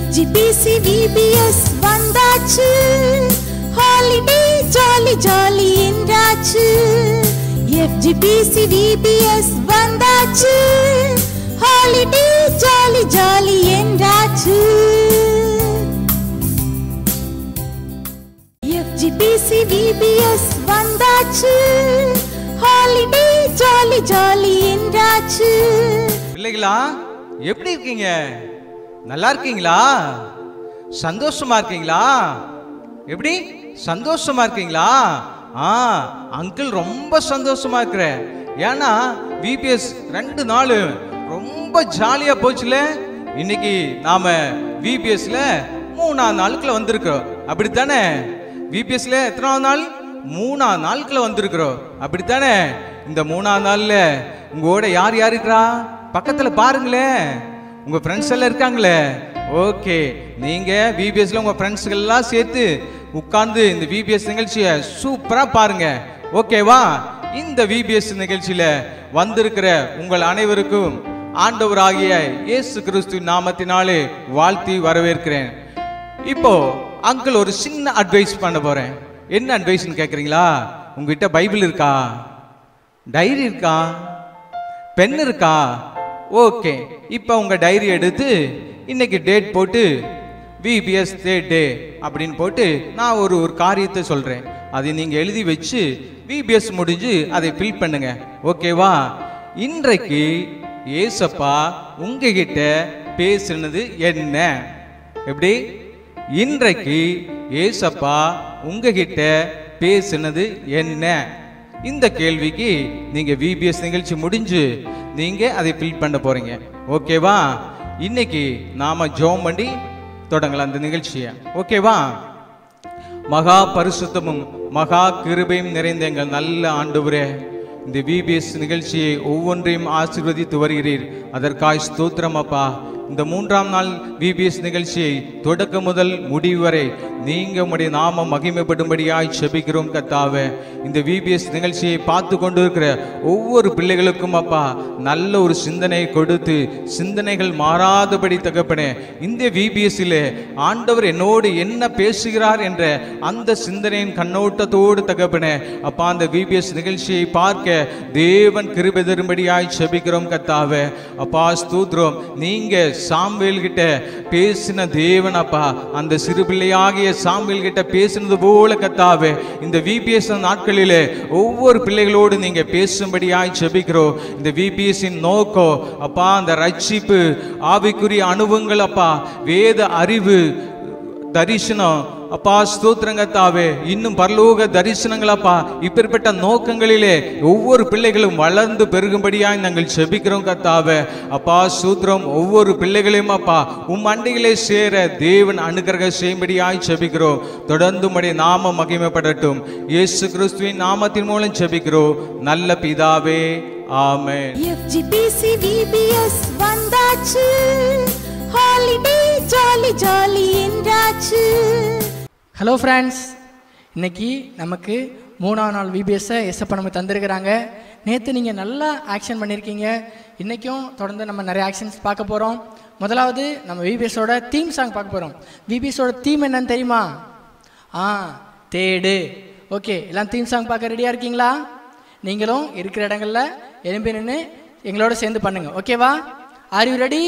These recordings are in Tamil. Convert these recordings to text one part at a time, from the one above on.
எஃப்ஜிபிசி விபிஎஸ் வந்தாச்சு ஹாலிடே ஜாலி ஜாலி என்றாச்சு எஃப்ஜிபிசி விபிஎஸ் வந்தாச்சு ஹாலிடே ஜாலி ஜாலி என்றாச்சு எஃப்ஜிபிசி விபிஎஸ் வந்தாச்சு ஹாலிடே ஜாலி ஜாலி என்றாச்சு பிள்ளைகளா எப்படி இருக்கீங்க நல்லா இருக்கீங்களா சந்தோஷமா இருக்கீங்களா எப்படி சந்தோஷமா இருக்கீங்களா ஆ அங்கிள் ரொம்ப சந்தோஷமா இருக்கிறேன் ஏன்னா விபிஎஸ் ரெண்டு நாள் ரொம்ப ஜாலியா போச்சுல இன்னைக்கு நாம விபிஎஸ்ல மூணாவது நாளுக்குள்ள வந்திருக்கிறோம் அப்படித்தானே விபிஎஸ்ல எத்தனாவது நாள் மூணாவது நாளுக்குள்ள வந்திருக்கிறோம் அப்படித்தானே இந்த மூணாவது நாள்ல உங்களோட யார் யார் இருக்கிறா பக்கத்துல பாருங்களேன் உங்க ஃப்ரெண்ட்ஸ் எல்லாம் இருக்காங்களே ஓகே நீங்க விபிஎஸ்ல உங்க ஃப்ரெண்ட்ஸ்கள் எல்லாம் சேர்த்து உட்கார்ந்து இந்த விபிஎஸ் நிகழ்ச்சியை சூப்பரா பாருங்க ஓகேவா இந்த விபிஎஸ் நிகழ்ச்சியில வந்திருக்கிற உங்கள் அனைவருக்கும் ஆண்டவராகிய இயேசு கிறிஸ்து நாமத்தினாலே வாழ்த்தி வரவேற்கிறேன் இப்போ அங்கிள் ஒரு சின்ன அட்வைஸ் பண்ண போறேன் என்ன அட்வைஸ்னு கேக்குறீங்களா உங்ககிட்ட பைபிள் இருக்கா டைரி இருக்கா பென் இருக்கா ஓகே இப்போ உங்க டைரி எடுத்து இன்னைக்கு டேட் போட்டு விபிஎஸ் தேர்ட் டே அப்படின்னு போட்டு நான் ஒரு ஒரு காரியத்தை சொல்றேன் அதை நீங்க எழுதி வச்சு விபிஎஸ் முடிஞ்சு அதை ஃபில் பண்ணுங்க ஓகேவா இன்றைக்கு ஏசப்பா உங்ககிட்ட பேசுனது என்ன எப்படி இன்றைக்கு ஏசப்பா உங்ககிட்ட பேசுனது என்ன இந்த கேள்விக்கு நீங்க விபிஎஸ் நிகழ்ச்சி முடிஞ்சு நீங்க அதை ஃபில் பண்ண போறீங்க ஓகேவா இன்னைக்கு நாம ஜோம் பண்ணி தொடங்கலாம் அந்த நிகழ்ச்சியை ஓகேவா மகா பரிசுத்தமும் மகா கிருபையும் நிறைந்த எங்கள் நல்ல ஆண்டவரே இந்த விபிஎஸ் நிகழ்ச்சியை ஒவ்வொன்றையும் ஆசீர்வதித்து வருகிறீர் அதற்காய் ஸ்தோத்திரம் அப்பா இந்த மூன்றாம் நாள் விபிஎஸ் நிகழ்ச்சியை தொடக்க முதல் முடிவு வரை நீங்க உம்முடைய நாம மகிமைப்படும்படியாய் செபிக்கிறோம் கத்தாவே இந்த விபிஎஸ் நிகழ்ச்சியை பார்த்து கொண்டிருக்கிற ஒவ்வொரு பிள்ளைகளுக்கும் அப்பா நல்ல ஒரு சிந்தனை கொடுத்து சிந்தனைகள் மாறாதபடி தகப்பனே இந்த விபிஎஸ்ஸிலே ஆண்டவர் என்னோடு என்ன பேசுகிறார் என்ற அந்த சிந்தனையின் கண்ணோட்டத்தோடு தகப்பனே அப்பா அந்த விபிஎஸ் நிகழ்ச்சியை பார்க்க தேவன் கிருபை தரும்படியாய் செபிக்கிறோம் கத்தாவே அப்பா ஸ்தூத்ரம் நீங்க சாம்வேல் கிட்ட பேசின தேவன் அப்பா அந்த சிறு பிள்ளையாகிய சாம்வேல் கிட்ட பேசினது போல கத்தாவே இந்த விபிஎஸ் நாட்களிலே ஒவ்வொரு பிள்ளைகளோடு நீங்க பேசும்படியாய் செபிக்கிறோம் இந்த விபிஎஸ் நோக்கம் அப்பா அந்த ரட்சிப்பு ஆவிக்குரிய அனுபவங்கள் அப்பா வேத அறிவு தரிசனம் அப்பா ஸ்தோத்திரங்கத்தாவே இன்னும் பரலோக தரிசனங்களப்பா இப்பேற்பட்ட நோக்கங்களிலே ஒவ்வொரு பிள்ளைகளும் வளர்ந்து பெருகும்படியாய் நாங்கள் செபிக்கிறோம் கத்தாவே அப்பா சூத்திரம் ஒவ்வொரு பிள்ளைகளையும் அப்பா உம் அண்டையிலே சேர தேவன் அனுகிரக செய்யும்படியாய் செபிக்கிறோம் தொடர்ந்து உம்முடைய நாம மகிமைப்படட்டும் இயேசு கிறிஸ்துவின் நாமத்தின் மூலம் செபிக்கிறோம் நல்ல பிதாவே ஆமென் எஃப்ஜிபிசி விபிஎஸ் வந்தாச்சு ஹாலிடே ஜாலி ஜாலி என்றாச்சு ஹலோ ஃப்ரெண்ட்ஸ் இன்னைக்கு நமக்கு மூணாவது நாள் விபிஎஸ்ஸை எஸ்எப்ப நமக்கு தந்திருக்கிறாங்க நேற்று நீங்கள் நல்லா ஆக்ஷன் பண்ணியிருக்கீங்க இன்றைக்கும் தொடர்ந்து நம்ம நிறைய ஆக்ஷன்ஸ் பார்க்க போகிறோம் முதலாவது நம்ம விபிஎஸோட தீம் சாங் பார்க்க போகிறோம் விபிஎஸோட தீம் என்னன்னு தெரியுமா ஆ தேடு ஓகே எல்லாம் தீம் சாங் பார்க்க ரெடியாக இருக்கீங்களா நீங்களும் இருக்கிற இடங்கள்ல எழும்பி நின்று எங்களோட சேர்ந்து பண்ணுங்க ஓகேவா ஆர் யூ ரெடி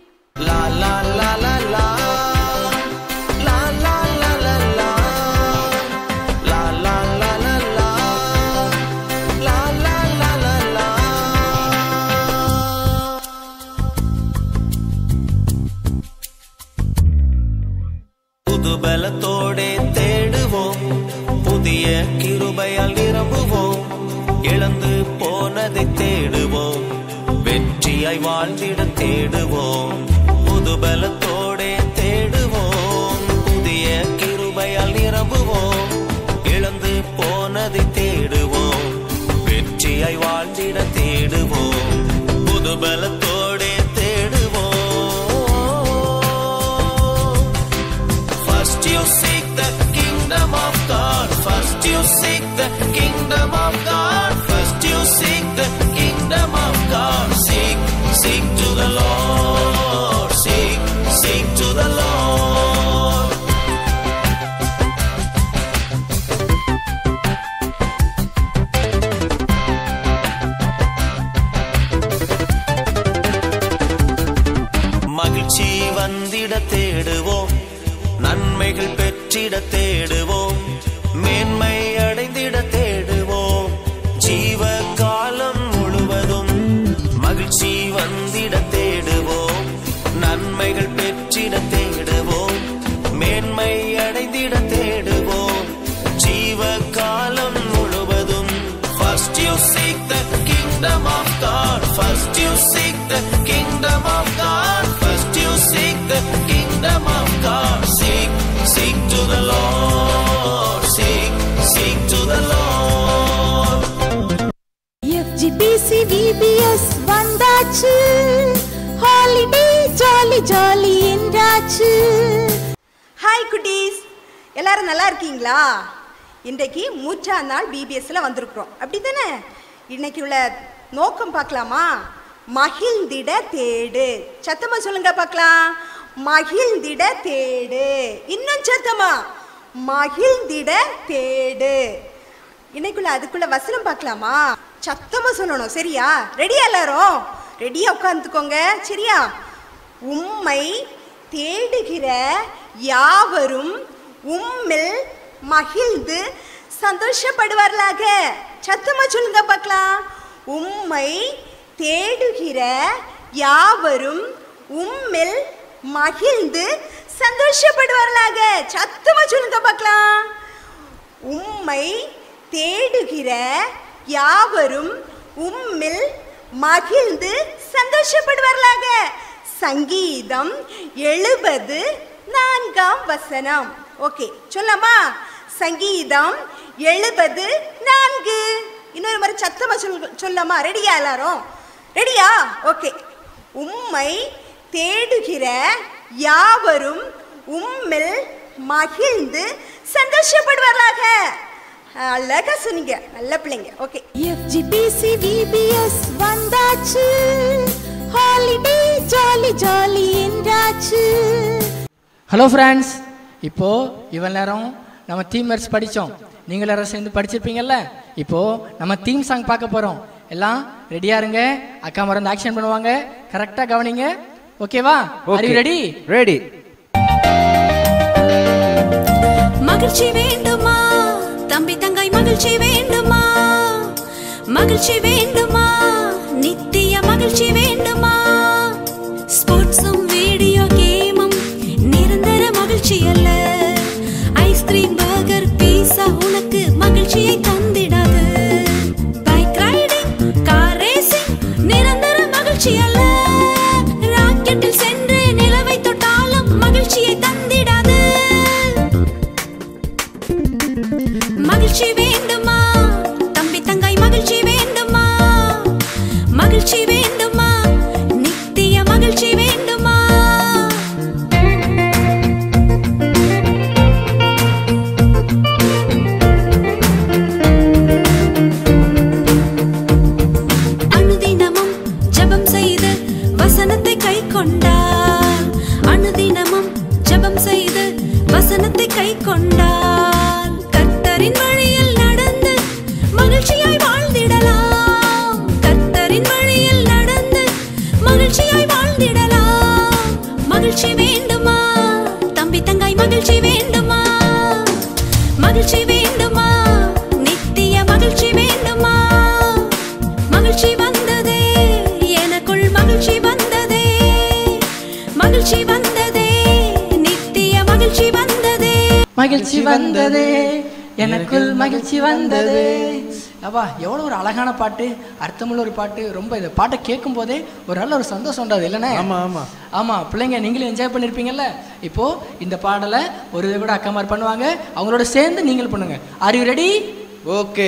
புது பலத்தோடே தேடுவோம் புதிய கிருபையால் நிரம்புவோம் இழந்து போனதை தேடுவோம் வெற்றியாய் வாழ்ந்திட தேடுவோம் புது பலத்தோடே தேடுவோம் புதிய கிருபையால் நிரம்புவோம் இழந்து போனதை தேடுவோம் வெற்றியாய் வாழ்ந்திட தேடுவோம் புது பலத்தோடே தேடுவோம் First you seek the kingdom of God. First you seek the kingdom of God. First you seek the kingdom of God. Seek, seek to the Lord. Seek, seek to the Lord. தேடுவோம் நன்மைகள் பெற்றிட தேடுவோம் மேன்மை அடைந்திட தேடுவோம் ஜீவ காலம் முழுவதும் மகிழ்ச்சி வந்திட தேடுவோம் நன்மைகள் பெற்றிட தேடுவோம் மேன்மை அடைந்திட தேடுவோம் ஜீவ காலம் முழுவதும் First you seek the kingdom of God First you seek the kingdom of God First you seek the kingdom of God Seek, seek to the Lord Seek, seek to the Lord FGBC VBS வந்தாச்சு ஹாலிடே ஜாலி ஜாலி என்றாச்சு ஹாய் குட்டீஸ் எல்லாரும் நல்லா இருக்கீங்களா இன்றைக்கு மூன்றாம் நாள் பிபிஎஸ்ல வந்திருக்கிறோம் அப்படி தானே இன்னைக்கு உள்ள நோக்கம் பார்க்கலாமா மகிழ்ந்திட தேடு சத்தமா சொல்லுங்க பார்க்கலாம் மகிழ்ந்திட தேடு இன்னும் சத்தமா மகிழ்ந்திட தேடு இன்னைக்குள்ள அதுக்குள்ள வசனம் பார்க்கலாமா சத்தமா சொல்லணும் சரியா ரெடியா எல்லாரும் ரெடியா உட்காந்துக்கோங்க சரியா உம்மை தேடுகிற யாவரும் உம்மில் மகிழ்ந்து சந்தோஷப்படுவார்களாக சத்தமா சொல்லுங்க பார்க்கலாம் உம்மை தேடுகிற யாவரும் உம்மில் மகிழ்ந்து சந்தோஷப்படுவார்களாக சத்தமா சொல்லுங்க பார்க்கலாம் உம்மை தேடுகிற யாவரும் உம்மில் மகிழ்ந்து சந்தோஷப்படுவார்களாக சங்கீதம் எழுபது நான்காம் வசனம் ஓகே சொல்லமா சங்கீதம் எழுபது நான்கு இன்னொரு மாதிரி சத்தமா சொல் சொல்லமா ரெடியா எல்லாரும் ரெடியா ஓகே உம்மை தேடுகிற யாவரும் உம்மில் மகிழ்ந்து சந்தோஷப்படுவார்களாக அழகா சொன்னீங்க நல்ல பிள்ளைங்க ஓகே எஃப்ஜிபிசி விபிஎஸ் வந்தாச்சு ஹாலிடே ஜாலி ஜாலி என்றாச்சு ஹலோ ஃப்ரெண்ட்ஸ் இப்போது இவ்வளோ நேரம் நம்ம தீம் வெர்ஸ் படித்தோம் நீங்கள் எல்லாரும் சேர்ந்து படிச்சிருப்பீங்கல்ல இப்போது நம்ம தீம் சாங் பார்க்க போகிறோம் எல்லாம் ரெடியாக இருங்க அக்கா மறந்து ஆக்ஷன் பண்ணுவாங்க கரெக்டாக கவனிங்க ஓகேவா ஆர் யூ ரெடி ரெடி மகிழ்ச்சி வேண்டுமா தம்பி தங்காய் மகிழ்ச்சி வேண்டுமா மகிழ்ச்சி வேண்டுமா நித்திய மகிழ்ச்சி வேண்டுமா ஸ்போர்ட்ஸும் வீடியோ கேமும் நிரந்தர மகிழ்ச்சி அல்ல ஐஸ்கிரீம் பர்கர் பீஸா உனக்கு மகிழ்ச்சியை தந்திடாது பைக் ரைடிங் கார் ரேசிங் நிரந்தர மகிழ்ச்சி அல்ல ராக்கெட்டில் சென்று நிலவை தொட்டாலும் மகிழ்ச்சியை தந்திடாது மகிழ்ச்சி வேண்டுமா தம்பி தங்காய் மகிழ்ச்சி வேண்டுமா மகிழ்ச்சி வேண்டுமா நித்திய மகிழ்ச்சி வேண்டுமா அனுதினமும் ஜெபம் செய்து வசனத்தை கை கொண்டார் அனுதினமும் ஜெபம் செய்து வசனத்தை கை கொண்டார் கர்த்தரின் வழியில் நடந்து மகிழ்ச்சியாய் வாழ்ந்திடலாம் கர்த்தரின் வழியில் நடந்து மகிழ்ச்சியாய் வாழ்ந்திடலாம் மகிழ்ச்சி வேண்டுமா தம்பி தங்காய் மகிழ்ச்சி வேண்டுமா மகிழ்ச்சி வேண்டுமா நித்திய மகிழ்ச்சி வேண்டுமா மகிழ்ச்சி வந்ததே எனக்குள் மகிழ்ச்சி வந்ததே மகிழ்ச்சி வந்ததே நித்திய மகிழ்ச்சி வந்ததே மகிழ்ச்சி வந்ததே எனக்குள் மகிழ்ச்சி வந்ததே அப்பா எவ்வளோ ஒரு அழகான பாட்டு அர்த்தமுள்ள ஒரு பாட்டு ரொம்ப இந்த பாட்டை கேட்கும் போதே ஒரு நல்ல ஒரு சந்தோஷம் உண்டாது இல்லைண்ணே ஆமா, ஆமா. ஆமா பிள்ளைங்க நீங்களும் என்ஜாய் பண்ணியிருப்பீங்கல்ல இப்போ இந்த பாடலை ஒரு இது கூட அக்கா மாதிரி பண்ணுவாங்க அவங்களோட சேர்ந்து நீங்கள் பண்ணுங்க ஆர் யூ ரெடி ஓகே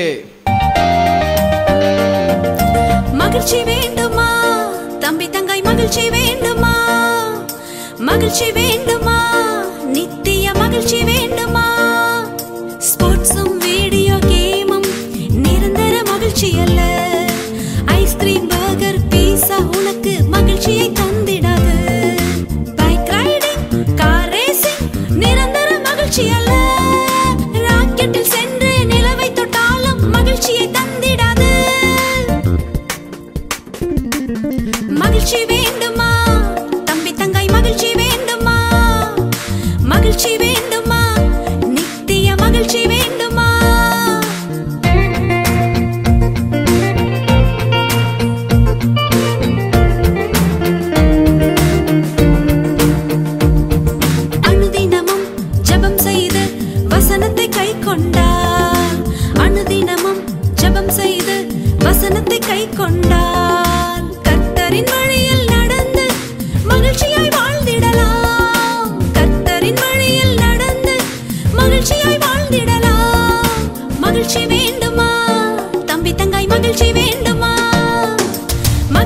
மகிழ்ச்சி வேண்டுமா தம்பி தங்காய் மகிழ்ச்சி வேண்டுமா மகிழ்ச்சி வேண்டுமா நித்திய மகிழ்ச்சி வேண்டுமா ஸ்போர்ட்ஸும் வீடியோ கேமும் நிரந்தர மகிழ்ச்சி அல்ல ஐஸ்கிரீம் பர்கர் பீஸா உனக்கு மகிழ்ச்சியை தந்திடாது பைக் ரைடிங் கார் ரேசிங் நிரந்தர மகிழ்ச்சி அல்ல ராக்கெட்டில் சென்று நிலவை தொட்டாலும் மகிழ்ச்சியை தந்திடாது மகிழ்ச்சி வேண்டுமா தம்பி தங்காய் மகிழ்ச்சி வேண்டுமா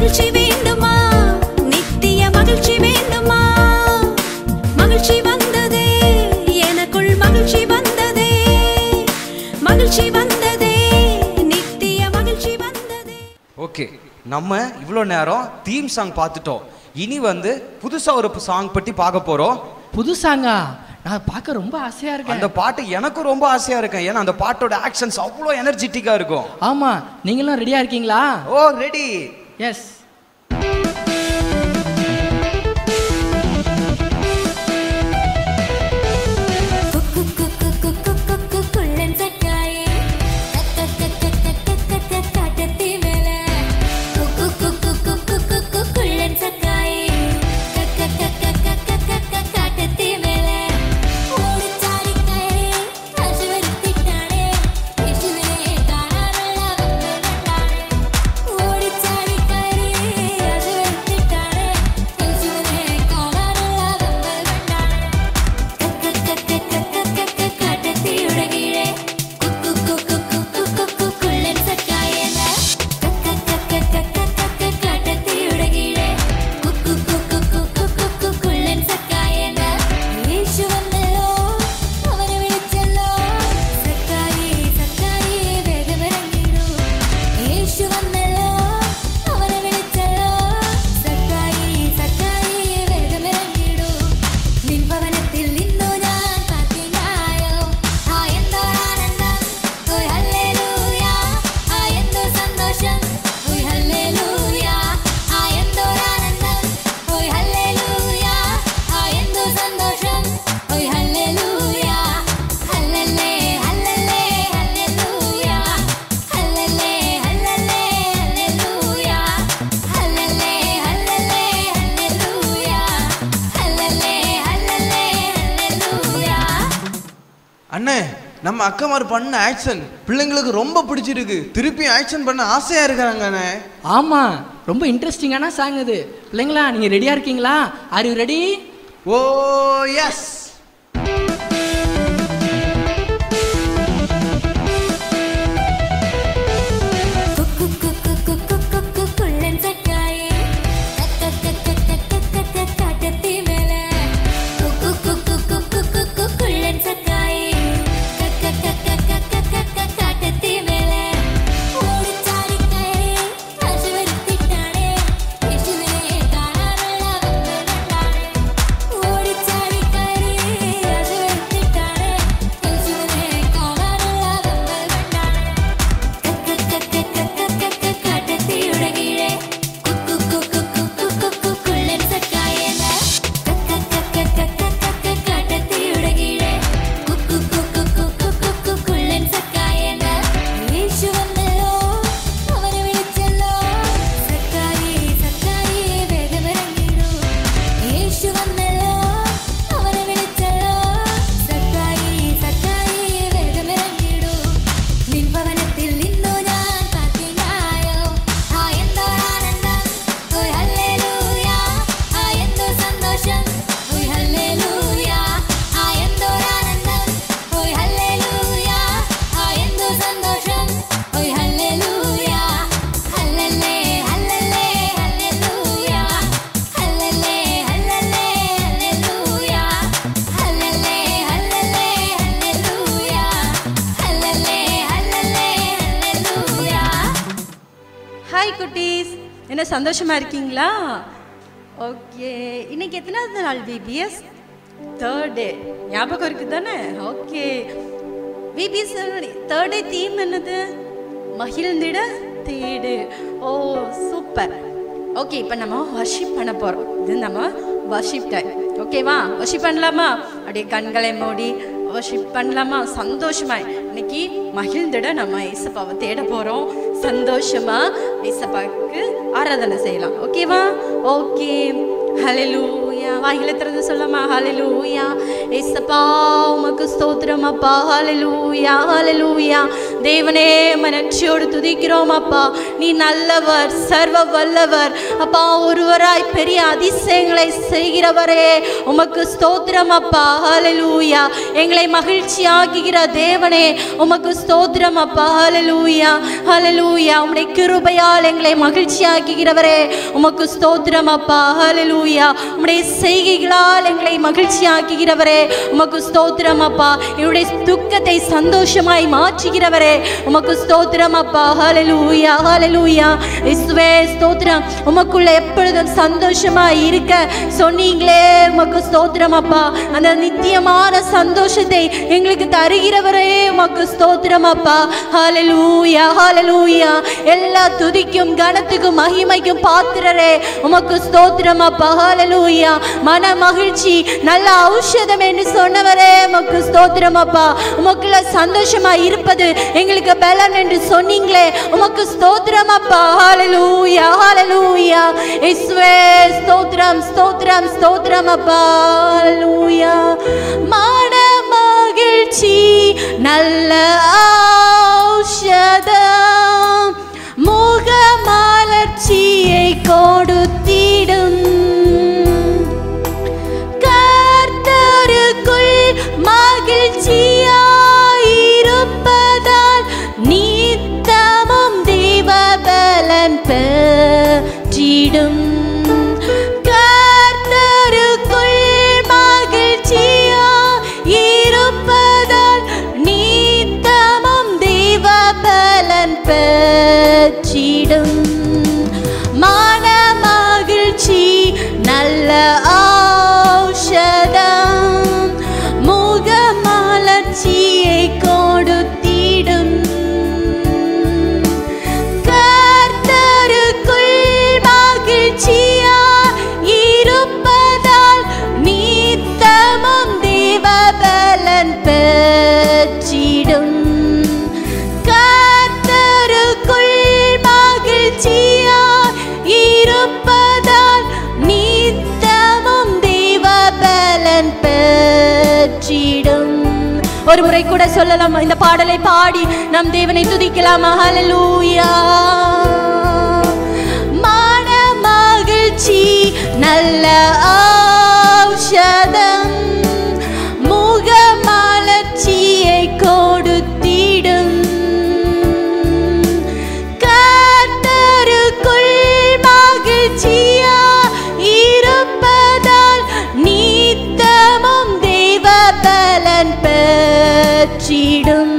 மகிழ்ச்சி வேண்டுமா நித்திய மகிழ்ச்சி வேண்டுமா மகிழ்ச்சி வந்ததே எனக்குள் மகிழ்ச்சி வந்ததே மகிழ்ச்சி வந்ததே நித்திய மகிழ்ச்சி வந்ததே ஓகே நம்ம இவ்வளோ நேரம் தீம் சாங் பார்த்துட்டோம் இனி வந்து புதுசா ஒரு சாங் பற்றி பார்க்க போறோம் புதுசாங்க நான் பார்க்க ரொம்ப ஆசையா இருக்கேன் அந்த பாட்டு எனக்கும் ரொம்ப ஆசையா இருக்கேன் ஏன்னா அந்த பாட்டோட ஆக்ஷன்ஸ் அவ்வளோ எனர்ஜெட்டிக்கா இருக்கும் ஆமா நீங்களும் ரெடியா இருக்கீங்களா ஓ ரெடி எஸ் குக்கு குக்கு குக்கு குக்கு குள்ளன் சக்காயே கக்க கக்க கக்க கக்க காட்டத்தி மேல குக்கு குக்கு குக்கு குக்கு குள்ளன் சக்காயே கக்க கக்க கக்க கக்க காட்டத்தி மேல ஓடிச்சாடி கயரே அசுவரித்திட்டானே இசுவே காணாரல்ல வந்து நட்டானே ஓடிச்சாடி கயரே அசுவரித்திட்டானே இசுவே காணாரல்ல வந்து நட்டானே നിൻഭവനത്തിൽ നിന്നു ഞാൻ കാത്തിനായോ ആ എന്തോ ആനന്ദം ഓയ് ഹല്ലേലൂയ ആ എന്തോ സന്തോഷം ഓയ് ഹല്ലേലൂയ ആ എന്തോ ആനന്ദം ഓയ് ഹല്ലേലൂയ ആ എന്തോ സന്തോഷം ഓയ് ഹല്ലേലൂയ ഹല്ലേലേ ഹല്ലേലേ ഹല്ലേലൂയ ഹല്ലേലേ ഹല്ലേലേ ഹല്ലേലൂയ ഹല്ലേലേ ഹല്ലേലേ ഹല്ലേലൂയ ഹല്ലേലേ ഹല്ലേലേ ഹല്ലേലൂയ அண்ணே நம்ம அக்கமார் பண்ண ஆக்ஷன் பிள்ளைங்களுக்கு ரொம்ப பிடிச்சிருக்கு திருப்பி ஆக்ஷன் பண்ண ஆசையா இருக்காங்க அண்ணே ஆமா ரொம்ப இன்ட்ரெஸ்டிங்கான சாங் இது பிள்ளைங்களா நீங்க ரெடியா இருக்கீங்களா are you ready oh yes குக்கு குக்கு குக்கு குக்கு குள்ளன் சக்காயே கக்க கக்க கக்க கக்க காட்டத்தி மேல குக்கு குக்கு குக்கு குக்கு குள்ளன் சக்காயே கக்க கக்க கக்க கக்க காட்டத்தி மேல ஓடிச்சாடி கயரே அசுவரித்திட்டானே இசுவே காணாரல்ல வந்து நட்டானே ஓடிச்சாடி கயரே அசுவரித்திட்டானே இசுவே காணாரல்ல வந்து நட்டானே നിൻഭവനത്തിൽ നിന്നു ഞാൻ കാത്തിനായോ ആ എന്തോ ആനന്ദം ഓയ് ഹല്ലേലൂയ ആ എന്തോ സന്തോഷം ഓയ് ഹല്ലേലൂയ ആ എന്തോ ആനന്ദം ഓയ് ഹല്ലേലൂയ ആ എന്തോ സന്തോഷം ഓയ് ഹല്ലേലൂയ ഹല്ലേലേ ഹല്ലേലേ ഹല്ലേലൂയ ഹല്ലേലേ ഹല്ലേലേ ഹല്ലേലൂയ ഹല്ലേലേ ഹല്ലേലേ ഹല്ലേലൂയ ഹല്ലേലേ ഹല്ലേലേ ഹല്ലേലൂയ ஹாய் குட்டீஸ் என்ன சந்தோஷமா இருக்கீங்களா ஓகே இன்னைக்கு எத்தனாவது நாள் பிபிஎஸ் தேர்ட் டே ஞாபகம் இருக்கு தானே okay VBS third day theme என்னது மகிழ்ந்திட தேடு ஓ சூப்பர் ஓகே இப்போ நம்ம வர்ஷிப் பண்ண போகிறோம் இது நம்ம வர்ஷிப் டைம் ஓகேவா வர்ஷிப் பண்ணலாமா அப்படியே கண்களை மூடி வர்ஷிப் பண்ணலாமா சந்தோஷமா இன்னைக்கு மகிழ்ந்திட நம்ம இசப்பாவை தேட போகிறோம் சந்தோஷமா இசப்பாவுக்கு ஆராதனை செய்யலாம் ஓகேவா ஓகே ஹalleluya வாயில திறந்து சொல்லமா ஹalleluya ஏசப்பா உமக்கு ஸ்தோத்திரம் அப்பா ஹalleluya ஹalleluya தேவனே மனச்சியோடு துதிக்கிறோம் அப்பா நீ நல்லவர் சர்வ வல்லவர் அப்பா ஒருவராய் பெரிய அதிசயங்களை செய்கிறவரே உமக்கு ஸ்தோத்திரம் அப்பா ஹalleluya எங்களை மகிழ்ச்சியாக்குகிற தேவனே உமக்கு ஸ்தோத்திரம் அப்பா ஹalleluya ஹalleluya உம்முடைய கிருபையால் எங்களை மகிழ்ச்சியாக்குகிறவரே உமக்கு ஸ்தோத்திரம் அப்பா ஹalleluya உம்முடைய செய்கைகளால் எங்களை மகிழ்ச்சியாக்குகிறவரே உமக்கு ஸ்தோத்திரம் அப்பா என்னுடைய துக்கத்தை சந்தோஷமாய் மாற்றுகிறவரே உமக்கு ஸ்தோத்திரம் அப்பா ஹalleluya ஹalleluya இயேசுவே ஸ்தோத்திரம் உமக்குள்ள எப்பொழுதும் சந்தோஷமாய் இருக்க சொன்னீங்களே உமக்கு ஸ்தோத்திரம் அப்பா அந்த நித்தியமான சந்தோஷத்தை எங்களுக்கு தருகிறவரே உமக்கு ஸ்தோத்திரம் அப்பா ஹalleluya ஹalleluya எல்லா துதிக்கும் கனத்துக்கும் மகிமைக்கும் பாத்திரரே உமக்கு ஸ்தோத்திரம் அப்பா ஹalleluya மன மகிழ்ச்சி நல்ல ஔஷதம் என்று சொன்னவரே உமக்கு ஸ்தோத்திரம் அப்பா உமக்குள்ள சந்தோஷமா இருப்பது எங்களுக்கு பலன் என்று சொன்னீங்களே உமக்கு ஸ்தோத்திரம் அப்பா ஹalleluya ஹalleluya இயேசுவே ஸ்தோத்திரம் ஸ்தோத்திரம் ஸ்தோத்திரம் அப்பா ஹalleluya மன மகிழ்ச்சி நல்ல ஔஷதம் முகமலர்ச்சியை கொடுத்திடும் கர்த்தருக்குள் மகிழ்ச்சியாயிருப்பதால் நித்தமும் தேவபலன் பெற்றிடும் கர்த்தருக்குள் மகிழ்ச்சியாயிருப்பதால் நித்தமும் தேவபலன் பெற்றிடும் மன மகிழ்ச்சி நல்ல ஔஷதம் முகமலர்ச்சியை கொடுத்திடும் கர்த்தருக்குள் மகிழ்ச்சியா இருப்பதால் நித்தமும் தேவபலன் பெற்றிடும் கர்த்தருக்குள் மகிழ்ச்சியா இருப்பதால் நித்தமும் தேவபலன் பெற்றிடும் ஒரு முறை கூட சொல்லலாம் இந்த பாடலை பாடி நம் தேவனை துதிக்கலாம் ஹalleluya மன மகிழ்ச்சி நல்ல ஔஷதம் முகமலர்ச்சியை கொடுத்திடும் கர்த்தருக்குள் மகிழ்ச்சியா இருப்பதால் நித்தமும் தேவபலன் பெற்றிடும்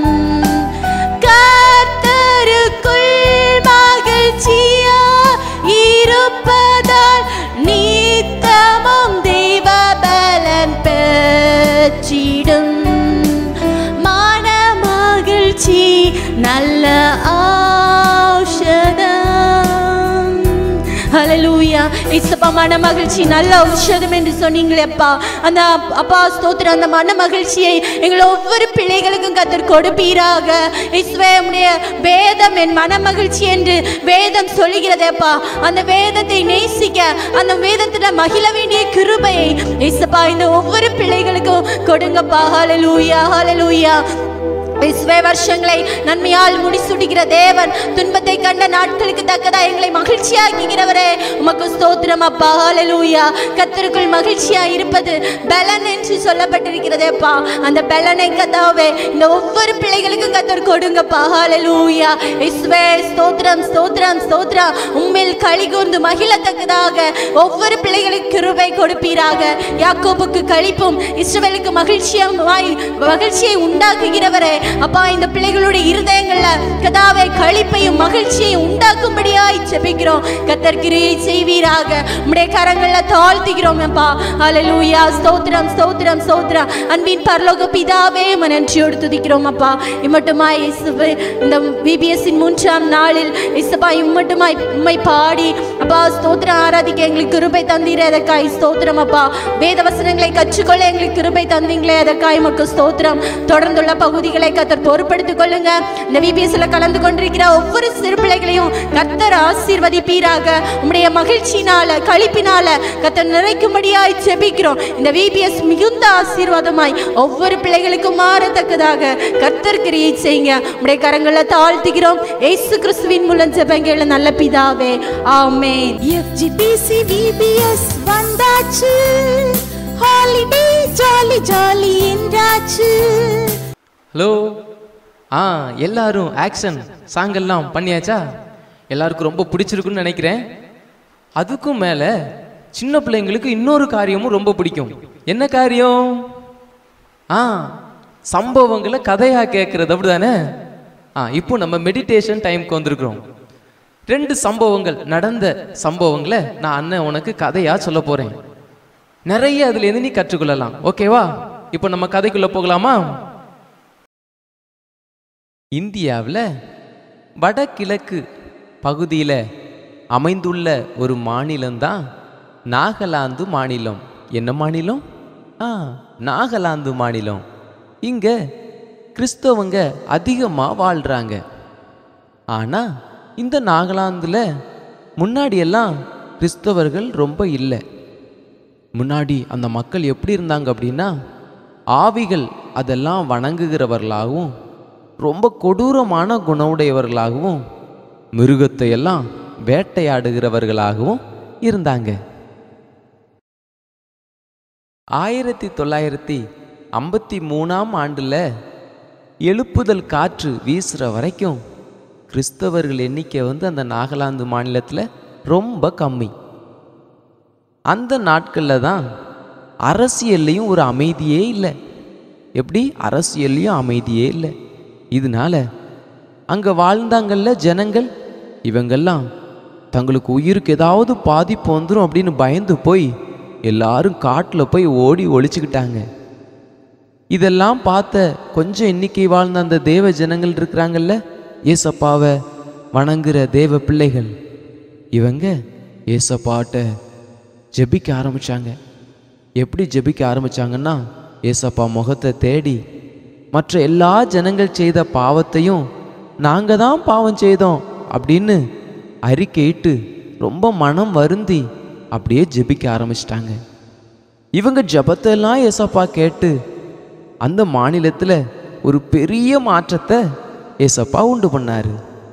கர்த்தருக்குள் மகிழ்ச்சியா இருப்பதால் நித்தமும் தேவபலன் பெற்றிடும் மன மகிழ்ச்சி நல்ல ஔஷதம் ஹalleluya இசப்பா மன மகிழ்ச்சி நல்ல ஔஷதம் என்று சொன்னீங்களே அப்பா அந்த அப்- அப்பா ஸ்தோத்திரம் அந்த மன மகிழ்ச்சியை எங்கள் ஒவ்வொரு பிள்ளைகளுக்கும் கத்தர் கொடுப்பீராக இஸ்வே உம்முடைய வேதம் என் மன மகிழ்ச்சி என்று வேதம் சொல்லுகிறதேப்பா அந்த வேதத்தை நேசிக்க அந்த வேதத்துல மகிழ வேண்டிய கிருபையை இசப்பா இந்த ஒவ்வொரு பிள்ளைகளுக்கும் கொடுங்கப்பா ஹalleluya ஹalleluya இஸ்வே வருஷங்களை நன்மையால் முடிசூட்டுகிற தேவன் துன்பத்தை கண்ட நாட்களுக்கு தக்கதா எங்களை மகிழ்ச்சியாக்குகிறவரே உமக்கு ஸ்தோத்திரம் அப்பா ஹalleluya கத்தருக்குள் மகிழ்ச்சியா இருப்பது பலன் என்று சொல்லப்பட்டிருக்கிறதேப்பா அந்த பலனை கத்தாவே இந்த ஒவ்வொரு பிள்ளைகளுக்கும் கத்தர் கொடுங்கப்பா ஹalleluya இஸ்வே ஸ்தோத்திரம் ஸ்தோத்திரம் ஸ்தோத்திரம் உம்மில் களி கூர்ந்து மகிழத்தக்கதாக ஒவ்வொரு பிள்ளைகளுக்கு கிருபை கொடுப்பீராக யாக்கோபுக்கு களிப்பும் இஸ்ரவேலுக்கு மகிழ்ச்சியாய் மகிழ்ச்சியை உண்டாக்குகிறவரே அப்பா இந்த பிள்ளைகளுடைய இருதயங்கள்ல கதாவை களிப்பையும் மகிழ்ச்சியையும் உண்டாக்கும்படியாய் ஜெபிக்கிறோம் கத்தர் கிரியை செய்வீராக உம்முடைய கரங்கள்ல தாழ்த்துகிறோம் அப்பா ஹalleluya ஸ்தோத்திரம் ஸ்தோத்திரம் ஸ்தோத்திரம் அன்பின் பரலோக பிதாவே உம்மை நன்றியோடு துதிக்கிறோம் அப்பா இம்மட்டுமாய் இயேசுவே இந்த விபிஎஸ்ஸின் மூன்றாம் நாளில் இசப்பா இம்மட்டுமாய் உம்மை பாடி அப்பா ஸ்தோத்திரம் ஆராதிக்க எங்களுக்கு கிருபை தந்தீரே அதற்காய் ஸ்தோத்திரம் அப்பா வேத வசனங்களை கற்றுக்கொள்ள எங்களுக்கு கிருபை தந்தீங்களே அதற்காய் உமக்கு ஸ்தோத்திரம் தொடர்ந்துள்ள பகுதிகளை கத்தர் பொறுப்படுத்திக் கொள்ளுங்க இந்த விபிஎஸ்ல கலந்து கொண்டிருக்கிற ஒவ்வொரு சிறு பிள்ளைகளையும் கத்தர் ஆசீர்வதிப்பீராக உம்முடைய மகிழ்ச்சினால களிப்பினால கத்தர் நிறைக்கும்படியாய் ஜெபிக்கிறோம் இந்த விபிஎஸ் மிகுந்த ஆசீர்வாதமாய் ஒவ்வொரு பிள்ளைகளுக்கும் மாறத்தக்கதாக கத்தர் கிரியை செய்யுங்க உம்முடைய கரங்களை தாழ்த்துகிறோம் ஏசு கிறிஸ்துவின் மூலம் ஜெபங்கள நல்ல பிதாவே ஆமென் எஃப்ஜிபிசி விபிஎஸ் வந்தாச்சு ஹாலிடே ஜாலி ஜாலி என்றாச்சு ஹலோ ஆ எல்லாரும் ஆக்ஷன் சாங்கெல்லாம் பண்ணியாச்சா எல்லாருக்கும் ரொம்ப பிடிச்சிருக்குன்னு நினைக்கிறேன் அதுக்கும் மேலே சின்ன பிள்ளைங்களுக்கு இன்னொரு காரியமும் ரொம்ப பிடிக்கும் என்ன காரியம் ஆ சம்பவங்களை கதையாக கேட்குறது அப்படிதானே ஆ இப்போ நம்ம மெடிடேஷன் டைம்க்கு வந்திருக்கிறோம் ரெண்டு சம்பவங்கள் நடந்த சம்பவங்களை நான் அண்ணன் உனக்கு கதையாக சொல்ல போகிறேன் நிறைய அதுலேருந்து நீ கற்றுக்கொள்ளலாம் ஓகேவா இப்போ நம்ம கதைக்குள்ளே போகலாமா இந்தியாவில் வடகிழக்கு பகுதியில் அமைந்துள்ள ஒரு மாநிலம்தான் நாகாலாந்து மாநிலம் என்ன மாநிலம் ஆ நாகாலாந்து மாநிலம் இங்கே கிறிஸ்தவங்க அதிகமாக வாழ்கிறாங்க ஆனால் இந்த நாகாலாந்தில் முன்னாடியெல்லாம் கிறிஸ்தவர்கள் ரொம்ப இல்லை முன்னாடி அந்த மக்கள் எப்படி இருந்தாங்க அப்படின்னா ஆவிகள் அதெல்லாம் வணங்குகிறவர்களாகவும் ரொம்ப கொடூரமான குணமுடையவர்களாகவும் மிருகத்தை எல்லாம் வேட்டையாடுகிறவர்களாகவும் இருந்தாங்க ஆயிரத்தி தொள்ளாயிரத்தி ஐம்பத்தி மூணாம் ஆண்டில் எழுப்புதல் காற்று வீசுகிற வரைக்கும் கிறிஸ்தவர்கள் எண்ணிக்கை வந்து அந்த நாகாலாந்து மாநிலத்தில் ரொம்ப கம்மி அந்த நாட்களில் தான் அரசியல்லையும் ஒரு அமைதியே இல்லை எப்படி அரசியல்லையும் அமைதியே இல்லை இதனால அங்கே வாழ்ந்தாங்கல்ல ஜனங்கள் இவங்கெல்லாம் தங்களுக்கு உயிருக்கு ஏதாவது பாதிப்பு வந்துடும் அப்படின்னு பயந்து போய் எல்லாரும் காட்டில் போய் ஓடி ஒளிச்சுக்கிட்டாங்க இதெல்லாம் பார்த்த கொஞ்சம் எண்ணிக்கை வாழ்ந்த அந்த தேவ ஜனங்கள் இருக்கிறாங்கல்ல ஏசப்பாவை வணங்குற தேவ பிள்ளைகள் இவங்க ஏசப்பாட்ட ஜெபிக்க ஆரம்பிச்சாங்க எப்படி ஜெபிக்க ஆரம்பிச்சாங்கன்னா ஏசப்பா முகத்தை தேடி மற்ற எல்லா ஜனங்கள் செய்த பாவத்தையும் நாங்கள் தான் பாவம் செய்தோம் அப்படின்னு அறிக்கையிட்டு ரொம்ப மனம் வருந்தி அப்படியே ஜெபிக்க ஆரம்பிச்சிட்டாங்க இவங்க ஜபத்தெல்லாம் ஏசப்பா கேட்டு அந்த மாநிலத்தில் ஒரு பெரிய மாற்றத்தை ஏசப்பா உண்டு பண்ணாரு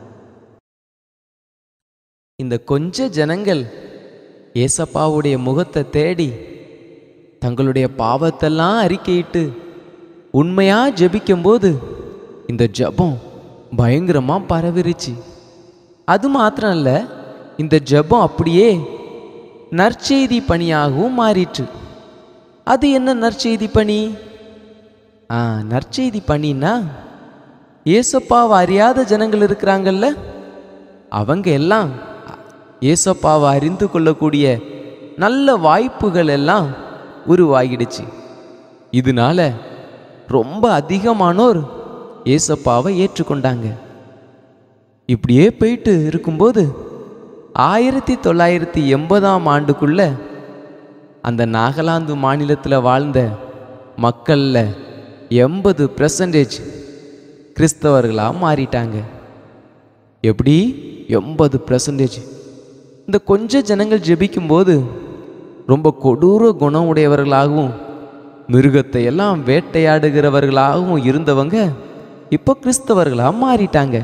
இந்த கொஞ்ச ஜனங்கள் ஏசப்பாவுடைய முகத்தை தேடி தங்களுடைய பாவத்தெல்லாம் அறிக்கையிட்டு உண்மையா ஜெபிக்கும்போது இந்த ஜெபம் பயங்கரமா பரவிருச்சு அது மாத்திரம் இல்ல இந்த ஜெபம் அப்படியே நற்செய்தி பணியாகவும் மாறிற்று அது என்ன நற்செய்தி பணி ஆ நற்செய்தி பணின்னா ஏசப்பாவை அறியாத ஜனங்கள் இருக்கிறாங்கல்ல அவங்க எல்லாம் ஏசப்பாவை அறிந்து கொள்ளக்கூடிய நல்ல வாய்ப்புகள் எல்லாம் உருவாகிடுச்சு இதனால ரொம்ப அதிகமானோர் ஏசப்பாவை ஏற்றுக்கொண்டாங்க இப்படியே போயிட்டு இருக்கும்போது ஆயிரத்தி தொள்ளாயிரத்தி எண்பதாம் ஆண்டுக்குள்ள அந்த நாகாலாந்து மாநிலத்தில் வாழ்ந்த மக்களில் எண்பது பெர்சன்டேஜ் கிறிஸ்தவர்களாக மாறிட்டாங்க எப்படி எண்பது பெர்சன்டேஜ் இந்த கொஞ்ச ஜனங்கள் ஜெபிக்கும்போது ரொம்ப கொடூர குணம் உடையவர்களாகவும் மிருகத்தை எல்லாம் வேட்டையாடுகிறவர்களாகவும் இருந்தவங்க இப்போ கிறிஸ்தவர்களாக மாறிட்டாங்க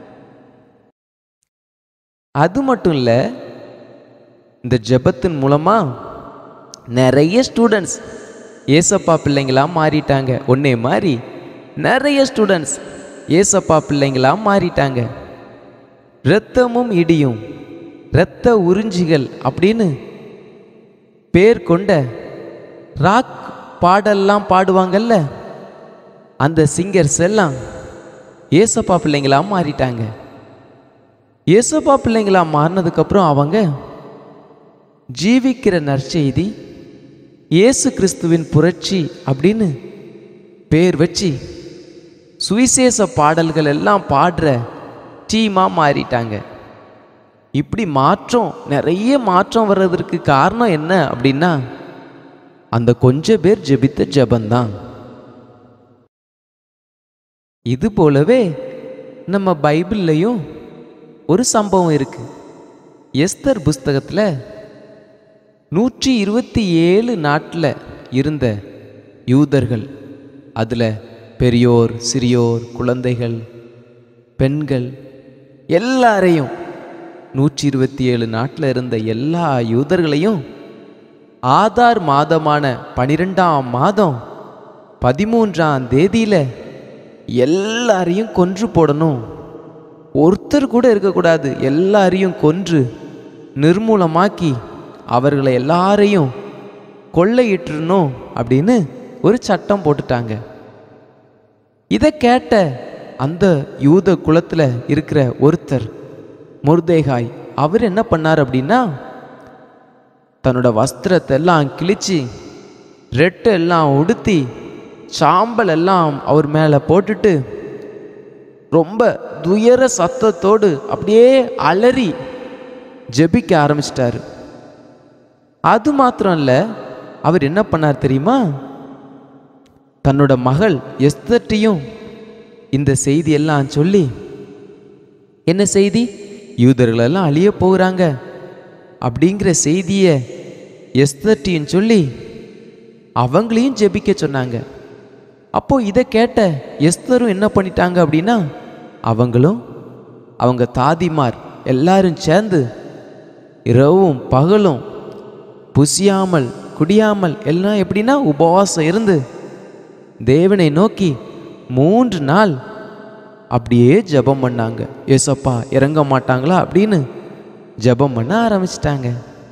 அது மட்டும் இல்லை இந்த ஜெபத்தின் மூலமா நிறைய ஸ்டூடெண்ட்ஸ் ஏசப்பா பிள்ளைங்களா மாறிட்டாங்க ஒன்னே மாதிரி நிறைய ஸ்டூடெண்ட்ஸ் ஏசப்பா பிள்ளைங்களா மாறிட்டாங்க இரத்தமும் இடியும் இரத்த உறிஞ்சிகள் அப்படின்னு பேர் கொண்ட ராக் பாடல்லாம் பாடுவாங்கல்ல அந்த சிங்கர்ஸ் எல்லாம் ஏசப்பா பிள்ளைங்களா மாறிட்டாங்க ஏசப்பா பிள்ளைங்களா மாறினதுக்கப்புறம் அவங்க ஜீவிக்கிற நற்செய்தி இயேசு கிறிஸ்துவின் புரட்சி அப்படின்னு பேர் வச்சு சுவிசேஷ பாடல்கள் எல்லாம் பாடுற டீமாக மாறிட்டாங்க இப்படி மாற்றம் நிறைய மாற்றம் வர்றதற்கு காரணம் என்ன அப்படின்னா அந்த கொஞ்ச பேர் ஜெபித்த ஜெபந்தான் இது போலவே நம்ம பைபிள்லையும் ஒரு சம்பவம் இருக்கு எஸ்தர் புஸ்தகத்தில் நூற்றி இருபத்தி ஏழு நாட்டில் இருந்த யூதர்கள் அதில் பெரியோர் சிறியோர் குழந்தைகள் பெண்கள் எல்லாரையும் நூற்றி இருபத்தி ஏழு நாட்டில் இருந்த எல்லா யூதர்களையும் ஆதார் மாதமான பனிரெண்டாம் மாதம் பதிமூன்றாம் தேதியில் எல்லாரையும் கொன்று போடணும் ஒருத்தர் கூட இருக்கக்கூடாது எல்லாரையும் கொன்று நிர்மூலமாக்கி அவர்களை எல்லாரையும் கொள்ளையிட்டுறணும் அப்படின்னு ஒரு சட்டம் போட்டுட்டாங்க இதை கேட்ட அந்த யூத குலத்தில் இருக்கிற ஒருத்தர் முர்தேகாய் அவர் என்ன பண்ணார் அப்படின்னா தன்னோட வஸ்திரத்தை எல்லாம் கிழிச்சு ரெட்டை எல்லாம் உடுத்தி சாம்பல் எல்லாம் அவர் மேலே போட்டுட்டு ரொம்ப துயர சத்தத்தோடு அப்படியே அலறி ஜெபிக்க ஆரம்பிச்சிட்டாரு அது மாத்திரம் இல்லை அவர் என்ன பண்ணார் தெரியுமா தன்னோட மகள் எஸ்தர்ட்டையும் இந்த செய்தியெல்லாம் சொல்லி என்ன செய்தி யூதர்களெல்லாம் அழிய போகிறாங்க அப்படிங்கிற செய்தியை எஸ்தர்ட்டையும் சொல்லி அவங்களையும் ஜெபிக்க சொன்னாங்க அப்போ இதை கேட்ட எஸ்தரும் என்ன பண்ணிட்டாங்க அப்படின்னா அவங்களும் அவங்க தாதிமார் எல்லாரும் சேர்ந்து இரவும் பகலும் புசியாமல் குடியாமல் எல்லாம் எப்படின்னா உபவாசம் இருந்து தேவனை நோக்கி மூன்று நாள் அப்படியே ஜெபம் பண்ணாங்க ஏசப்பா இறங்க மாட்டாங்களா அப்படின்னு ஜெபம் பண்ண ஆரம்பிச்சிட்டாங்க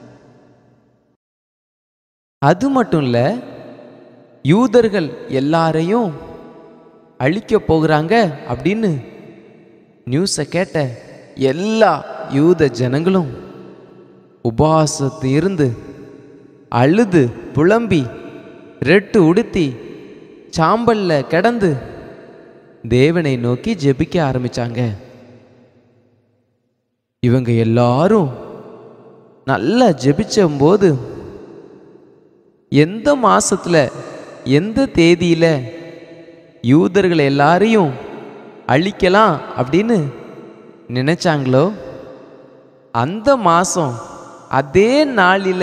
அது மட்டும் இல்லை யூதர்கள் எல்லாரையும் அழிக்க போகிறாங்க அப்படின்னு நியூஸை கேட்ட எல்லா யூத ஜனங்களும் உபவாசத்து இருந்து அழுது புலம்பி ரெட்டு உடுத்தி சாம்பல்ல கிடந்து தேவனை நோக்கி ஜெபிக்க ஆரம்பிச்சாங்க இவங்க எல்லாரும் நல்லா ஜெபிச்சம்போது எந்த மாசத்துல எந்த தேதியில யூதர்கள் எல்லாரையும் அழிக்கலாம் அப்படின்னு நினைச்சாங்களோ அந்த மாசம் அதே நாளில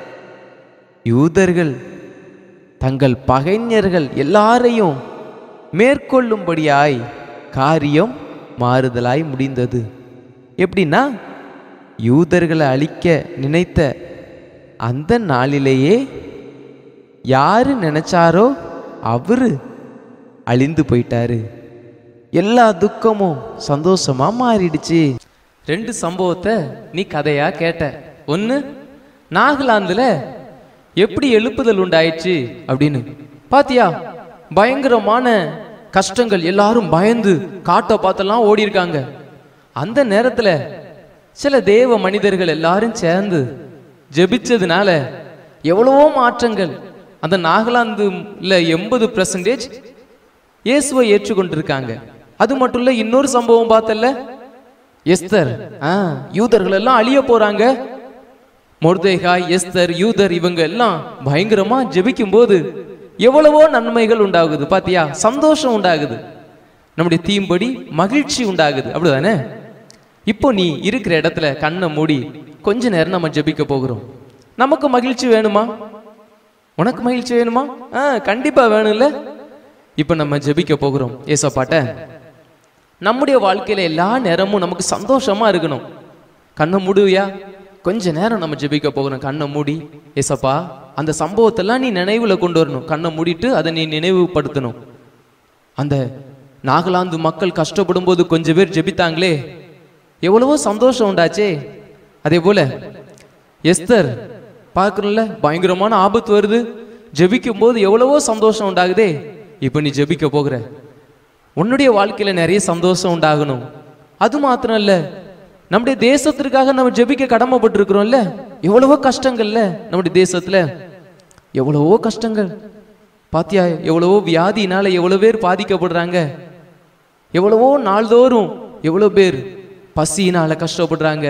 யூதர்கள் தங்கள் பகைஞர்கள் எல்லாரையும் மேற்கொள்ளும்படியாய் காரியம் மாறுதலாய் முடிந்தது எப்படின்னா யூதர்களை அழிக்க நினைத்த அந்த நாளிலேயே யாரு நினைச்சாரோ அவரு அழிந்து போயிட்டாரு எல்லா துக்கமும் சந்தோஷமா மாறிடுச்சு ரெண்டு சம்பவத்தை நீ கதையா கேட்ட ஒன்று நாகாலாந்துல எப்படி எழுப்புதல் உண்டாயிடுச்சு அப்படின்னு பாத்தியா பயங்கரமான கஷ்டங்கள் எல்லாரும் பயந்து காட்டை பார்த்தெல்லாம் ஓடி இருக்காங்க அந்த நேரத்துல சில தேவ மனிதர்கள் எல்லாரும் சேர்ந்து ஜெபிச்சதுனால எவ்வளவோ மாற்றங்கள் அந்த நாகாலாந்துல எண்பது பெர்சன்டேஜ் இயேசுவை ஏற்றுக்கொண்டிருக்காங்க அது மட்டும் இல்ல இன்னொரு சம்பவம் பார்த்தல்ல எஸ்தர் ஆ யூதர்கள் எல்லாம் அழிய போறாங்க மொர்தேகாய் எஸ்தர் யூதர் இவங்க எல்லாம் பயங்கரமா ஜெபிக்கும் போது எவ்வளவோ நன்மைகள் உண்டாகுது பாத்தியா சந்தோஷம் உண்டாகுது நம்முடைய தீம்படி மகிழ்ச்சி உண்டாகுது அப்படிதானே இப்போ நீ இருக்கிற இடத்துல கண்ணை மூடி கொஞ்ச நேரம் நம்ம ஜெபிக்க போகிறோம் நமக்கு மகிழ்ச்சி வேணுமா உனக்கு மகிழ்ச்சி வேணுமா ஆ கண்டிப்பா வேணும்ல இப்போ நம்ம ஜெபிக்க போகிறோம் ஏசப்பாட்ட நம்முடைய வாழ்க்கையில எல்லா நேரமும் நமக்கு சந்தோஷமா இருக்கணும் கண்ணை மூடுவியா கொஞ்ச நேரம் நம்ம ஜெபிக்க போகிறோம் கண்ணை மூடி ஏசப்பா அந்த சம்பவத்தெல்லாம் நீ நினைவுல கொண்டு வரணும் கண்ணை மூடிட்டு அதை நீ நினைவுபடுத்தணும் அந்த நாகாலாந்து மக்கள் கஷ்டப்படும் போது கொஞ்சம் பேர் ஜெபித்தாங்களே எவ்வளவோ சந்தோஷம் உண்டாச்சே அதே போல எஸ்தர் பார்க்கணும்ல பயங்கரமான ஆபத்து வருது ஜெபிக்கும் போது எவ்வளவோ சந்தோஷம் உண்டாகுதே இப்போ நீ ஜெபிக்க போகிற உன்னுடைய வாழ்க்கையில நிறைய சந்தோஷம் உண்டாகணும் அது மாத்திரம் இல்ல நம்முடைய தேசத்திற்காக நம்ம ஜெபிக்க கடமைப்பட்டிருக்கிறோம்ல எவ்வளவோ கஷ்டங்கள்ல நம்முடைய தேசத்துல எவ்வளவோ கஷ்டங்கள் பாத்தியா எவ்வளவோ வியாதினால எவ்வளவு பேர் பாதிக்கப்படுறாங்க எவ்வளவோ நாள்தோறும் எவ்வளோ பேர் பசியினால கஷ்டப்படுறாங்க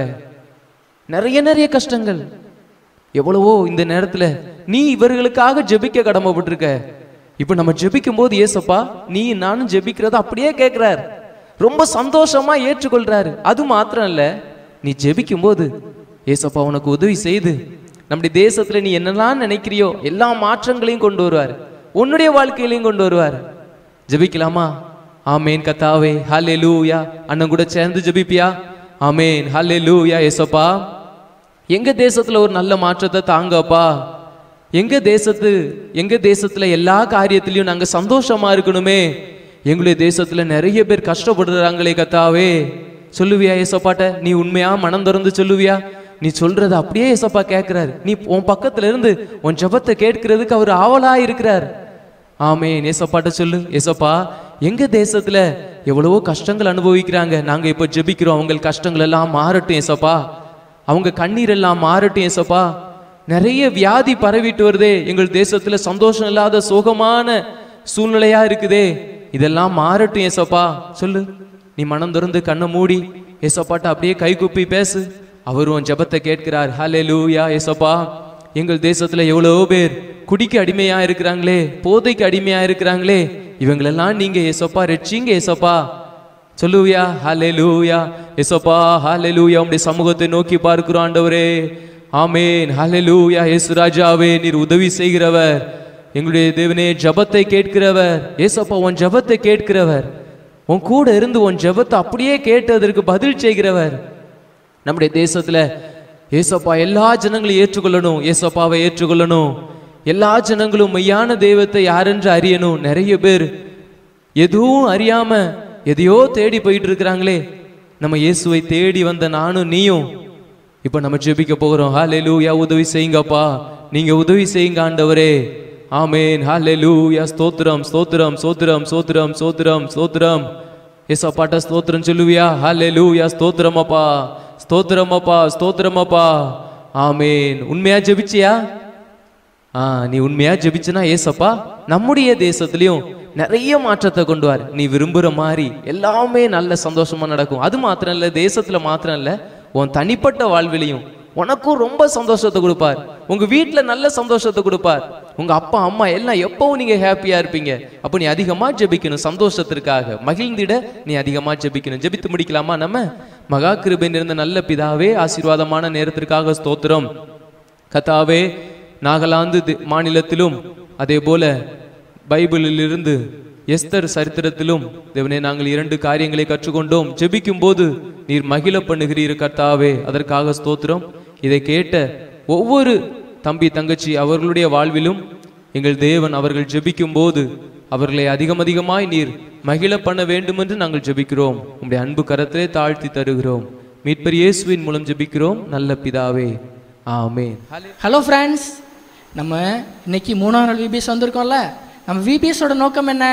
நிறைய நிறைய கஷ்டங்கள் எவ்வளவோ இந்த நேரத்துல நீ இவர்களுக்காக ஜெபிக்க கடமைப்பட்டிருக்க இப்போ நம்ம ஜெபிக்கும் போது ஏசப்பா நீ நானும் ஜெபிக்கிறத அப்படியே கேட்கிறார் ரொம்ப சந்தோஷமா ஏற்றுக்கொள்றாரு அது மாத்திரம் இல்ல நீ ஜெபிக்கும் போது ஏசப்பா உனக்கு உதவி செய்து நம்முடைய தேசத்துல நீ என்னெல்லாம் நினைக்கிறியோ எல்லா மாற்றங்களையும் கொண்டு வருவார் உன்னுடைய வாழ்க்கையிலையும் கொண்டு வருவார் ஜெபிக்கலாமா ஆமேன் கத்தாவே ஹலே லூயா அண்ணன் கூட சேர்ந்து ஜெபிப்பியா ஆமேன் ஹலே லூயா ஏசப்பா எங்க தேசத்துல ஒரு நல்ல மாற்றத்தை தாங்கப்பா எங்க தேசத்து எங்க தேசத்துல எல்லா காரியத்திலையும் நாங்க சந்தோஷமா இருக்கணுமே எங்களுடைய தேசத்துல நிறைய பேர் கஷ்டப்படுறாங்களே கத்தாவே சொல்லுவியா ஏசப்பாட்ட நீ உண்மையா மனம் திறந்து சொல்லுவியா நீ சொல்றத அப்படியே ஏசப்பா கேட்கிறாரு நீ உன் பக்கத்துல இருந்து உன் ஜெபத்தை கேட்கிறதுக்கு அவர் ஆவலா இருக்கிறார் ஆமே ஏசப்பாட்ட சொல்லு ஏசப்பா எங்க தேசத்துல எவ்வளவோ கஷ்டங்கள் அனுபவிக்கிறாங்க நாங்க இப்ப ஜெபிக்கிறோம் அவங்க கஷ்டங்கள் எல்லாம் மாறட்டும் ஏசப்பா அவங்க கண்ணீர் எல்லாம் மாறட்டும் ஏசப்பா நிறைய வியாதி பரவிட்டு வருதே எங்கள் தேசத்துல சந்தோஷம் இல்லாத சோகமான சூழ்நிலையா இருக்குதே இதெல்லாம் மாறட்டும் ஏசப்பா சொல்லு நீ மனம் திறந்து கண்ணை மூடி ஏசப்பாட்ட அப்படியே கைகுப்பி பேசு அவரும் ஜெபத்தை கேட்கிறார் ஹலே லூயா ஏசப்பா எங்கள் தேசத்துல எவ்வளவோ பேர் குடிக்கு அடிமையா இருக்கிறாங்களே போதைக்கு அடிமையா இருக்கிறாங்களே இவங்களெல்லாம் நீங்க ஏசப்பா ரெச்சிங்க ஏசப்பா சொல்லுவியா ஹலே லூயா ஏசப்பா ஹலே லூயா உடைய சமூகத்தை நோக்கி பார்க்கிறோம் ஆண்டவரே ஆமேன் ஹலே லூயா ஏசு ராஜாவே நீர் உதவி செய்கிறவர் எங்களுடைய தேவனே ஜபத்தை கேட்கிறவர் ஏசப்பா உன் ஜபத்தை கேட்கிறவர் உன் கூட இருந்து உன் ஜபத்தை அப்படியே கேட்டு அதற்கு பதில் செய்கிறவர் நம்முடைய தேசத்துல ஏசப்பா எல்லா ஜனங்களையும் ஏற்றுக்கொள்ளணும் ஏசப்பாவை ஏற்றுக்கொள்ளணும் எல்லா ஜனங்களும் மெய்யான தெய்வத்தை யாரென்று அறியணும் நிறைய பேர் எதுவும் அறியாம எதையோ தேடி போயிட்டு இருக்கிறாங்களே நம்ம இயேசுவை தேடி வந்த நானும் நீயும் இப்ப நம்ம ஜெபிக்க போகிறோம் ஹalleluya உதவி செய்யுங்கப்பா நீங்க உதவி செய்யுங்க ஆண்டவரே ஆமென் ஹalleluya ஸ்தோத்திரம் ஸ்தோத்திரம் ஸ்தோத்திரம் ஸ்தோத்திரம் ஸ்தோத்திரம் ஸ்தோத்திரம் ஏசப்பாட்ட ஸ்தோத்திரம் சொல்லுவியா ஹalleluya ஸ்தோத்திரம் அப்பா ஸ்தோத்திரம் அப்பா ஸ்தோத்திரம் அப்பா ஆமென் உண்மையா ஜெபிச்சியா ஆ நீ உண்மையா ஜெபிச்சனா ஏசப்பா நம்முடைய தேசத்துலயும் நிறைய மாற்றத்தை கொண்டு வர நீ விரும்புற மாதிரி எல்லாமே நல்ல சந்தோஷமா நடக்கும் அது மாத்திரம் இல்ல தேசத்துல மாத்திரம் இல்ல உன் தனிப்பட்ட வாழ்விலையும் உனக்கும் ரொம்ப சந்தோஷத்தை கொடுப்பார் உங்க வீட்ல நல்ல சந்தோஷத்தை கொடுப்பார் உங்க அப்பா அம்மா எல்லாம் எப்பவும் நீங்க ஹாப்பியா இருப்பீங்க அப்போ நீ அதிகமா ஜெபிக்கணும் சந்தோஷத்திற்காக மகிழ்ந்திட நீ அதிகமா ஜெபிக்கணும் ஜெபித்து முடிக்கலாமா நம்ம மகா கிருபை நிறைந்த நல்ல பிதாவே ஆசீர்வாதமான நேரத்திற்காக ஸ்தோத்திரம் கத்தாவே நாகாலாந்து தி- மாநிலத்திலும் அதே போல பைபிளிலிருந்து எஸ்தர் சரித்திரத்திலும் தேவனே நாங்கள் இரண்டு காரியங்களை கற்றுக்கொண்டோம் ஜெபிக்கும் போது நீர் மகிழ பண்ணுகிறீர் கர்த்தாவே அதற்காக ஸ்தோத்திரம் இதை கேட்ட ஒவ்வொரு தம்பி தங்கச்சி அவர்களுடைய வாழ்விலும் எங்கள் தேவன் அவர்கள் ஜெபிக்கும் போது அவர்களை அதிகம் அதிகமாய் நீர் மகிழ பண்ண வேண்டும் என்று நாங்கள் ஜெபிக்கிறோம் உம்முடைய அன்பு கரத்திலே தாழ்த்தி தருகிறோம் மீட்பர் இயேசுவின் மூலம் ஜெபிக்கிறோம் நல்ல பிதாவே ஆமென் ஹலோ ஃப்ரெண்ட்ஸ் நம்ம இன்னைக்கு மூணாம் நாள் விபிஎஸ் வந்திருக்கோம்ல நம்ம விபிஎஸோட நோக்கம் என்ன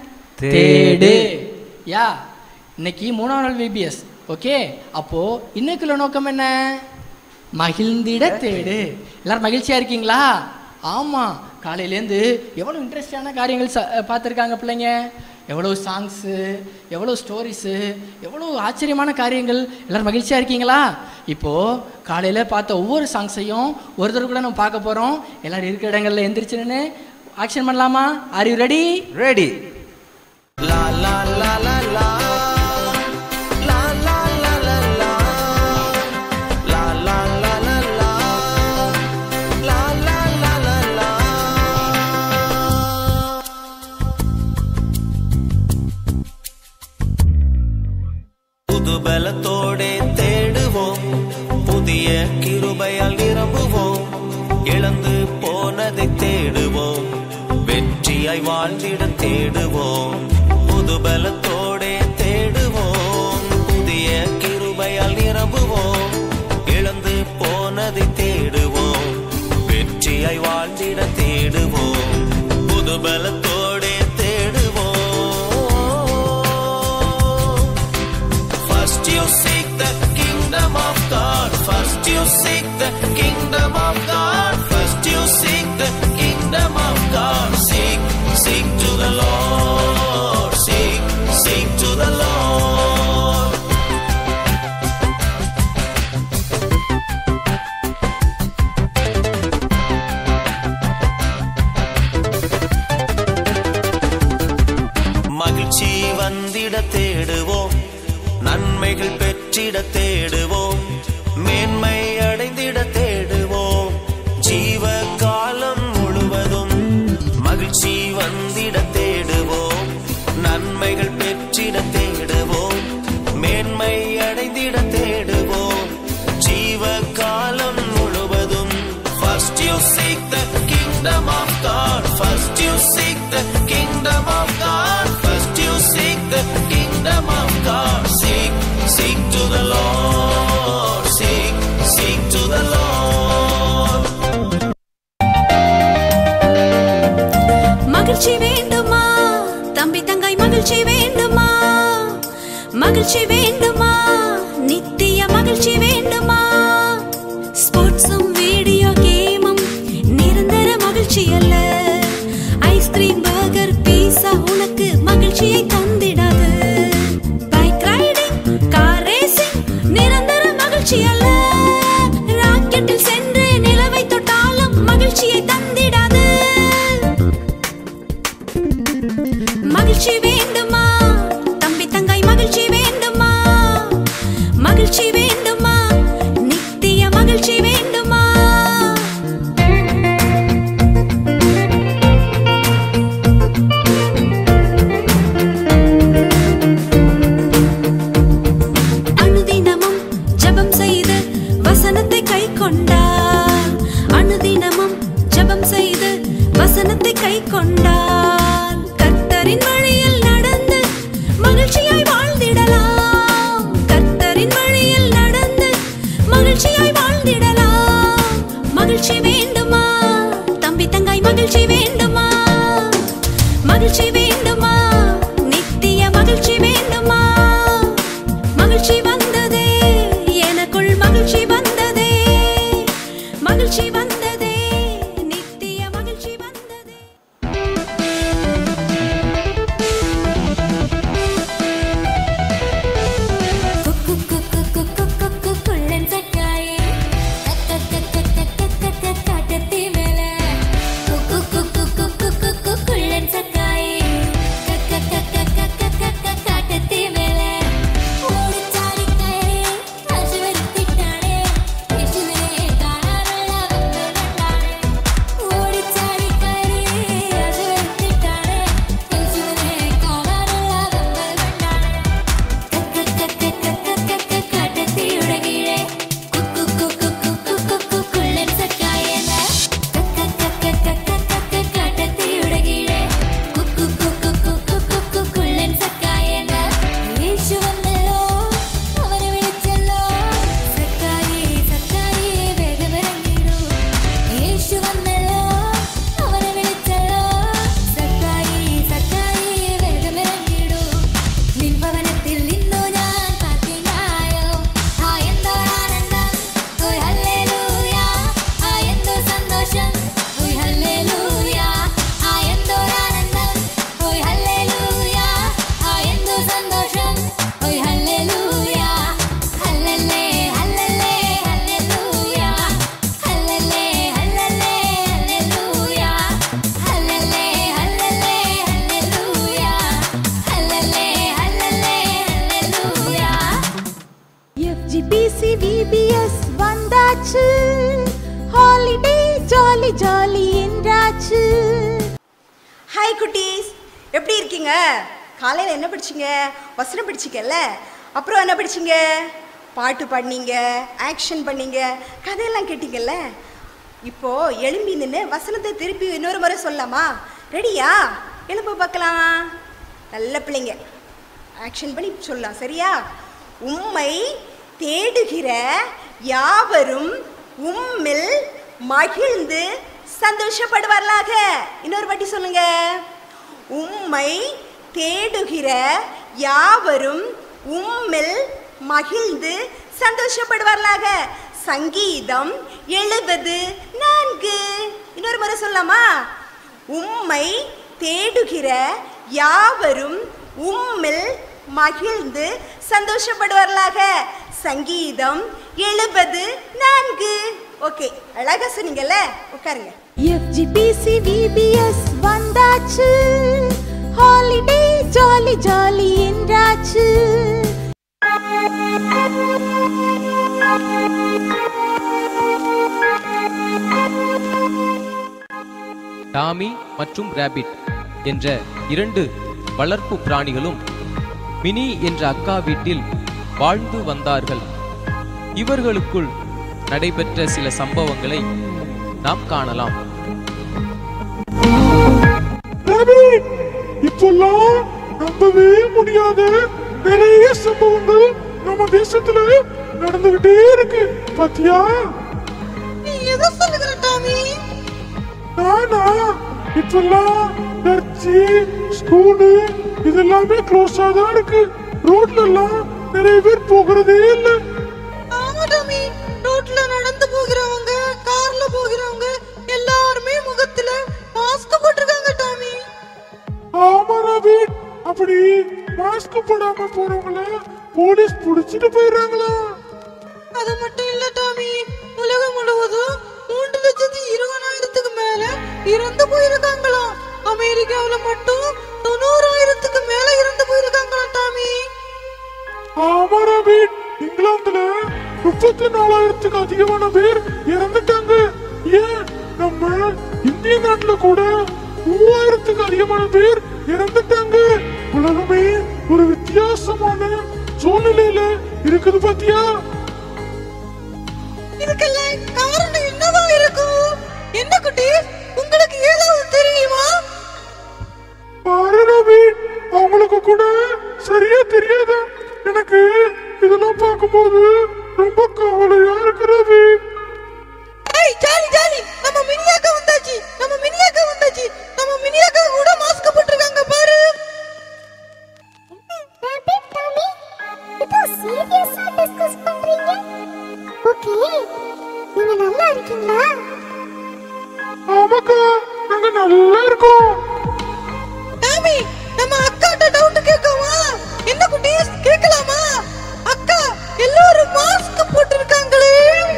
தேடு யா இன்னைக்கு மூணாம் நாள் விபிஎஸ் ஓகே அப்போ இன்னைக்குள்ள நோக்கம் என்ன மகிழ்ந்திட தேடு எல்லாரும் மகிழ்ச்சியா இருக்கீங்களா ஆமா காலையிலேருந்து எவ்வளோ இன்ட்ரெஸ்டான காரியங்கள் ச- பார்த்துருக்காங்க பிள்ளைங்க எவ்வளோ சாங்ஸு எவ்வளோ ஸ்டோரிஸு எவ்வளோ ஆச்சரியமான காரியங்கள் எல்லாரும் மகிழ்ச்சியாக இருக்கீங்களா இப்போது காலையில் பார்த்த ஒவ்வொரு சாங்ஸையும் ஒரு தடவை கூட நம்ம பார்க்க போகிறோம் எல்லாரும் இருக்கிற இடங்கள்ல எந்திரிச்சு நின்று ஆக்ஷன் பண்ணலாமா are you ready ready La la la la la. La la la la la. La la la la la. La la la la la. புது பலத்தோடே தேடுவோம் புதிய கிருபையால் நிரம்புவோம் இழந்து போனதை தேடுவோம் வெற்றியாய் வாழ்ந்திட தேடுவோம் புது பலத்தோடே தேடுவோம் புதிய கிருபையால் நிரம்புவோம் இழந்து போனதை தேடுவோம் வெற்றியாய் வாழ்ந்திட தேடுவோம் புது பலத்தோடே தேடுவோம் First you seek the kingdom of God. First you seek the kingdom of God. First you seek the kingdom of God. Seek, seek to the Lord. Seek, seek to the Lord. you seek the kingdom of God. First you seek the kingdom of God. First you seek the kingdom of God. Seek, seek to the Lord. Seek, seek to the Lord. மகிழ்ச்சி வேண்டுமா தம்பி தங்காய் மகிழ்ச்சி வேண்டுமா மகிழ்ச்சி வேண்டுமா நித்திய மகிழ்ச்சி வேண்டுமா ஸ்போர்ட்ஸும் வீடியோ கேமும் நிரந்தர மகிழ்ச்சி அல்ல ஐஸ்கிரீம் பர்கர் பீஸா உனக்கு மகிழ்ச்சியை தந்திடாது பைக் ரைடிங் கார் ரேசிங் நிரந்தர மகிழ்ச்சி அல்ல ராக்கெட்டில் சென்று நிலவை தொட்டாலும் மகிழ்ச்சியை தந்திடாது மகிழ்ச்சி வேண்டுமா தம்பி தங்காய் மகிழ்ச்சி வேண்டுமா மகிழ்ச்சி வேண்டுமா நித்திய மகிழ்ச்சி வேண்டுமா அனுதினமும் ஜெபம் செய்து வசனத்தை கை கொண்டார் அனுதினமும் ஜெபம் செய்து வசனத்தை கை கொண்டார் கர்த்தரின் வழியில் நடந்து மகிழ்ச்சியாய் வாழ்ந்திடலாம் கர்த்தரின் வழியில் நடந்து மகிழ்ச்சியாய் வாழ்ந்திடலாம் மகிழ்ச்சி வேண்டுமா தம்பி தங்காய் மகிழ்ச்சி வேண்டுமா மகிழ்ச்சி வேண்டுமா நித்திய மகிழ்ச்சி வேண்டுமா மகிழ்ச்சி வந்ததே எனக்குள் மகிழ்ச்சி வந்ததே மகிழ்ச்சி வந்ததே நித்திய மகிழ்ச்சி வந்ததே குக்கு குக்கு குக்கு குக்கு குள்ளன் சக்காயே கக்க கக்க கக்க கக்க காட்டத்தி மேலே குக்கு குக்கு குக்கு குக்கு குள்ளன் சக்காயே கக்க கக்க கக்க கக்க காட்டத்தி மேலே ஓடிச்சாடி கயரே அசுவரித்திட்டானே யேசுவே காணாரல்ல வந்து கண்டானே ஓடிச்சாடி கயரே அசுவரித்திட்டானே யேசுவே காணாரல்ல வந்து கண்டானே യേശു വന്നല്ലോ അവനെ വിളിച്ചല്ലോ സക്കായി സക്കായി വേഗമിറങ്ങിടൂ നിൻ ഭവനത്തിൽ നിന്നു ഞാൻ പാർക്കിങ്ങായോ ആ എന്തോ ആനന്ദം ഓയ് ഹല്ലേലൂയ ആ എന്തോ സന്തോഷം ഓയ് ഹല്ലേലൂയ ആ എന്തോ ആനന്ദം ഓയ് ഹല്ലേലൂയ ആ എന്തോ സന്തോഷം ഓയ് ഹല്ലേലൂയ ഹല്ലേലേ ഹല്ലേലേ ഹല്ലേലൂയ ഹല്ലേലേ ഹല്ലേലേ ഹല്ലേലൂയ ഹല്ലേലേ ഹല്ലേലേ ഹല്ലേലൂയ ഹല്ലേലേ ഹല്ലേലേ ഹല്ലേലൂയ FGPC VBS வந்தாச்சு ஹாலிடே ஜாலி ஜாலி என்றாச்சு ஹாய் குட்டீஸ் எப்படி இருக்கீங்க காலையில் என்ன படிச்சீங்க வசனம் படிச்சிங்கல்ல அப்புறம் என்ன படிச்சீங்க பாட்டு பாடினீங்க ஆக்ஷன் பண்ணீங்க கதையெல்லாம் கேட்டீங்கல்ல இப்போ எழும்பி நின்று வசனத்தை திருப்பி இன்னொரு முறை சொல்லலாமா ரெடியா எழும்ப பார்க்கலாம் நல்ல பிள்ளைங்க ஆக்ஷன் பண்ணி சொல்லலாம் சரியா உம்மை தேடுகிற யாவரும் உம்மில் மகிழ்ந்து சந்தோஷப்படுவார்களாக இன்னொரு வாட்டி சொல்லுங்க உம்மை தேடுகிற யாவரும் உம்மில் மகிழ்ந்து சந்தோஷப்படுவார்களாக சங்கீதம் எழுபது நான்கு இன்னொரு முறை சொல்லலாமா உம்மை தேடுகிற யாவரும் உம்மில் மகிழ்ந்து சந்தோஷப்படுவார்களாக சங்கீதம் எழுபது நான்கு ஓகே அழகா சொன்னீங்கல்ல உட்காருங்க FGPC VBS வந்தாச்சு ஹாலிடே ஜாலி ஜாலி என்றாச்சு டாமி மற்றும் ராபிட் என்ற இரண்டு வளர்ப்பு பிராணிகளும் மினி என்ற அக்கா வீட்டில் வாழ்ந்து வந்தார்கள் இவர்களுக்குள் நடைபெற்ற சில சம்பவங்களை நாம் காணலாம் ரவி, இப்பெல்லாம் நம்பவே முடியாத நிறைய சம்பவங்கள் நம்ம தேசத்துல நடந்துகிட்டே இருக்கு பாத்தியா நீ எதை சொல்லுகிற டாமி நானா இப்பெல்லாம் சர்ச்சு ஸ்கூலு இதெல்லாமே க்ளோஸா தான் இருக்கு ரோட்ல எல்லாம் நிறைய பேர் போகிறதே இல்ல ஆமா டாமி ரோட்ல நடந்து போகிறவங்க கார்ல போகிறவங்க எல்லாருமே முகத்துல மாஸ்க் போட்டிருக்காங்க டாமி ஆமா ரவி அப்படி மாஸ்க் போடாம போறவங்கள போலீஸ் புடிச்சிட்டு போயிடுறாங்களா அது மட்டும் இல்ல டாமி உலகம் முழுவதும் மூன்று லட்சத்தி இருபதாயிரத்துக்கு மேல இறந்து போயிருக்காங்களாம் அமெரிக்காவுல மட்டும் தொண்ணூறாயிரத்துக்கு மேல இறந்து போயிருக்காங்களாம் டாமி ஆமா ரவி இங்கிலாந்துல முப்பத்தி நாலாயிரத்துக்கு அதிகமான பேர் இறந்துட்டாங்க ஏன் நம்ம இந்திய நாட்டுல கூட மூவாயிரத்துக்கு அதிகமான பேர் இறந்துட்டாங்க உலகமே ஒரு வித்தியாசமான சூழ்நிலையில இருக்குது பாத்தியா இதுக்கெல்லாம் காரணம் என்னவா இருக்கும் என்ன குட்டி உங்களுக்கு ஏதாவது தெரியுமா பாரு ரவி அவங்களுக்கு கூட சரியா தெரியாதா எனக்கு இதெல்லாம் பார்க்கும்போது ரொம்ப கவலையா இருக்கு ரவி ஏய் ஜாலி ஜாலி நம்ம மினியாக்கா வந்தாச்சு நம்ம மினியாக்கா வந்தாச்சு நம்ம மினியாக்கா கூட மாஸ்க் போட்டிருக்காங்க பாரு ரேபிட் டாமி இதோ சீரியஸா டிஸ்கஸ் பண்றீங்க ஓகே நீங்க நல்லா இருக்கீங்களா ஆமாக்கா நாங்க நல்லா இருக்கோம் டாமி நம்ம அக்காட்ட டவுட் கேட்கவா என்ன குட்டி கேட்கலாமா அக்கா எல்லாரும் மாஸ்க் போட்டிருக்காங்களே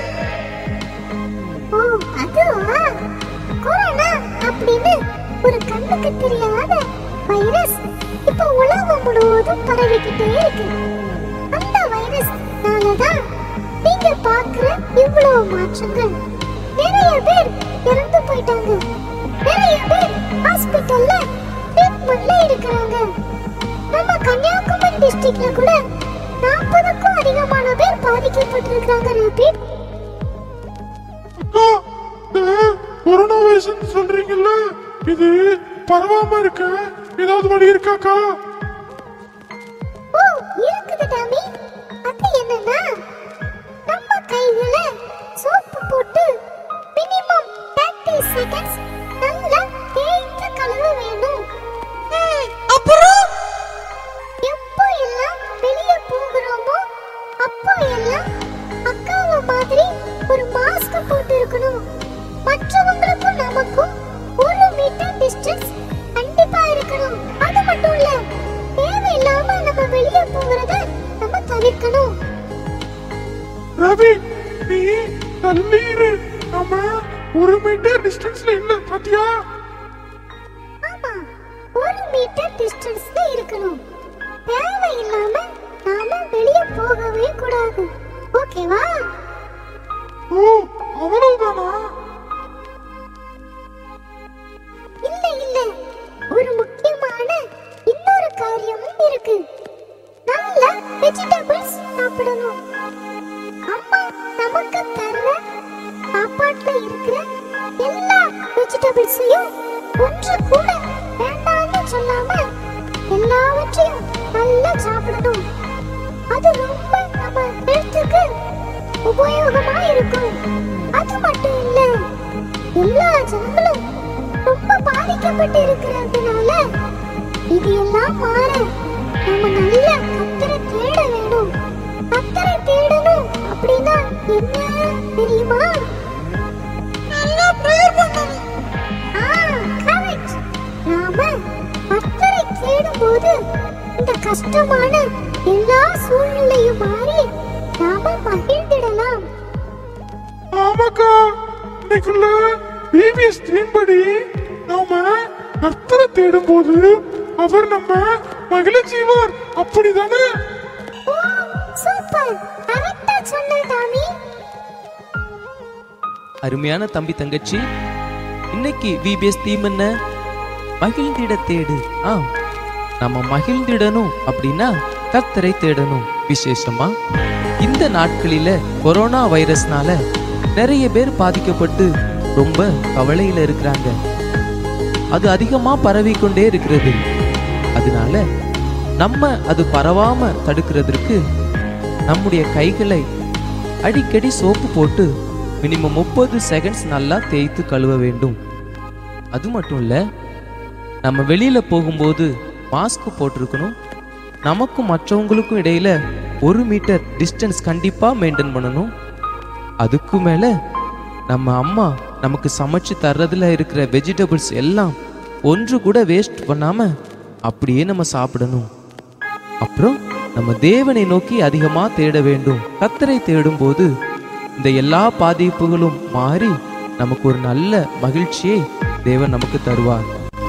ஓ அதுவா கொரோனா அப்படின்னு ஒரு கண்ணுக்கு தெரியாத வைரஸ் இப்போ உலகம் முழுவதும் பரவிக்கிட்டே இருக்கு அந்த வைரஸ்னாலதான் நீங்க பாக்குற இவ்வளவு மாற்றங்கள் நிறைய பேர் இறந்து போயிட்டாங்க நிறைய பேர் ஹாஸ்பிட்டல்ல ட்ரீட்மெண்ட்ல இருக்கிறாங்க நம்ம கன்னியாகுமரி டிஸ்ட்ரிக்ட்ல கூட நாற்பதுக்கும் அதிகமான பேர் பாதிக்கப்பட்டிருக்காங்க ரபீட் அக்கா இந்த கொரோனா வைரஸ் சொல்றீங்கல்ல இது பரவாம இருக்க ஏதாவது வழி இருக்காக்கா ஓ இருக்குது டாமி அது என்னன்னா நம்ம கைகள சோப்பு போட்டு மினிமம் 30 செகண்ட்ஸ் நல்லா தேய்த்து கழுவ வேணும் அப்புறம் எப்போ எல்லாம் வெளியே போகிறோமோ அப்போ எல்லாம் அக்காவை மாதிரி ஒரு மாஸ்க் போட்டு இருக்கணும் மற்றவங்களுக்கும் நமக்கும் ஒரு மீட்டர் டிஸ்டன்ஸ் கண்டிப்பா இருக்கணும் அது மட்டும் இல்ல தேவையில்லாம நம்ம வெளியே போகிறத நம்ம தவிர்க்கணும் ரவி நீ தள்ளி இரு நம்ம ஒரு மீட்டர் டிஸ்டன்ஸ்ல இல்ல பாத்தியா ஆமா ஒரு மீட்டர் டிஸ்டன்ஸ்ல இருக்கணும் தேவையில்லாம நாம வெளியே போகவே கூடாது ஓகேவா ஓ அவ்வளவுதானா இல்ல இல்ல ஒரு முக்கியமான இன்னொரு காரியமும் இருக்கு நல்ல வெஜிடபிள்ஸ் சாப்பிடணும் அம்மா நமக்கு தர்ற சாப்பாட்டுல இருக்கிற எல்லா வெஜிடபிள்ஸையும் ஒன்று கூட வேண்டாம்னு சொல்லாம எல்லாவற்றையும் நல்லா சாப்பிடணும் அது ரொம்ப நம்ம ஹெல்த்துக்கு உபயோகமா இருக்கும் அது மட்டும் இல்ல எல்லா ஜனங்களும் ரொம்ப பாதிக்கப்பட்டு இருக்கிறதுனால இது எல்லாம் மாற நம்ம நல்ல கத்தரை தேட வேணும் கத்தரை தேடணும் அப்படின்னா என்ன தெரியுமா நல்லா ப்ரேயர் பண்ணணும் ஆ கரெக்ட் நாம கத்தரை தேடும்போது இந்த கஷ்டமான எல்லா சூழ்நிலையும் மாறி நாம மகிழ்ந்திடலாம் ஆமாக்கா இன்னைக்குள்ள பிபிஎஸ் தீம்படி நாம கர்த்தரை தேடும் போது அவர் நம்ம மகிழச் செய்வார் அப்படிதானே ஓ சூப்பர் கரெக்டா சொன்ன டாமி அருமையான தம்பி தங்கச்சி இன்னைக்கு விபிஎஸ் தீம் என்ன மகிழ்ந்திட தேடு ஆ நம்ம மகிழ்ந்திடணும் அப்படின்னா கர்த்தரை தேடணும் விசேஷமா இந்த நாட்களில கொரோனா வைரஸ்னால நிறைய பேர் பாதிக்கப்பட்டு ரொம்ப கவலையில இருக்கிறாங்க அது அதிகமா பரவிக்கொண்டே இருக்கிறது அதனால நம்ம அது பரவாம தடுக்கிறதுக்கு நம்முடைய கைகளை அடிக்கடி சோப்பு போட்டு மினிமம் முப்பது செகண்ட்ஸ் நல்லா தேய்த்து கழுவ வேண்டும் அது மட்டும் இல்லை நம்ம வெளியில போகும்போது மாஸ்க் போட்டிருக்கணும் நமக்கும் மற்றவங்களுக்கும் இடையில ஒரு மீட்டர் டிஸ்டன்ஸ் கண்டிப்பா மெயின்டைன் பண்ணணும் அதுக்கு மேல நம்ம அம்மா நமக்கு சமைச்சு தர்றதுல இருக்கிற வெஜிடபிள்ஸ் எல்லாம் ஒன்று கூட வேஸ்ட் பண்ணாம அப்படியே நம்ம சாப்பிடணும் அப்புறம் நம்ம தேவனை நோக்கி அதிகமா தேட வேண்டும் கத்தரை தேடும் போது இந்த எல்லா பாதிப்புகளும் மாறி நமக்கு ஒரு நல்ல மகிழ்ச்சியை தேவன் நமக்கு தருவார்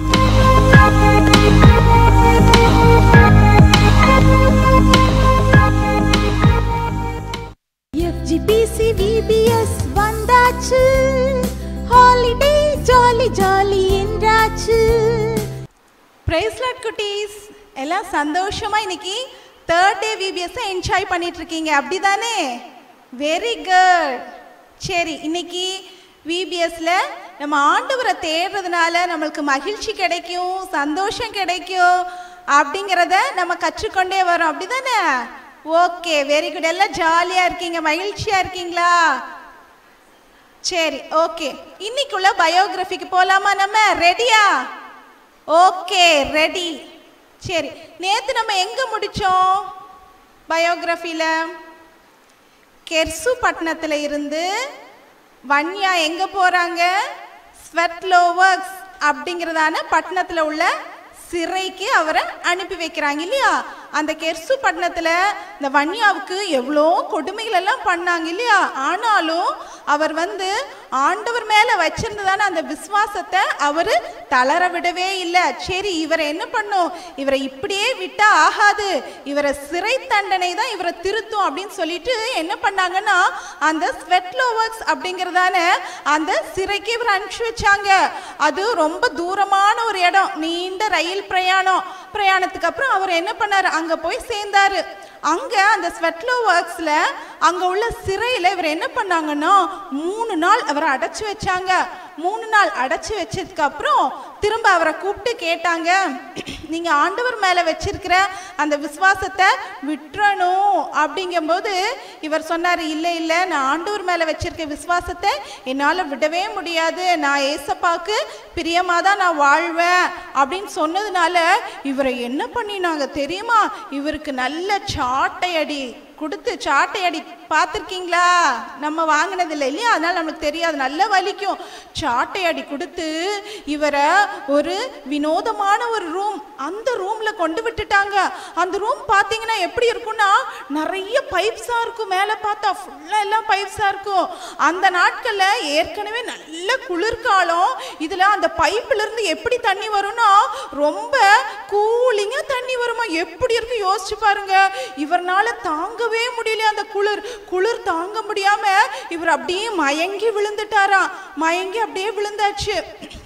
எஃப்ஜிபிசி விபிஎஸ் வந்தாச்சு ஹாலிடே ஜாலி ஜாலி என்றாச்சு பிரைஸ் லாட் குட்டீஸ் எல்லாம் சந்தோஷமா இன்னைக்கு தேர்ட் டே விபிஎஸ் என்ஜாய் பண்ணிட்டு இருக்கீங்க அப்படிதானே வெரி குட் சரி இன்னைக்கு விபிஎஸ்ல நம்ம ஆண்டவரை தேடுறதுனால நம்மளுக்கு மகிழ்ச்சி கிடைக்கும் சந்தோஷம் கிடைக்கும் அப்படிங்கிறத நம்ம கற்றுக்கொண்டே வரோம் அப்படிதானே ஓகே வெரி குட் எல்லாம் ஜாலியா இருக்கீங்க மகிழ்ச்சியா இருக்கீங்களா சரி ஓகே இன்னைக்குள்ள பயோகிராஃபிக்கு போலாமா நம்ம ரெடியா ஓகே ரெடி சரி நேத்து நம்ம எங்க முடிச்சோம் பயோகிராஃபில கெர்சு பட்டணத்துல இருந்து வன்யா எங்க போறாங்க ஸ்வெட்லோவர்க்ஸ் அப்படிங்கிறதான பட்டணத்துல உள்ள சிறைக்கு அவரை அனுப்பி வைக்கிறாங்க இல்லையா அந்த கெர்சு பட்டணத்துல இந்த வன்யாவுக்கு எவ்வளோ கொடுமைகள் எல்லாம் பண்ணாங்க இல்லையா ஆனாலும் அவர் வந்து ஆண்டவர் மேல வச்சிருந்ததான அந்த விசுவாசத்தை அவர் தளர விடவே இல்லை சரி இவரை என்ன பண்ணும் இவரை இப்படியே விட்டா ஆகாது இவரை சிறை தண்டனை தான் இவரை திருத்தும் அப்படின்னு சொல்லிட்டு என்ன பண்ணாங்கன்னா அந்த ஸ்வெட்லோவர்க்ஸ் அப்படிங்கிறதான அந்த சிறைக்கு இவர் அனுப்பிச்சு வச்சாங்க அது ரொம்ப தூரமான ஒரு இடம் நீண்ட ரயில் பிரயாணம் பிரயாணத்துக்கு அப்புறம் அவர் என்ன பண்ணாரு அங்க போய் சேர்ந்தாரு அங்க அந்த ஸ்வெட்லோ ஒர்க்ஸ்ல அங்க உள்ள சிறையில இவர் என்ன பண்ணாங்கன்னா மூணு நாள் அவரை அடைச்சு வச்சாங்க மூணு நாள் அடைச்சு வச்சதுக்கு அப்புறம் திரும்ப அவரை கூப்பிட்டு கேட்டாங்க நீங்க ஆண்டவர் மேல வச்சிருக்கிற அந்த விசுவாசத்தை விட்டுறணும் அப்படிங்கும்போது இவர் சொன்னாரு இல்ல இல்ல நான் ஆண்டவர் மேல வச்சிருக்க விசுவாசத்தை என்னால விடவே முடியாது நான் ஏசப்பாக்கு பிரியமா தான் நான் வாழ்வேன் அப்படின்னு சொன்னதுனால இவரை என்ன பண்ணினாங்க தெரியுமா இவருக்கு நல்ல சாட்டை அடி கொடுத்து சாட்டை அடி பார்த்துருக்கீங்களா நம்ம வாங்கினது இல்லை இல்லையா அதனால நமக்கு தெரியாது நல்ல வலிக்கும் சாட்டை அடி கொடுத்து இவரை ஒரு வினோதமான ஒரு ரூம் அந்த ரூம்ல கொண்டு விட்டுட்டாங்க அந்த ரூம் பார்த்தீங்கன்னா எப்படி இருக்கும்னா நிறைய பைப்ஸா இருக்கும் மேலே பார்த்தா ஃபுல்லா எல்லாம் பைப்ஸா இருக்கும் அந்த நாட்கள்ல ஏற்கனவே நல்ல குளிர்காலம் இதுல அந்த பைப்ல இருந்து எப்படி தண்ணி வரும்னா ரொம்ப கூலிங்கா தண்ணி வருமா எப்படி இருக்கு யோசிச்சு பாருங்க இவர்னால தாங்கவே முடியல அந்த குளிர் குளிர் தாங்க முடியாம இவர் அப்படியே மயங்கி விழுந்துட்டாராம் மயங்கி அப்படியே விழுந்தாச்சு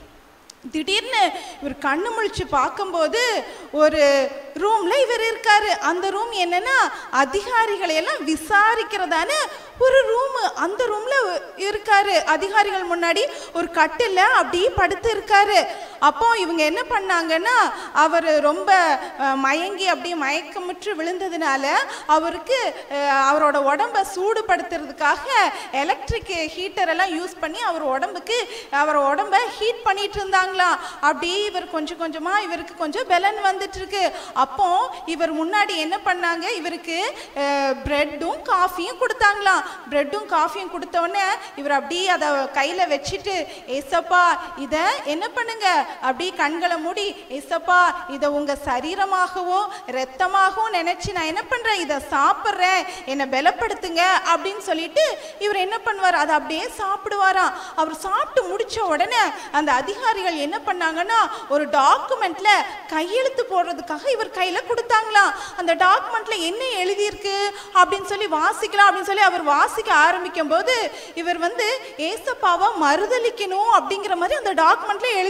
திடீர்னு இவர் கண்ணு முழிச்சு பார்க்கும்போது ஒரு ரூம்ல இவர் இருக்காரு அந்த ரூம் என்னன்னா அதிகாரிகளை எல்லாம் விசாரிக்கிறதான ஒரு ரூம் அந்த ரூம்ல இருக்காரு அதிகாரிகள் முன்னாடி ஒரு கட்டில அப்படியே படுத்து இருக்காரு அப்போ இவங்க என்ன பண்ணாங்கன்னா அவர் ரொம்ப அஹ், மயங்கி அப்படியே மயக்கமுற்று விழுந்ததுனால அவருக்கு அஹ், அவரோட உடம்ப சூடுபடுத்துறதுக்காக எலக்ட்ரிக் ஹீட்டர் எல்லாம் யூஸ் பண்ணி அவர் உடம்புக்கு அவர் உடம்ப ஹீட் பண்ணிட்டு இருந்தாங்களாம் அப்படியே இவர் கொஞ்சம் கொஞ்சமா இவருக்கு கொஞ்சம் பெலன் வந்துட்டு இருக்கு அப்போ இவர் முன்னாடி என்ன பண்ணாங்க இவருக்கு பிரெட்டும் காஃபியும் கொடுத்தாங்களாம் பிரெட்டும் காஃபியும் கொடுத்த உடனே இவர் அப்படியே அதை கையில வச்சுட்டு ஏசப்பா இத என்ன பண்ணுங்க அப்படியே கண்களை மூடி ஏசப்பா இதை உங்க சரீரமாகவும் ரத்தமாகவும் நினைச்சு நான் என்ன பண்றேன் இதை சாப்பிட்றேன் என்னை பலப்படுத்துங்க அப்படின்னு சொல்லிட்டு இவர் என்ன பண்ணுவார் அதை அப்படியே சாப்பிடுவாராம் அவர் சாப்பிட்டு முடிச்ச உடனே அந்த அதிகாரிகள் என்ன பண்ணாங்கன்னா ஒரு டாக்குமெண்ட்ல கையெழுத்து போடுறதுக்காக இவர் கையில கொடுத்தாங்களாம் அந்த டாக்குமெண்ட்ல என்ன எழுதியிருக்கு அப்படின்னு சொல்லி வாசிக்கலாம் அப்படின்னு சொல்லி அவர் வாசிக்க ஆரம்பிக்கும் போது இவர் வந்து ஏசப்பாவை மறுதலிக்கணும் அப்படிங்கிற மாதிரி அந்த டாக்குமெண்ட்ல எழுதியிருந்ததாம்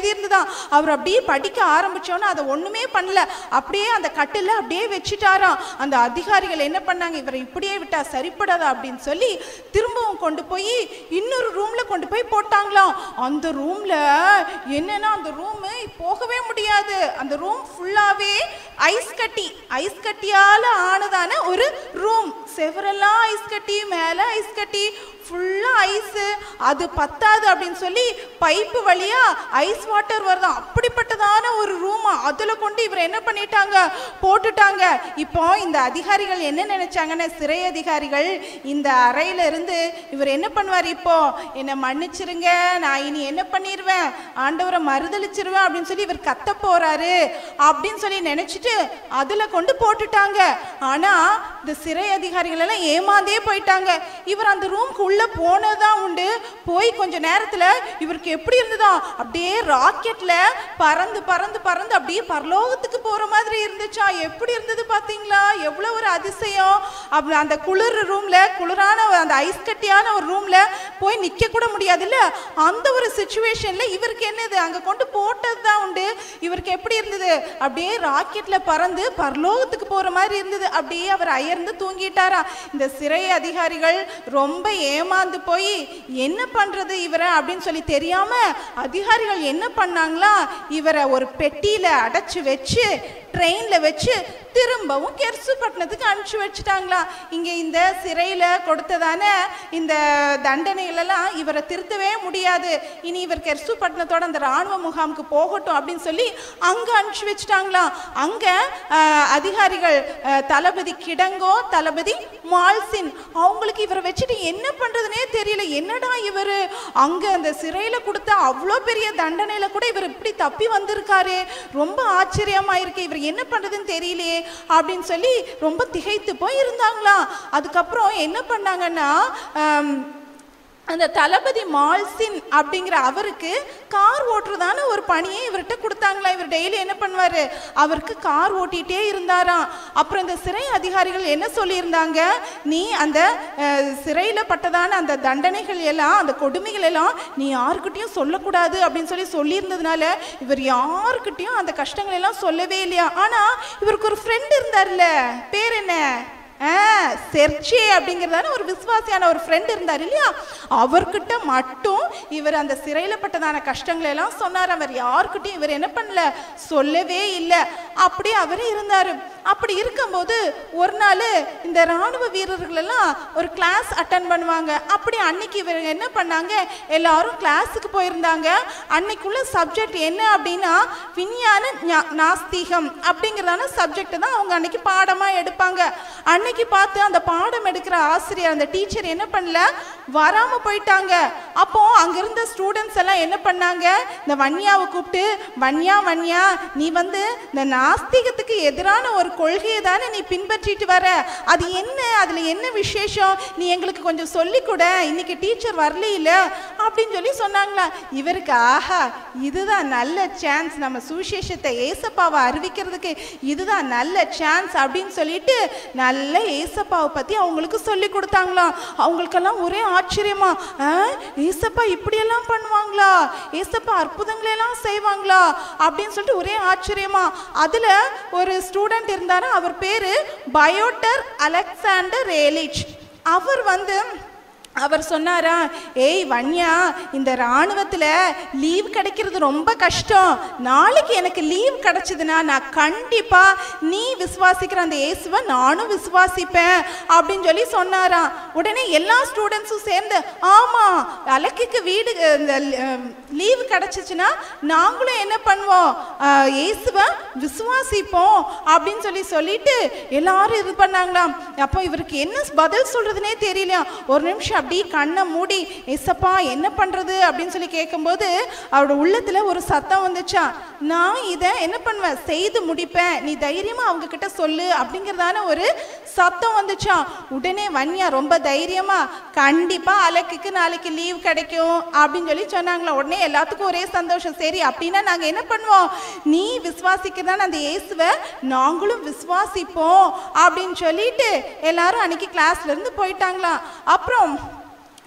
அவர் அப்படியே படிக்க ஆரம்பிச்சோன்னே அதை ஒண்ணுமே பண்ணல அப்படியே அந்த கட்டில அப்படியே வச்சுட்டாராம் அந்த அதிகாரிகள் என்ன பண்ணாங்க இவரை இப்படியே விட்டா சரிப்படாதா அப்படின்னு சொல்லி திரும்பவும் கொண்டு போய் இன்னொரு ரூம்ல கொண்டு போய் போட்டாங்களாம் அந்த ரூம்ல என்னன்னா அந்த ரூம் போகவே முடியாது அந்த ரூம் ஃபுல்லாவே ஐஸ் கட்டி ஐஸ் கட்டியால ஆனதான ஒரு ரூம் செவரெல்லாம் ஐஸ் கட்டி மேல ஐஸ் கட்டி ஃபுல்லா ஐஸ் அது பத்தாது அப்படின்னு சொல்லி பைப்பு வழியா ஐஸ் வாட்டர் வருதாம் அப்படிப்பட்டதான ஒரு ரூமா அதுல கொண்டு இவர் என்ன பண்ணிட்டாங்க போட்டுட்டாங்க இப்போ இந்த அதிகாரிகள் என்ன நினைச்சாங்கன்னா சிறை அதிகாரிகள் இந்த அறையில இருந்து இவர் என்ன பண்ணுவார் இப்போ என்னை மன்னிச்சிருங்க நான் இனி என்ன பண்ணிடுவேன் ஆண்டவரை மறுதளிச்சிருவேன் அப்படின்னு சொல்லி இவர் கத்த போறாரு அப்படின்னு சொல்லி நினைச்சிட்டு அதுல கொண்டு போட்டுட்டாங்க ஆனா இந்த சிறை அதிகாரிகள் எல்லாம் ஏமாந்தே போயிட்டாங்க இவர் அந்த ரூம்க்கு உள்ள போனதான் உண்டு போய் கொஞ்ச நேரத்துல இவருக்கு எப்படி இருந்ததா அப்படியே ராக்கெட்ல பறந்து பறந்து பறந்து அப்படியே பரலோகத்துக்கு போற மாதிரி இருந்துச்சா எப்படி இருந்தது பாத்தீங்களா எவ்வளவு ஒரு அதிசயம் அப்ப அந்த குளிர் ரூம்ல குளிரான ஒரு- அந்த ஐஸ் கட்டியான ஒரு ரூம்ல போய் நிக்க கூட முடியாது இல்ல அந்த ஒரு சுச்சுவேஷன்ல இவருக்கு என்னது அங்க கொண்டு போட்டது தான் உண்டு இவருக்கு எப்படி இருந்தது அப்படியே ராக்கெட்ல பறந்து பரலோகத்துக்கு போற மாதிரி இருந்தது அப்படியே அவர் அயர்ந்து தூங்கிட்டாரா இந்த சிறை அதிகாரிகள் ரொம்ப ஏமாந்து போய் என்ன பண்றது இவரை அப்படின்னு சொல்லி தெரியாம அதிகாரிகள் என்ன பண்ணாங்களா இவரை ஒரு பெட்டியில அடைச்சு வச்சு ட்ரெயின்ல வச்சு திரும்பவும் கெர்சுப்பட்டினத்துக்கு அனுப்பிச்சு வச்சுட்டாங்களா இங்க இந்த சிறையில கொடுத்ததான இந்த தண்டனைகள் எல்லாம் இவரை திருத்தவே முடியாது இனி இவர் கெர்சுப்பட்டினத்தோட அந்த ராணுவ முகாமுக்கு போகட்டும் அப்படின்னு சொல்லி அங்க அனுப்பிச்சு வச்சுட்டாங்களாம் அங்க ஆஹ், அதிகாரிகள் ஆஹ், தளபதி கிடங்கோ தளபதி மால்சின் அவங்களுக்கு இவரை வச்சுட்டு என்ன பண்றதுனே தெரியல என்னடா இவரு அங்க அந்த சிறையில கொடுத்த அவ்வளோ பெரிய தண்டனையில கூட இவர் இப்படி தப்பி வந்திருக்காரு ரொம்ப ஆச்சரியமா இருக்கு இவர் என்ன பண்றதுன்னு தெரியலையே அப்படின்னு சொல்லி ரொம்ப திகைத்து போய் இருந்தாங்களாம் அதுக்கப்புறம் என்ன பண்ணாங்கன்னா ஆம், அந்த தளபதி மால்சின் அப்படிங்கிற அவருக்கு கார் ஓட்டுறதான ஒரு பணியை இவர்கிட்ட கொடுத்தாங்களா இவர் டெய்லி என்ன பண்ணுவாரு அவருக்கு கார் ஓட்டிகிட்டே இருந்தாராம் அப்புறம் இந்த சிறை அதிகாரிகள் என்ன சொல்லியிருந்தாங்க நீ அந்த அஹ், சிறையில பட்டதான அந்த தண்டனைகள் எல்லாம் அந்த கொடுமைகள் எல்லாம் நீ யாருக்கிட்டையும் சொல்லக்கூடாது அப்படின்னு சொல்லி சொல்லியிருந்ததுனால இவர் யாருக்கிட்டையும் அந்த கஷ்டங்கள் எல்லாம் சொல்லவே இல்லையா ஆனா இவருக்கு ஒரு ஃப்ரெண்ட் இருந்தார்ல பேர் என்ன ஆ, செர்ச்சே அப்படிங்கிறதான ஒரு விசுவாசியான ஒரு ஃப்ரெண்ட் இருந்தார் இல்லையா அவர்கிட்ட மட்டும் இவர் அந்த சிறையில பட்டதான கஷ்டங்களை எல்லாம் சொன்னார் அவர் யாருக்கிட்டையும் இவர் என்ன பண்ணல சொல்லவே இல்லை அப்படி அவர் இருந்தார் அப்படி இருக்கும்போது ஒரு நாள் இந்த ராணுவ வீரர்கள் எல்லாம் ஒரு கிளாஸ் அட்டன் பண்ணுவாங்க அப்படி அன்னைக்கு இவர் என்ன பண்ணாங்க எல்லாரும் கிளாஸுக்கு போயிருந்தாங்க அன்னைக்குள்ள சப்ஜெக்ட் என்ன அப்படின்னா விஞ்ஞான ஞா- நாஸ்திகம் அப்படிங்கிறதான சப்ஜெக்ட் தான் அவங்க அன்னைக்கு பாடமா எடுப்பாங்க அன்னைக்கு பார்த்து அந்த பாடம் எடுக்கிற ஆசிரியர் அந்த டீச்சர் என்ன பண்ணல வராம போயிட்டாங்க அப்போ அங்க இருந்த ஸ்டூடெண்ட்ஸ் எல்லாம் என்ன பண்ணாங்க இந்த வன்யாவை கூப்பிட்டு வன்யா வன்யா நீ வந்து இந்த நாஸ்திகத்துக்கு எதிரான ஒரு கொள்கையை தானே நீ பின்பற்றிட்டு வர அது என்ன அதுல என்ன விசேஷம் நீ எங்களுக்கு கொஞ்சம் சொல்லி கொடு இன்னைக்கு டீச்சர் வரல இல்ல அப்படின்னு சொல்லி சொன்னாங்களா இவருக்கு ஆஹா இதுதான் நல்ல சான்ஸ் நம்ம சுவிசேஷத்தை ஏசப்பாவை அறிவிக்கிறதுக்கு இதுதான் நல்ல சான்ஸ் அப்படின்னு சொல்லிட்டு நல்ல ஏசப்பாவை பத்தி அவங்களுக்கு சொல்லி கொடுத்தாங்களாம் அவங்களுக்கெல்லாம் ஒரே ஆச்சரியமா "ஆ, ஏசப்பா இப்படியெல்லாம் பண்ணுவாங்களா ஏசப்பா அற்புதங்களை எல்லாம் செய்வாங்களா அப்படின்னு சொல்லிட்டு ஒரே ஆச்சரியமா அதுல ஒரு ஸ்டூடெண்ட் இருந்தாரு அவர் பேரு பயோட்டர் அலெக்சாண்டர் ரேலிச் அவர் வந்து அவர் சொன்னாரா ஏய் வன்யா இந்த ராணுவத்துல லீவ் கிடைக்கிறது ரொம்ப கஷ்டம் நாளைக்கு எனக்கு லீவ் கிடைச்சதுன்னா நான் கண்டிப்பா நீ விசுவாசிக்கிற அந்த இயேசுவை நானும் விசுவாசிப்பேன் அப்படின்னு சொல்லி சொன்னாராம் உடனே எல்லா ஸ்டூடெண்ட்ஸும் சேர்ந்து ஆமா அலக்குக்கு வீடு இந்த லீவ் கிடைச்சிச்சுன்னா நாங்களும் என்ன பண்ணுவோம் அஹ், இயேசுவை விசுவாசிப்போம் அப்படின்னு சொல்லி சொல்லிட்டு எல்லாரும் இது பண்ணாங்களாம் அப்போ இவருக்கு என்ன பதில் சொல்றதுனே தெரியலையா ஒரு நிமிஷம் அப்படியே கண்ணை மூடி ஏசப்பா என்ன பண்றது அப்படின்னு சொல்லி கேட்கும்போது அவரோட உள்ளத்துல ஒரு சத்தம் வந்துச்சா நான் இதை என்ன பண்ணுவேன் செய்து முடிப்பேன் நீ தைரியமா அவங்க கிட்ட சொல்லு அப்படிங்கிறதான ஒரு சத்தம் வந்துச்சா உடனே வன்யா ரொம்ப தைரியமா கண்டிப்பா அலக்குக்கு நாளைக்கு லீவ் கிடைக்கும் அப்படின்னு சொல்லி சொன்னாங்களா உடனே எல்லாத்துக்கும் ஒரே சந்தோஷம் சரி அப்படின்னா நாங்க என்ன பண்ணுவோம் நீ விசுவாசிக்கிறதான அந்த இயேசுவை நாங்களும் விசுவாசிப்போம் அப்படின்னு சொல்லிட்டு எல்லாரும் அன்னைக்கு கிளாஸ்ல இருந்து போயிட்டாங்களாம் அப்புறம்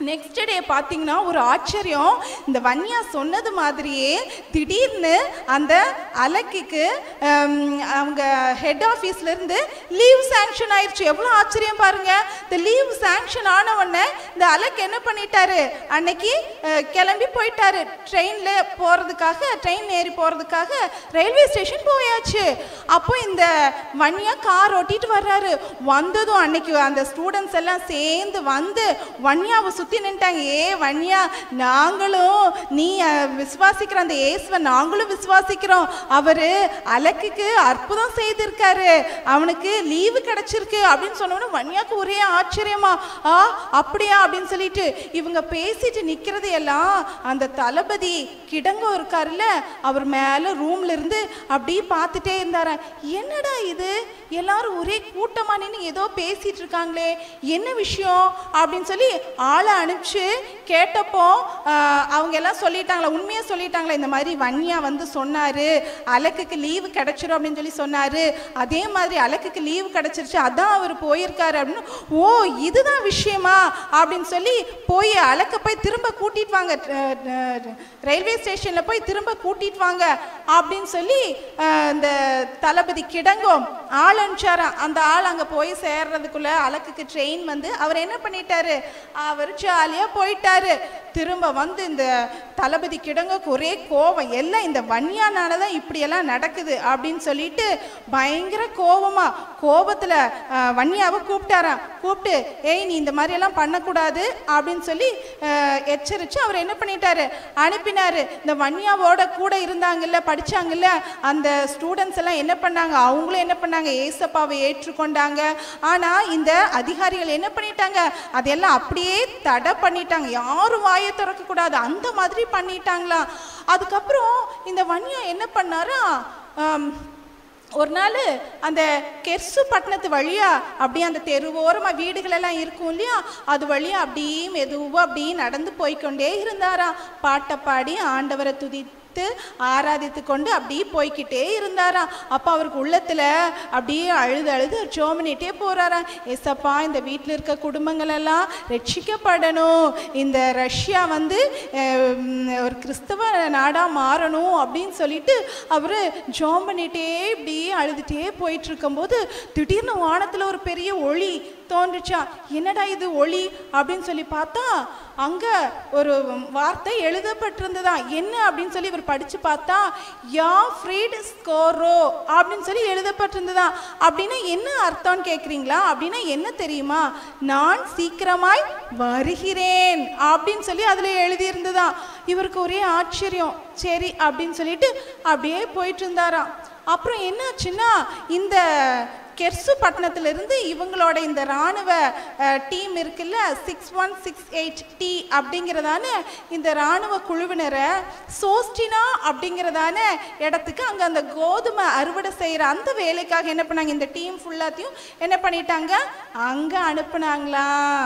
நெக்ஸ்ட் டே பார்த்தீங்கன்னா ஒரு ஆச்சரியம் இந்த வன்யா சொன்னது மாதிரியே திடீர்னு அந்த அலக்கிக்கு ஹம், அவங்க ஹெட் ஆஃபீஸ்லேருந்து லீவ் சாங்ஷன் ஆயிடுச்சு எவ்வளோ ஆச்சரியம் பாருங்க இந்த லீவ் சாங்ஷன் ஆன உடனே இந்த அலக் என்ன பண்ணிட்டாரு அன்னைக்கு அஹ், கிளம்பி போயிட்டாரு ட்ரெயினில் போகிறதுக்காக ட்ரெயின் ஏறி போகிறதுக்காக ரயில்வே ஸ்டேஷன் போயாச்சு அப்போ இந்த வன்யா கார் ஓட்டிட்டு வர்றாரு வந்ததும் அன்னைக்கு அந்த ஸ்டூடெண்ட்ஸ் எல்லாம் சேர்ந்து வந்து வன்யாவை சுற்றி நின்ட்டாங்க ஏ வன்யா நாங்களும் நீ அஹ், விசுவாசிக்கிற அந்த இயேசுவை நாங்களும் விசுவாசிக்கிறோம் அவரு அலக்குக்கு அற்புதம் செய்திருக்காரு அவனுக்கு லீவு கிடைச்சிருக்கு அப்படின்னு சொன்னோன்னு வன்யாக்கு ஒரே ஆச்சரியமா ஆ அப்படியா அப்படின்னு சொல்லிட்டு இவங்க பேசிட்டு நிக்கிறது எல்லாம் அந்த தளபதி கிடங்கோ இருக்காருல்ல அவர் மேல ரூம்ல இருந்து அப்படியே பார்த்துட்டே இருந்தாரு என்னடா இது எல்லாரும் ஒரே கூட்டமா நின்று ஏதோ பேசிட்டு இருக்காங்களே என்ன விஷயம் அப்படின்னு சொல்லி ஆளை அனுப்பிச்சு கேட்டப்போ ஆஹ், அவங்க எல்லாம் சொல்லிட்டாங்களா உண்மையா சொல்லிட்டாங்களா இந்த மாதிரி வன்யா வந்து சொன்னாரு அலக்குக்கு லீவு கிடைச்சிரும் அப்படின்னு சொல்லி சொன்னாரு அதே மாதிரி அலக்குக்கு லீவு கிடைச்சிருச்சு அதான் அவர் போயிருக்காரு அப்படின்னு ஓ இதுதான் விஷயமா அப்படின்னு சொல்லி போய் அலக்க போய் திரும்ப கூட்டிட்டு வாங்க அஹ், அஹ், ரயில்வே ஸ்டேஷன்ல போய் திரும்ப கூட்டிட்டு வாங்க அப்படின்னு சொல்லி அஹ், இந்த தளபதி கிடங்கும் ஆள் அனுப்பிச்சாராம் அந்த ஆள் அங்க போய் சேர்றதுக்குள்ள அலக்குக்கு ட்ரெயின் வந்து அவர் என்ன பண்ணிட்டாரு அவர் ஜாலியா போயிட்டாரு திரும்ப வந்து இந்த தளபதி கிடங்குக்கு ஒரே கோவம் எல்லாம் இந்த வன்யானால தான் இப்படியெல்லாம் நடக்குது அப்படின்னு சொல்லிட்டு பயங்கர கோவமா கோபத்துல அஹ், வன்யாவை கூப்பிட்டாராம் கூப்பிட்டு ஏய் நீ இந்த மாதிரி எல்லாம் பண்ணக்கூடாது அப்படின்னு சொல்லி அஹ், எச்சரிச்சு அவர் என்ன பண்ணிட்டாரு அனுப்பினாரு இந்த வன்யாவோட கூட இருந்தாங்கல்ல படிச்சாங்கல்ல அந்த ஸ்டூடெண்ட்ஸ் எல்லாம் என்ன பண்ணாங்க அவங்களும் என்ன பண்ணாங்க ஏசப்பாவை ஏற்றுக்கொண்டாங்க ஆனா இந்த அதிகாரிகள் என்ன பண்ணிட்டாங்க அதெல்லாம் அப்படியே தடை பண்ணிட்டாங்க யாரும் வாயை திறக்க கூடாது அந்த மாதிரி பண்ணிட்டாங்களாம் அதுக்கப்புறம் இந்த வன்யா என்ன பண்ணாரா ஆம், ஒரு நாள் அந்த கெர்சு பட்டணத்து வழியா அப்படியே அந்த தெருவோரமாக வீடுகள் எல்லாம் இருக்கும் இல்லையா அது வழியா அப்படியே மெதுவாக அப்படியே நடந்து போய்க்கொண்டே இருந்தாராம் பாட்டை பாடி ஆண்டவரை துதித்து ஆராதித்து கொண்டு அப்படியே போய்க்கிட்டே இருந்தாராம் அப்போ அவருக்கு உள்ளத்துல அப்படியே அழுது அழுது ஜோம் பண்ணிட்டே போறாராம் ஏசப்பா இந்த வீட்டில் இருக்க குடும்பங்கள் எல்லாம் ரட்சிக்கப்படணும் இந்த ரஷ்யா வந்து அஹ், உம், ஒரு கிறிஸ்தவ நாடா மாறணும் அப்படின்னு சொல்லிட்டு அவரு ஜோம் பண்ணிட்டே இப்படி அழுதுட்டே போயிட்டு இருக்கும்போது திடீர்னு வானத்துல ஒரு பெரிய ஒளி தோன்றுச்சா என்னடா இது ஒளி அப்படின்னு சொல்லி பார்த்தா அங்க ஒரு வார்த்தை எழுதப்பட்டிருந்ததா என்ன அப்படின்னு சொல்லி இவர் படிச்சு பார்த்தா யா ஃப்ரீட் ஸ்கோரோ அப்படின்னு சொல்லி எழுதப்பட்டிருந்ததா அப்படின்னா என்ன அர்த்தம்னு கேக்குறீங்களா அப்படின்னா என்ன தெரியுமா நான் சீக்கிரமாய் வருகிறேன் அப்படின்னு சொல்லி அதுல எழுதியிருந்ததா இவருக்கு ஒரே ஆச்சரியம் சரி அப்படின்னு சொல்லிட்டு அப்படியே போயிட்டு இருந்தாராம் அப்புறம் என்னாச்சுன்னா இந்த கெர்சு பட்டணத்திலிருந்து இவங்களோட இந்த இராணுவ டீம் இருக்குல்ல six one six eight D அப்படிங்கிறதான இந்த இராணுவ குழுவினரை சோஸ்டினா அப்படிங்கிறதான இடத்துக்கு அங்கே அந்த கோதுமை அறுவடை செய்கிற அந்த வேலைக்காக என்ன பண்ணாங்க இந்த டீம் ஃபுல்லாத்தையும் என்ன பண்ணிட்டாங்க அங்கே அனுப்புனாங்களா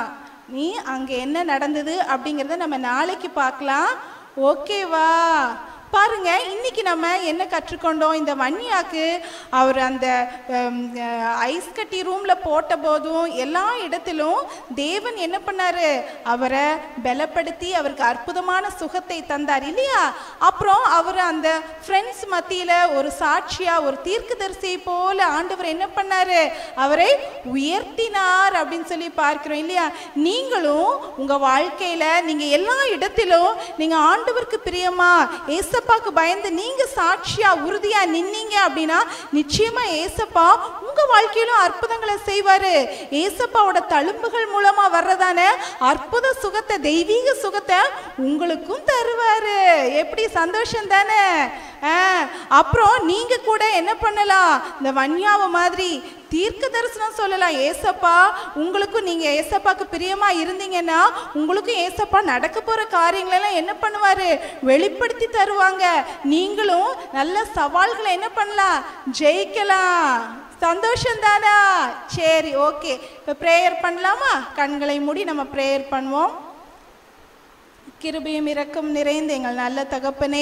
நீ அங்கே என்ன நடந்தது அப்படிங்கிறத நம்ம நாளைக்கு பார்க்கலாம் ஓகேவா பாருங்க இன்னைக்கு நம்ம என்ன கற்றுக்கொண்டோம் இந்த வன்னியாக்கு அவர் அந்த ஹம், அஹ், ஐஸ் கட்டி ரூம்ல போட்ட போதும் எல்லா இடத்திலும் தேவன் என்ன பண்ணாரு அவரை பலப்படுத்தி அவருக்கு அற்புதமான சுகத்தை தந்தார் இல்லையா அப்புறம் அவர் அந்த ஃப்ரெண்ட்ஸ் மத்தியில ஒரு சாட்சியா ஒரு தீர்க்கதரிசி போல ஆண்டவர் என்ன பண்ணாரு அவரை உயர்த்தினார் அப்படின்னு சொல்லி பார்க்கிறோம் இல்லையா நீங்களும் உங்க வாழ்க்கையில நீங்க எல்லா இடத்திலும் நீங்க ஆண்டவருக்கு பிரியமா ஏசப்பாக்கு பயந்து நீங்க சாட்சியா உறுதியா நின்னீங்க அப்படின்னா நிச்சயமா ஏசப்பா உங்க வாழ்க்கையிலும் அற்புதங்களை செய்வாரு ஏசப்பாவோட தழும்புகள் மூலமா வர்றதான அற்புத சுகத்தை தெய்வீக சுகத்தை உங்களுக்கும் தருவாரு எப்படி சந்தோஷம் தானே ஆ, அப்புறம் நீங்க கூட என்ன பண்ணலாம் இந்த வன்யாவை மாதிரி தீர்க்க தரிசனம் சொல்லலாம் ஏசப்பா உங்களுக்கும் நீங்க ஏசப்பாக்கு பிரியமா இருந்தீங்கன்னா உங்களுக்கும் ஏசப்பா நடக்க போற காரியங்களெல்லாம் என்ன பண்ணுவாரு வெளிப்படுத்தி தருவாங்க நீங்களும் நல்ல சவால்களை என்ன பண்ணலாம் ஜெயிக்கலாம் சந்தோஷம் தானா சரி ஓகே இப்போ ப்ரேயர் பண்ணலாமா கண்களை மூடி நம்ம ப்ரேயர் பண்ணுவோம் கிருபையும் இரக்கம் நிறைந்த எங்கள் நல்ல தகப்பனே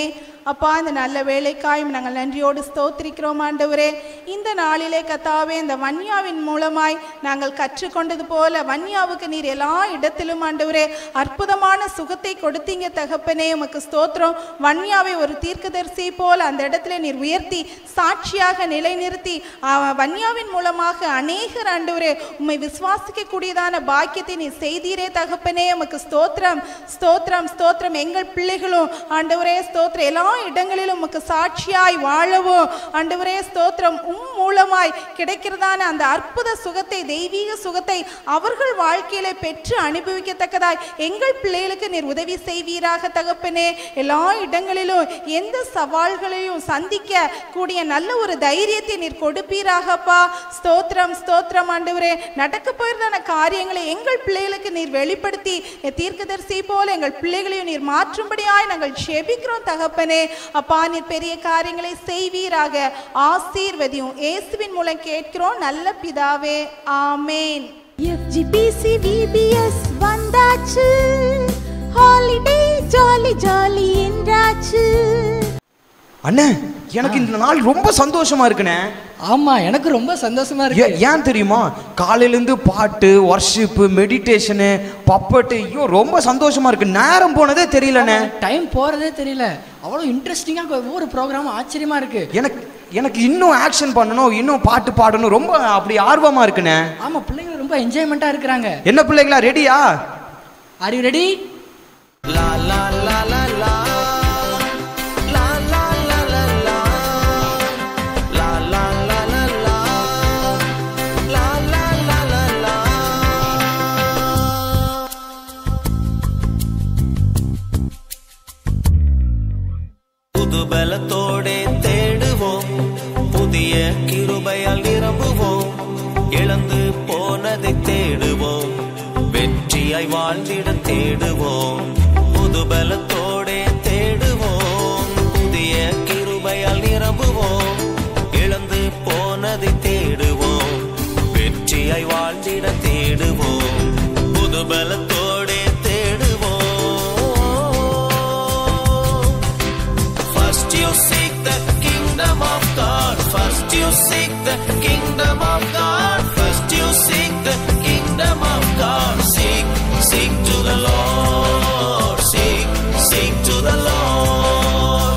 அப்பா இந்த நல்ல வேலைக்காயும் நாங்கள் நன்றியோடு ஸ்தோத்திரிக்கிறோம் ஆண்டவரே இந்த நாளிலே கத்தாவே இந்த வன்யாவின் மூலமாய் நாங்கள் கற்றுக்கொண்டது போல வன்யாவுக்கு நீர் எல்லா இடத்திலும் ஆண்டவரே அற்புதமான சுகத்தை கொடுத்தீங்க தகப்பனே உமக்கு ஸ்தோத்திரம் வன்யாவை ஒரு தீர்க்கதரிசி போல அந்த இடத்துல நீர் உயர்த்தி சாட்சியாக நிலைநிறுத்தி ஆ, வன்யாவின் மூலமாக அநேகர் ஆண்டவரே உம்மை விசுவாசிக்க கூடியதான பாக்கியத்தை நீ செய்தீரே தகப்பனே உமக்கு ஸ்தோத்திரம் ஸ்தோத்திரம் ஸ்தோத்திரம் எங்கள் பிள்ளைகளும் ஆண்டவரே ஸ்தோத்திரம் எல்லா இடங்களிலும் உமக்கு சாட்சியாய் வாழவும் ஆண்டவரே ஸ்தோத்திரம் உம் மூலமாய் கிடைக்கிறதான அந்த அற்புத சுகத்தை தெய்வீக சுகத்தை அவர்கள் வாழ்க்கையில பெற்று அனுபவிக்கத்தக்கதாய் எங்கள் பிள்ளைகளுக்கு நீர் உதவி செய்வீராக தகப்பனே எல்லா இடங்களிலும் எந்த சவால்களையும் சந்திக்க கூடிய நல்ல ஒரு தைரியத்தை நீர் கொடுப்பீராகப்பா ஸ்தோத்திரம் ஸ்தோத்திரம் ஆண்டவரே நடக்க போயிருந்தான காரியங்களை எங்கள் பிள்ளைகளுக்கு நீர் வெளிப்படுத்தி தீர்க்கதரிசி போல எங்கள் பிள்ளைகளையும் நீர் மாற்றும்படியாய் நாங்கள் செபிக்கிறோம் தகப்பனே அப்பா நீர் பெரிய காரியங்களை செய்வீராக ஆசீர்வதியும் இயேசுவின் மூலம் கேட்கிறோம் நல்ல பிதாவே ஆமேன் எஃப்ஜிபிசி விபிஎஸ் வந்தாச்சு ஹாலிடே ஜாலி ஜாலி என்றாச்சு அண்ணே எனக்கு இந்த நாள் ரொம்ப சந்தோஷமா இருக்குண்ணே ஆமா எனக்கு ரொம்ப சந்தோஷமா இருக்கு ஏ- ஏன் தெரியுமா காலையிலேருந்து பாட்டு ஒர்ஷிப்பு மெடிடேஷனு பப்பட்டு ஐயோ ரொம்ப சந்தோஷமா இருக்கு நேரம் போனதே தெரியலண்ணே டைம் போறதே தெரியல அவ்வளவு இன்ட்ரெஸ்டிங்கா ஒவ்வொரு ப்ரோக்ராமும் ஆச்சரியமா இருக்கு எனக்கு எனக்கு இன்னும் ஆக்ஷன் பண்ணணும் இன்னும் பாட்டு பாடணும் ரொம்ப அப்படி ஆர்வமா இருக்குண்ணே ஆமா பிள்ளைங்க ரொம்ப என்ஜாய்மெண்டா இருக்கிறாங்க என்ன பிள்ளைங்களா ரெடியா are you ready La la la la la. La la la la la. La la la la la. La la la la la. புது பலத்தோடே தேடுவோம் புதிய கிருபையால் நிரம்புவோம் இழந்து போனதை தேடுவோம் வெற்றியாய் வாழ்ந்திட தேடுவோம் புது பலத்தோடே தேடுவோம் புதிய கிருபையால் நிரம்புவோம் இழந்து போனதை தேடுவோம் வெற்றியாய் வாழ்ந்திட தேடுவோம் புது பலத்தோடே தேடுவோம் First you seek the kingdom of God. First you seek the kingdom of God. First you seek the kingdom of God. Seek, seek to the Lord. Seek, seek to the Lord.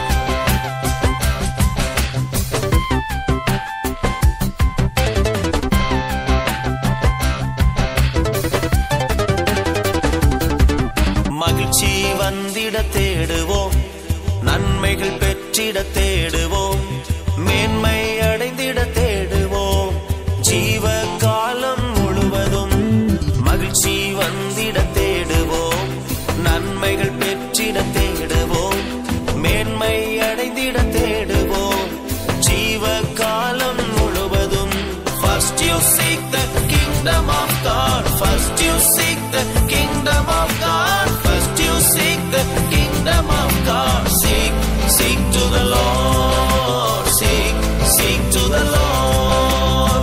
மகிழ்ச்சி வந்திட தேடுவோம் நன்மைகள் பெற்றிட தேடுவோம் மேன்மை அடைந்திட தேடுவோம் ஜீவ காலம் முழுவதும் மகிழ்ச்சி வந்திட தேடுவோம் நன்மைகள் பெற்றிட தேடுவோம் மேன்மை அடைந்திட தேடுவோம் ஜீவ காலம் முழுவதும் First you seek the kingdom of God. First you seek the kingdom of God. First you seek the kingdom of God. Seek, seek to the Lord. Seek, seek to the Lord.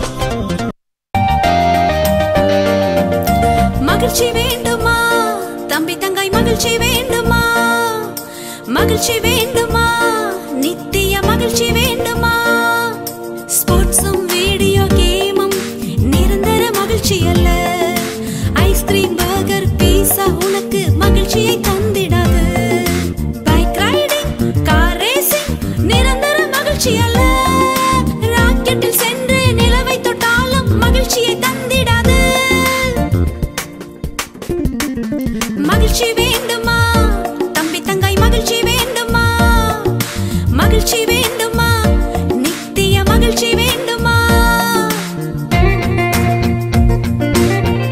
மகிழ்ச்சி வேண்டுமா தம்பி தங்காய் மகிழ்ச்சி வேண்டுமா மகிழ்ச்சி வேண்டுமா நித்திய மகிழ்ச்சி வேண்டுமா ஸ்போர்ட்ஸும் வீடியோ கேமும் நிரந்தர மகிழ்ச்சி அல்ல ஐஸ்கிரீம் பர்கர் பீஸா உனக்கு மகிழ்ச்சியை தந்திடாது பைக் ரைடிங் கார் ரேசிங் நிரந்தர மகிழ்ச்சி அல்ல ராக்கெட்டில் சென்று நிலவை தொட்டாலும் மகிழ்ச்சியை தந்திடாது மகிழ்ச்சி வேண்டுமா தம்பி தங்காய் மகிழ்ச்சி வேண்டுமா மகிழ்ச்சி வேண்டுமா நித்திய மகிழ்ச்சி வேண்டுமா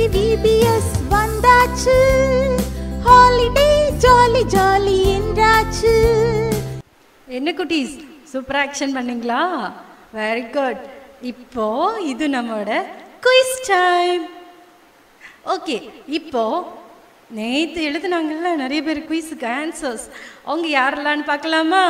விபிஎஸ் வந்தாச்சு ஹாலிடே ஜாலி ஜாலி என்றாச்சு என்ன குட்டீஸ் சூப்பர் ஆக்ஷன் பண்ணீங்களா வெரி குட் இப்போ இது நம்மளோட குயிஸ் டைம் ஓகே இப்போ நேற்று எழுதுனாங்கல்ல நிறைய பேர் குயிஸுக்கு ஆன்சர்ஸ் அவங்க யாரெல்லாம்னு பார்க்கலாமா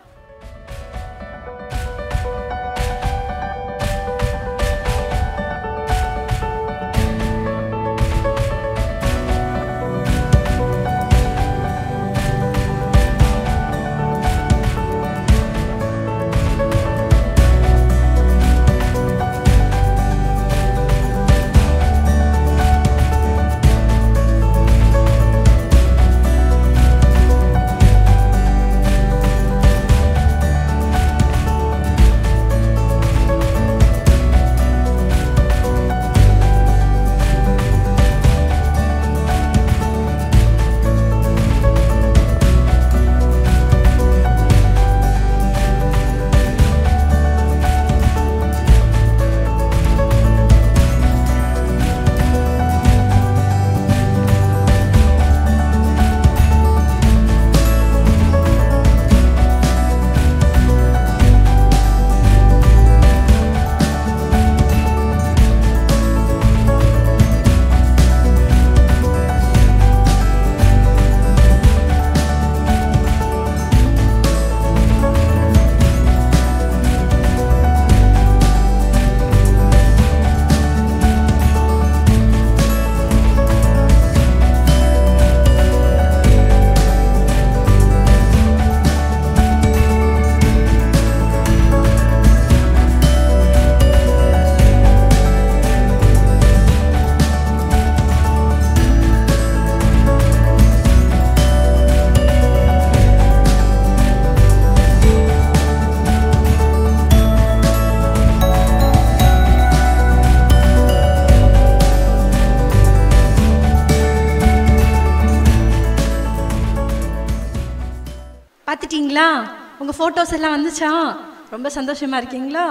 பார்த்துட்டீங்களா உங்கள் ஃபோட்டோஸ் எல்லாம் வந்துச்சா ரொம்ப சந்தோஷமாக இருக்கீங்களா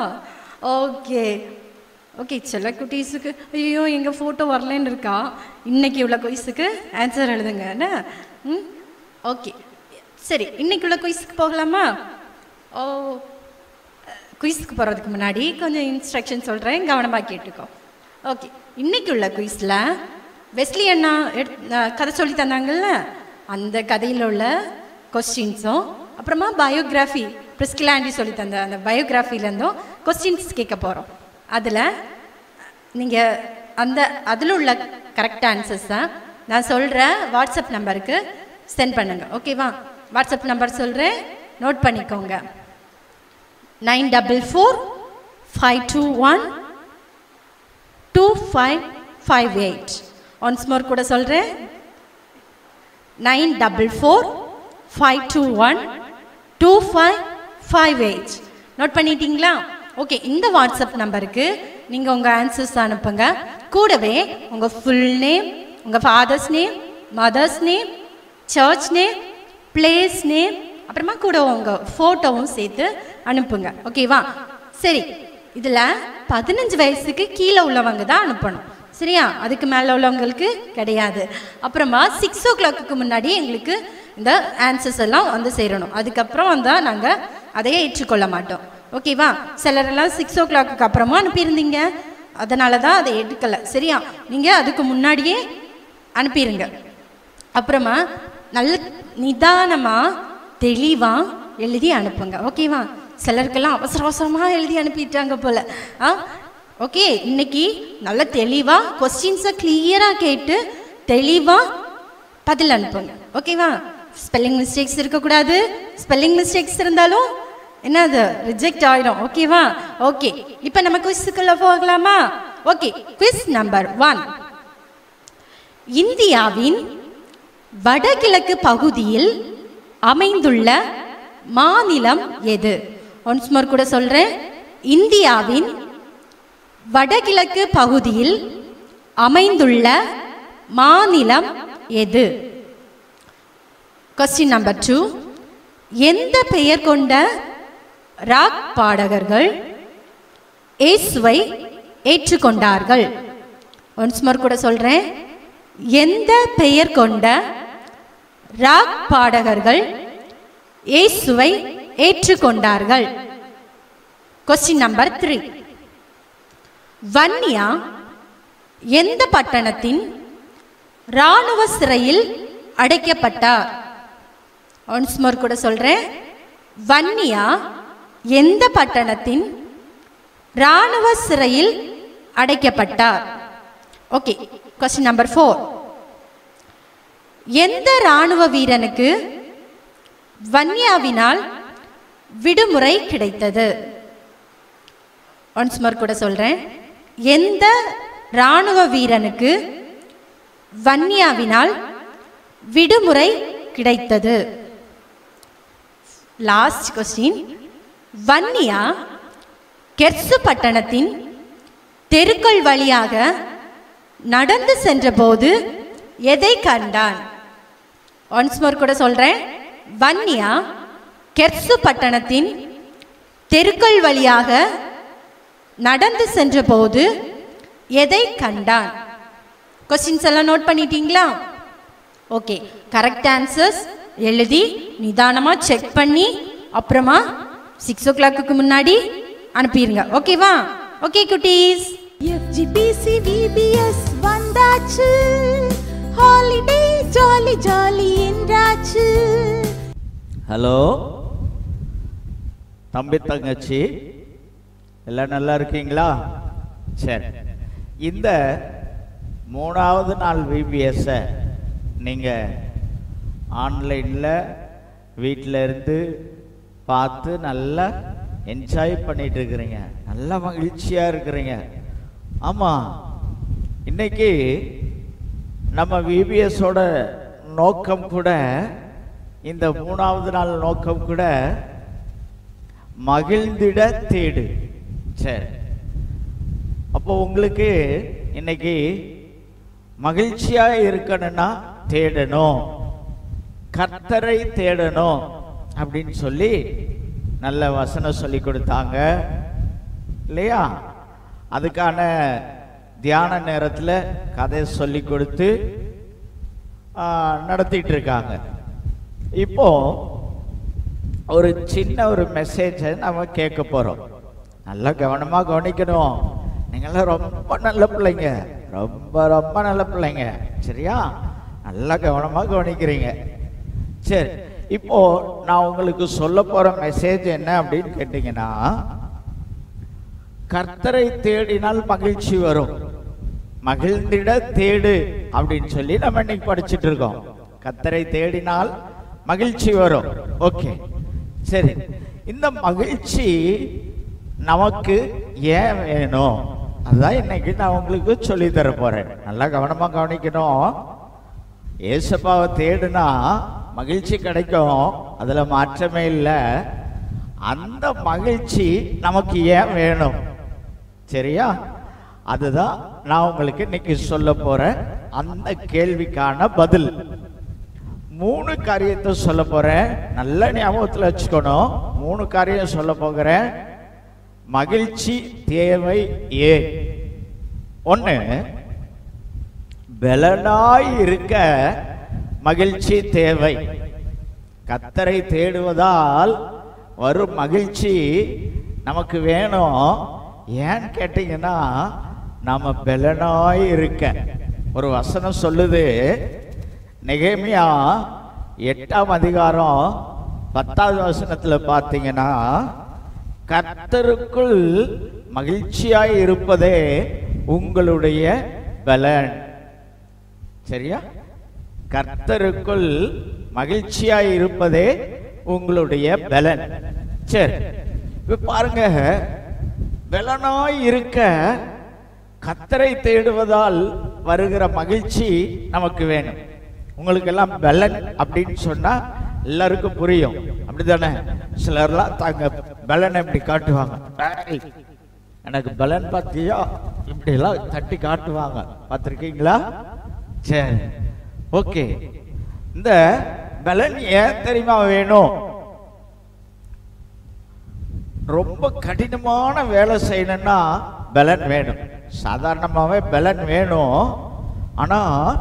ஓகே ஓகே சில குட்டீஸுக்கு ஐயோ எங்கள் ஃபோட்டோ வரலன்னு இருக்கா இன்னைக்கு உள்ள குயிஸுக்கு ஆன்சர் எழுதுங்க என்ன ம் ஓகே சரி இன்னைக்கு உள்ள குயிஸுக்கு போகலாமா ஓ குயிஸ்க்கு போகிறதுக்கு முன்னாடி கொஞ்சம் இன்ஸ்ட்ரக்ஷன் சொல்கிறேன் கவனமாக கேட்டுக்கோ ஓகே இன்னைக்கு உள்ள குயிஸில் வெஸ்லி அண்ணா எட் அஹ் கதை சொல்லி தந்தாங்கல்ல அந்த கதையில் உள்ள கொஸ்டின்ஸும் அப்புறமா பயோகிராஃபி பிரிஸ்கிலாண்டி சொல்லி தந்த அந்த பயோகிராஃபிலேருந்தும் கொஸ்டின்ஸ் கேட்க போகிறோம் அதில் நீங்கள் அந்த அதில் உள்ள கரெக்ட் ஆன்சர்ஸ் தான் நான் சொல்கிற வாட்ஸ்அப் நம்பருக்கு சென்ட் பண்ணுங்கள் ஓகேவா வாட்ஸ்அப் நம்பர் சொல்கிறேன் நோட் பண்ணிக்கோங்க nine double four five two one two five five eight once more கூட சொல்கிறேன் nine double four five two one two five five eight note பண்ணிட்டீங்களா ஓகே இந்த வாட்ஸ்அப் நம்பருக்கு நீங்கள் உங்கள் ஆன்சர்ஸ் அனுப்புங்க கூடவே உங்கள் ஃபுல் நேம் உங்கள் father's name mother's name church name place name அப்புறமா கூட உங்கள் ஃபோட்டோவும் சேர்த்து அனுப்புங்க ஓகேவா சரி இதில் பதினஞ்சு வயசுக்கு கீழே உள்ளவங்க தான் அனுப்பணும் சரியா அதுக்கு மேலே உள்ளவங்களுக்கு கிடையாது அப்புறமா சிக்ஸ் ஓ கிளாக்கு முன்னாடி எங்களுக்கு இந்த ஆன்சர்ஸ் எல்லாம் வந்து சேரணும் அதுக்கப்புறம் வந்தால் நாங்கள் அதையே ஏற்றுக்கொள்ள மாட்டோம் ஓகேவா சிலரெல்லாம் சிக்ஸ் ஓ கிளாக்கு அப்புறமா அனுப்பியிருந்தீங்க அதனால தான் அதை எடுக்கலை சரியா நீங்கள் அதுக்கு முன்னாடியே அனுப்பிடுங்க அப்புறமா நல்ல நிதானமாக தெளிவாக எழுதி அனுப்புங்க ஓகேவா சிலருக்கெல்லாம் அவசர அவசரமாக எழுதி அனுப்பிட்டாங்க போல ஆ ஓகே இன்னைக்கு நல்ல தெளிவாக கொஸ்டின்ஸை கிளியராக கேட்டு தெளிவாக பதில் அனுப்புங்க ஓகேவா ஸ்பெல்லிங் மிஸ்டேக்ஸ் இருக்கக்கூடாது ஸ்பெல்லிங் மிஸ்டேக்ஸ் இருந்தாலும் என்னது ரிஜெக்ட் ஆயிடும் ஓகேவா ஓகே இப்போ நம்ம குவிஸுக்குள்ள போகலாமா ஓகே குவிஸ் நம்பர் ஒன் இந்தியாவின் வடகிழக்கு பகுதியில் அமைந்துள்ள மாநிலம் எது ஒன்ஸ் மோர் கூட சொல்றேன் இந்தியாவின் வடகிழக்கு பகுதியில் அமைந்துள்ள மாநிலம் எது கொஸ்டின் நம்பர் டூ எந்த பெயர் கொண்ட ராக் பாடகர்கள் இயேசுவை ஏற்றுக்கொண்டார்கள் ஒன்ஸ் மோர் கூட சொல்கிறேன் எந்த பெயர் கொண்ட ராக் பாடகர்கள் இயேசுவை ஏற்றுக்கொண்டார்கள் கொஸ்டின் நம்பர் த்ரீ வன்னியா எந்த பட்டணத்தின் இராணுவ சிறையில் அடைக்கப்பட்டார் ஒன்ஸ் மோர் கூட சொல்றேன் வன்னியா எந்த பட்டணத்தின் இராணுவ சிறையில் அடைக்கப்பட்டார் ஓகே கொஸ்டின் நம்பர் ஃபோர் எந்த இராணுவ வீரனுக்கு வன்னியாவினால் விடுமுறை கிடைத்தது ஒன்ஸ் மோர் கூட சொல்றேன் எந்த இராணுவ வீரனுக்கு வன்னியாவினால் விடுமுறை கிடைத்தது லாஸ்ட் கொஸ்டின் வன்னியா கெர்சு பட்டணத்தின் தெருக்கள் வழியாக நடந்து சென்றபோது எதை கண்டான் ஒன்ஸ் மோர் கூட சொல்றேன் வன்னியா கெர்சு பட்டணத்தின் தெருக்கள் வழியாக நடந்து சென்றபோது எதை கண்டான் கொஸ்டின்ஸ் எல்லாம் நோட் பண்ணிட்டீங்களா ஓகே கரெக்ட் ஆன்சர்ஸ் எழுதி நிதானமாக செக் பண்ணி அப்புறமா சிக்ஸ் ஓ கிளாக்கு முன்னாடி அனுப்பிடுங்க ஓகேவா ஓகே குட்டீஸ் எஃப்ஜிபிசி விபிஎஸ் வந்தாச்சு ஹாலிடே ஜாலி ஜாலி என்றாச்சு ஹலோ தம்பி தங்கச்சி எல்லாம் நல்லா இருக்கீங்களா சரி இந்த மூணாவது நாள் விபிஎஸ்ஸை நீங்கள் ஆன்லைனில் வீட்டில் இருந்து பார்த்து நல்லா என்ஜாய் பண்ணிட்டு இருக்கிறீங்க நல்ல மகிழ்ச்சியாக இருக்கிறீங்க ஆமாம் இன்னைக்கு நம்ம விபிஎஸோட நோக்கம் கூட இந்த மூணாவது நாள் நோக்கம் கூட மகிழ்ந்திட தேடு சரி அப்போ உங்களுக்கு இன்னைக்கு மகிழ்ச்சியா இருக்கணும்னா தேடணும் கர்த்தரை தேடணும் அப்படின்னு சொல்லி நல்ல வசனம் சொல்லி கொடுத்தாங்க இல்லையா அதுக்கான தியான நேரத்தில் கதை சொல்லி கொடுத்து ஆ, நடத்திட்டு இருக்காங்க இப்போ ஒரு சின்ன ஒரு மெசேஜை நம்ம கேட்க போறோம் நல்லா கவனமா கவனிக்கணும் நீங்களாம் ரொம்ப நல்ல பிள்ளைங்க ரொம்ப ரொம்ப நல்ல பிள்ளைங்க சரியா நல்லா கவனமா கவனிக்கிறீங்க சரி இப்போ நான் உங்களுக்கு சொல்ல போற மெசேஜ் என்ன அப்படின்னு கேட்டீங்கன்னா கர்த்தரை தேடினால் மகிழ்ச்சி வரும் மகிழ்ந்திட தேடு அப்படின்னு சொல்லி நம்ம இன்னைக்கு படிச்சிட்டு இருக்கோம் கர்த்தரை தேடினால் மகிழ்ச்சி வரும் ஓகே சரி இந்த மகிழ்ச்சி நமக்கு ஏன் வேணும் அதுதான் இன்னைக்கு நான் உங்களுக்கு சொல்லி தர போறேன் நல்லா கவனமா கவனிக்கணும் ஏசப்பாவை தேடுனா மகிழ்ச்சி கிடைக்கும் அதுல மாற்றமே இல்லை அந்த மகிழ்ச்சி நமக்கு ஏன் வேணும் சரியா அதுதான் நான் உங்களுக்கு இன்னைக்கு சொல்ல போறேன் அந்த கேள்விக்கான பதில் மூணு காரியத்தை சொல்ல போறேன் நல்ல ஞாபகத்தில் வச்சுக்கணும் மூணு காரியம் சொல்ல போகிறேன் மகிழ்ச்சி தேவை ஏன் ஒன்று பலனாய் இருக்க மகிழ்ச்சி தேவை கத்தரை தேடுவதால் வரும் மகிழ்ச்சி நமக்கு வேணும் ஏன்னு கேட்டீங்கன்னா நாம பலனாய் இருக்க ஒரு வசனம் சொல்லுது நெகேமியா எட்டாம் அதிகாரம் பத்தாவது வசனத்துல பார்த்தீங்கன்னா கர்த்தருக்குள் மகிழ்ச்சியாய் இருப்பதே உங்களுடைய பலன் சரியா கர்த்தருக்குள் மகிழ்ச்சியாய் இருப்பதே உங்களுடைய பலன் சரி இப்ப பாருங்க பலனாய் இருக்க கத்தரை தேடுவதால் வருகிற மகிழ்ச்சி நமக்கு வேணும் உங்களுக்கு எல்லாம் பலன் அப்படின்னு சொன்னா எல்லாருக்கும் புரியும் அப்படிதானே சிலர்லாம் தாங்க பலனை இப்படி காட்டுவாங்க "ஏய், எனக்கு பலன் பார்த்தியா இப்படி எல்லாம் தட்டி காட்டுவாங்க பார்த்துருக்கீங்களா சரி ஓகே இந்த பலன் ஏன் தெரியுமா வேணும் ரொம்ப கடினமான வேலை செய்யணும்னா பலன் வேணும் சாதாரணமாகவே பலன் வேணும் ஆனால்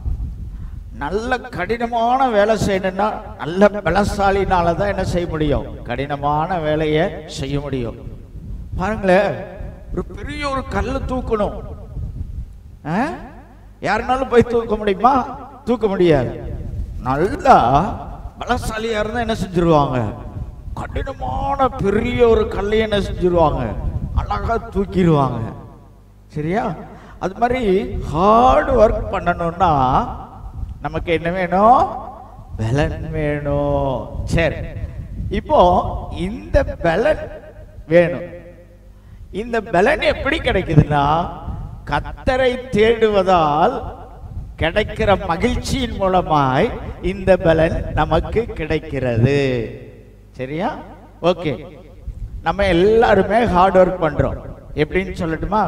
நல்ல கடினமான வேலை செய்யணும்னா நல்ல பலசாலினால தான் என்ன செய்ய முடியும் கடினமான வேலையை செய்ய முடியும் பாருங்களேன் ஒரு பெரிய ஒரு கல்லை தூக்கணும் ஆ? யாருனாலும் போய் தூக்க முடியுமா தூக்க முடியாது நல்லா பலசாலியா இருந்தா என்ன செஞ்சிருவாங்க கடினமான பெரிய ஒரு கல்லை என்ன செஞ்சிருவாங்க அழகா தூக்கிடுவாங்க சரியா அது மாதிரி ஹார்ட் ஒர்க் பண்ணணும்னா நமக்கு என்ன வேணும் பலன் வேணும் சரி இப்போ இந்த பலன் வேணும் இந்த பலன் எப்படி கிடைக்குதுன்னா கத்தரை தேடுவதால் கிடைக்கிற மகிழ்ச்சியின் மூலமாய் இந்த பலன் நமக்கு கிடைக்கிறது சரியா ஓகே நம்ம எல்லாருமே ஹார்ட் ஒர்க் பண்றோம் எப்படின்னு சொல்லட்டுமா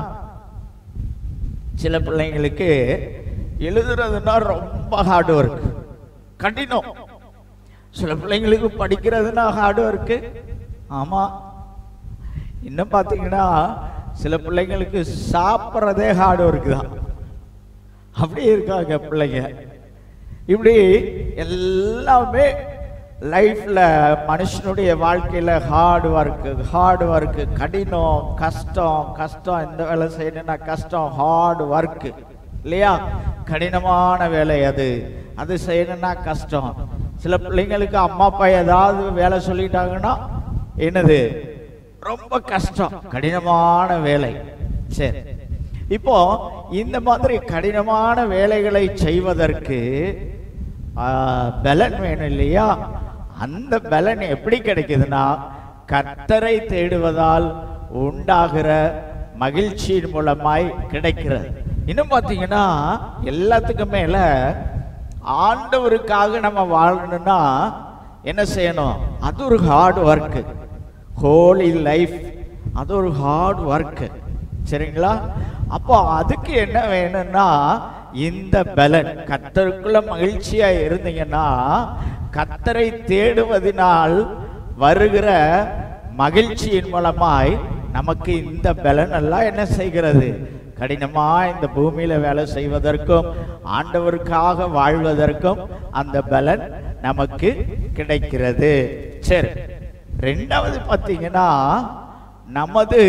சில பிள்ளைங்களுக்கு எழுதுறதுன்னா ரொம்ப ஹார்ட் ஒர்க் கடினம் சில பிள்ளைங்களுக்கு படிக்கிறதுனா ஹார்ட் ஒர்க்கு ஆமா இன்னும் பார்த்தீங்கன்னா சில பிள்ளைங்களுக்கு சாப்பிட்றதே ஹார்ட் ஒர்க் தான் அப்படி இருக்காங்க பிள்ளைங்க இப்படி எல்லாமே லைஃப்ல மனுஷனுடைய வாழ்க்கையில ஹார்ட் ஒர்க்கு ஹார்ட் ஒர்க்கு கடினம் கஷ்டம் கஷ்டம் இந்த வேலை செய்யணும்னா கஷ்டம் ஹார்ட் ஒர்க்கு இல்லையா கடினமான வேலை அது அது செய்யணும்னா கஷ்டம் சில பிள்ளைங்களுக்கு அம்மா அப்பா ஏதாவது வேலை சொல்லிட்டாங்கன்னா என்னது ரொம்ப கஷ்டம் கடினமான வேலை சரி இப்போ இந்த மாதிரி கடினமான வேலைகளை செய்வதற்கு ஆ, பலன் வேணும் இல்லையா அந்த பலன் எப்படி கிடைக்குதுன்னா கர்த்தரை தேடுவதால் உண்டாகிற மகிழ்ச்சியின் மூலமாய் கிடைக்கிறது இன்னும் பார்த்தீங்கன்னா எல்லாத்துக்கும் மேல ஆண்டவருக்காக நம்ம வாழணும்னா என்ன செய்யணும் அது ஒரு ஹார்ட் ஒர்க்கு ஹோலி லைஃப் அது ஒரு ஹார்ட் ஒர்க்கு சரிங்களா அப்போ அதுக்கு என்ன வேணும்னா இந்த பலன் கத்தருக்குள்ள மகிழ்ச்சியா இருந்தீங்கன்னா கத்தரை தேடுவதனால் வருகிற மகிழ்ச்சியின் மூலமாய் நமக்கு இந்த பலன் எல்லாம் என்ன செய்கிறது கடினமா இந்த பூமியில வேலை செய்வதற்கும் ஆண்டவருக்காக வாழ்வதற்கும் அந்த பலன் நமக்கு கிடைக்கிறது சரி ரெண்டாவது பார்த்தீங்கன்னா நமது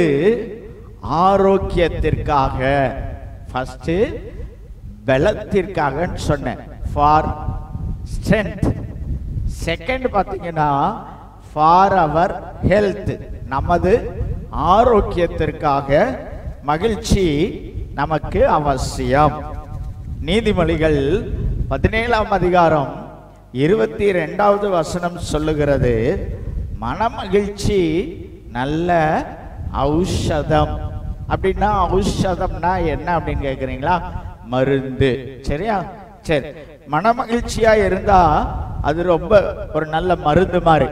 ஆரோக்கியத்திற்காக ஃபர்ஸ்ட் பலத்திற்காகன்னு சொன்னேன் ஃபார் ஸ்ட்ரென்த் செகண்ட் பார்த்தீங்கன்னா ஃபார் அவர் ஹெல்த் நமது ஆரோக்கியத்திற்காக மகிழ்ச்சி நமக்கு அவசியம் நீதிமொழிகள் பதினேழாம் அதிகாரம் இருபத்தி ரெண்டாவது வசனம் சொல்லுகிறது மனமகிழ்ச்சி நல்ல ஔஷதம் அப்படின்னா ஔஷதம்னா என்ன அப்படின்னு கேக்குறீங்களா மருந்து சரியா சரி மனமகிழ்ச்சியா இருந்தா அது ரொம்ப ஒரு நல்ல மருந்து மாதிரி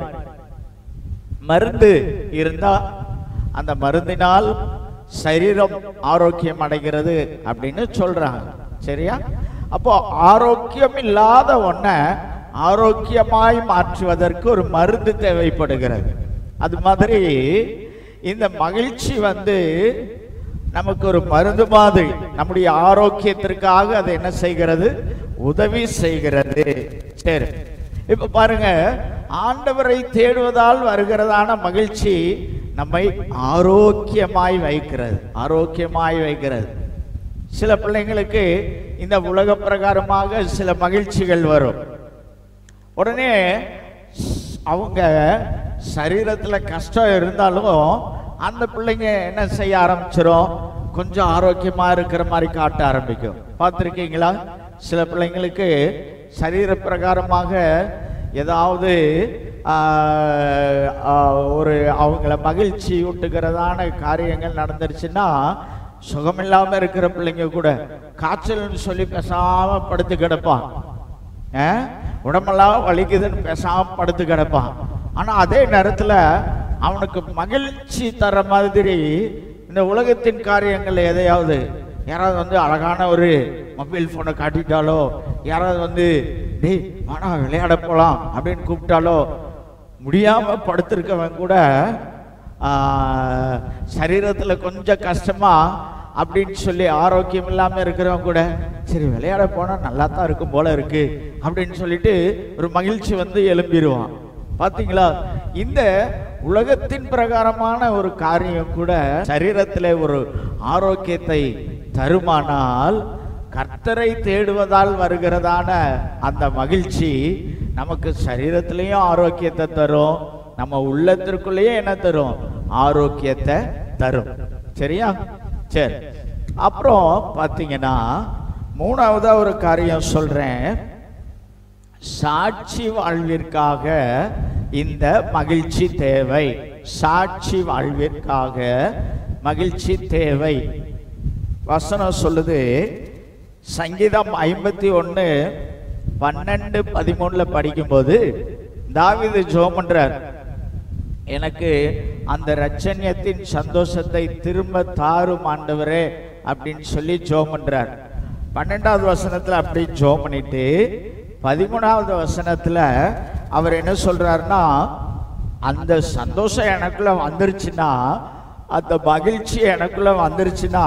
மருந்து இருந்தா அந்த மருந்தினால் சரீரம் ஆரோக்கியம் அடைகிறது அப்படின்னு சொல்றாங்க சரியா அப்போ ஆரோக்கியம் இல்லாத ஒன்ன ஆரோக்கியமாய் மாற்றுவதற்கு ஒரு மருந்து தேவைப்படுகிறது அது மாதிரி இந்த மகிழ்ச்சி வந்து நமக்கு ஒரு மருந்து மாதிரி நம்முடைய ஆரோக்கியத்திற்காக அது என்ன செய்கிறது உதவி செய்கிறது சரி இப்ப பாருங்க ஆண்டவரை தேடுவதால் வருகிறதான மகிழ்ச்சி நம்மை ஆரோக்கியமாய் வைக்கிறது ஆரோக்கியமாய் வைக்கிறது சில பிள்ளைங்களுக்கு இந்த உலக பிரகாரமாக சில மகிழ்ச்சிகள் வரும் உடனே அவங்க சரீரத்துல கஷ்டம் இருந்தாலும் அந்த பிள்ளைங்க என்ன செய்ய ஆரம்பிச்சிரும் கொஞ்சம் ஆரோக்கியமா இருக்கிற மாதிரி காட்ட ஆரம்பிக்கும் பார்த்துருக்கீங்களா சில பிள்ளைங்களுக்கு சரீர பிரகாரமாக ஏதாவது ஆஹ், ஆஹ், ஒரு அவங்கள மகிழ்ச்சி ஊட்டுகிறதான காரியங்கள் நடந்துருச்சுன்னா சுகமில்லாம இருக்கிற பிள்ளைங்க கூட காய்ச்சல்னு சொல்லி பேசாம படுத்து கிடப்பான் ஆ? உடம்பெல்லாம் வலிக்குதுன்னு பேசாம படுத்து கிடப்பான் ஆனா அதே நேரத்துல அவனுக்கு மகிழ்ச்சி தர மாதிரி இந்த உலகத்தின் காரியங்கள் எதையாவது யாராவது வந்து அழகான ஒரு மொபைல் போனை காட்டிட்டாலோ யாராவது வந்து டேய் வாடா விளையாட போலாம் அப்படின்னு கூப்பிட்டாலோ முடியாம படுத்திருக்கவன் கூட ஆ, சரீரத்துல கொஞ்சம் கஷ்டமா அப்படின்னு சொல்லி ஆரோக்கியம் இல்லாம இருக்கிறவங்க கூட சரி விளையாட போனா நல்லா தான் இருக்கும் போல இருக்கு அப்படின்னு சொல்லிட்டு ஒரு மகிழ்ச்சி வந்து எழும்பிடுவான் பாத்தீங்களா இந்த உலகத்தின் பிரகாரமான ஒரு காரியம் கூட சரீரத்தில் ஒரு ஆரோக்கியத்தை தருமானால் கர்த்தரை தேடுவதால் வருகிறதான அந்த மகிழ்ச்சி நமக்கு சரீரத்திலையும் ஆரோக்கியத்தை தரும் நம்ம உள்ளத்திற்குள்ளேயே என்ன தரும் ஆரோக்கியத்தை தரும் சரியா சரி அப்புறம் பார்த்தீங்கன்னா மூணாவதா ஒரு காரியம் சொல்றேன் சாட்சி வாழ்விற்காக இந்த மகிழ்ச்சி தேவை சாட்சி வாழ்விற்காக மகிழ்ச்சி தேவை வசனம் சொல்லுது சங்கீதம் ஐம்பத்தி ஒன்று பன்னெண்டு பதிமூணுல படிக்கும்போது தாவீது ஜெபம் பண்றார் எனக்கு அந்த ரட்சண்யத்தின் சந்தோஷத்தை திரும்ப தாரும் ஆண்டவரே அப்படின்னு சொல்லி ஜெபம் பண்றார் பன்னெண்டாவது வசனத்துல அப்படி ஜெபம் பண்ணிட்டு பதிமூணாவது வசனத்துல அவர் என்ன சொல்றாருன்னா அந்த சந்தோஷம் எனக்குள்ள வந்துருச்சுன்னா அந்த மகிழ்ச்சி எனக்குள்ள வந்துருச்சுன்னா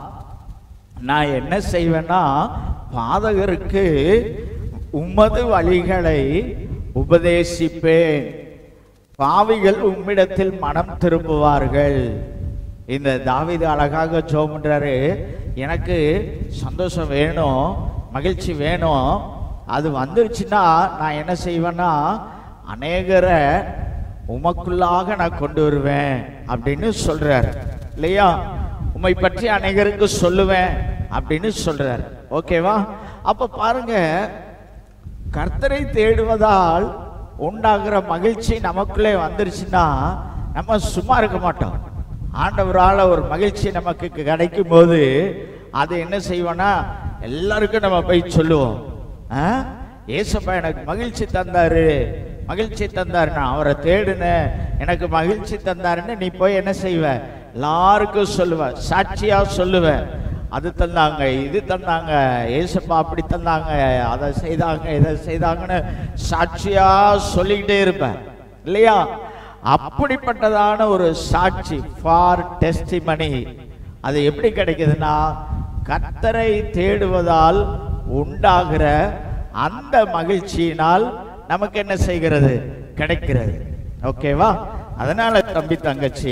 நான் என்ன செய்வேன்னா பாதகருக்கு உமது வழிகளை உபதேசிப்பேன் பாவிகள் உம்மிடத்தில் மனம் திரும்புவார்கள் இந்த தாவீது அழகாக ஜெபம் பண்றாரு எனக்கு சந்தோஷம் வேணும் மகிழ்ச்சி வேணும் அது வந்துருச்சுன்னா நான் என்ன செய்வேன்னா அநேகரை உமக்குள்ளாக நான் கொண்டு வருவேன் அப்படின்னு சொல்றார் இல்லையா உம்மை பற்றி அநேகருக்கு சொல்லுவேன் அப்படின்னு சொல்றார் ஓகேவா அப்ப பாருங்க கர்த்தரை தேடுவதால் உண்டாகிற மகிழ்ச்சி நமக்குள்ளே வந்துருச்சுன்னா நம்ம சும்மா இருக்க மாட்டோம் ஆண்டவரால ஒரு மகிழ்ச்சி நமக்கு கிடைக்கும் போது அதை என்ன செய்வோம்னா எல்லாருக்கும் நம்ம போய் சொல்லுவோம் ஆ? ஏசப்பா எனக்கு மகிழ்ச்சி தந்தாரு மகிழ்ச்சி தந்தாரு நான் அவரை தேடுனேன் எனக்கு மகிழ்ச்சி தந்தாருன்னு நீ போய் என்ன செய்வ எல்லாருக்கும் சொல்லுவ சாட்சியா சொல்லுவ அது தந்தாங்க இது தந்தாங்க ஏசப்பா அப்படி தந்தாங்க அதை செய்தாங்க இதை செய்தாங்கன்னு சாட்சியா சொல்லிக்கிட்டே இருப்பேன் இல்லையா அப்படிப்பட்டதான ஒரு சாட்சி ஃபார் டெஸ்டிமனி அது எப்படி கிடைக்குதுன்னா கர்த்தரை தேடுவதால் உண்டாகிற அந்த மகிழ்ச்சியினால் நமக்கு என்ன செய்கிறது கிடைக்கிறது ஓகேவா அதனால தம்பி தங்கச்சி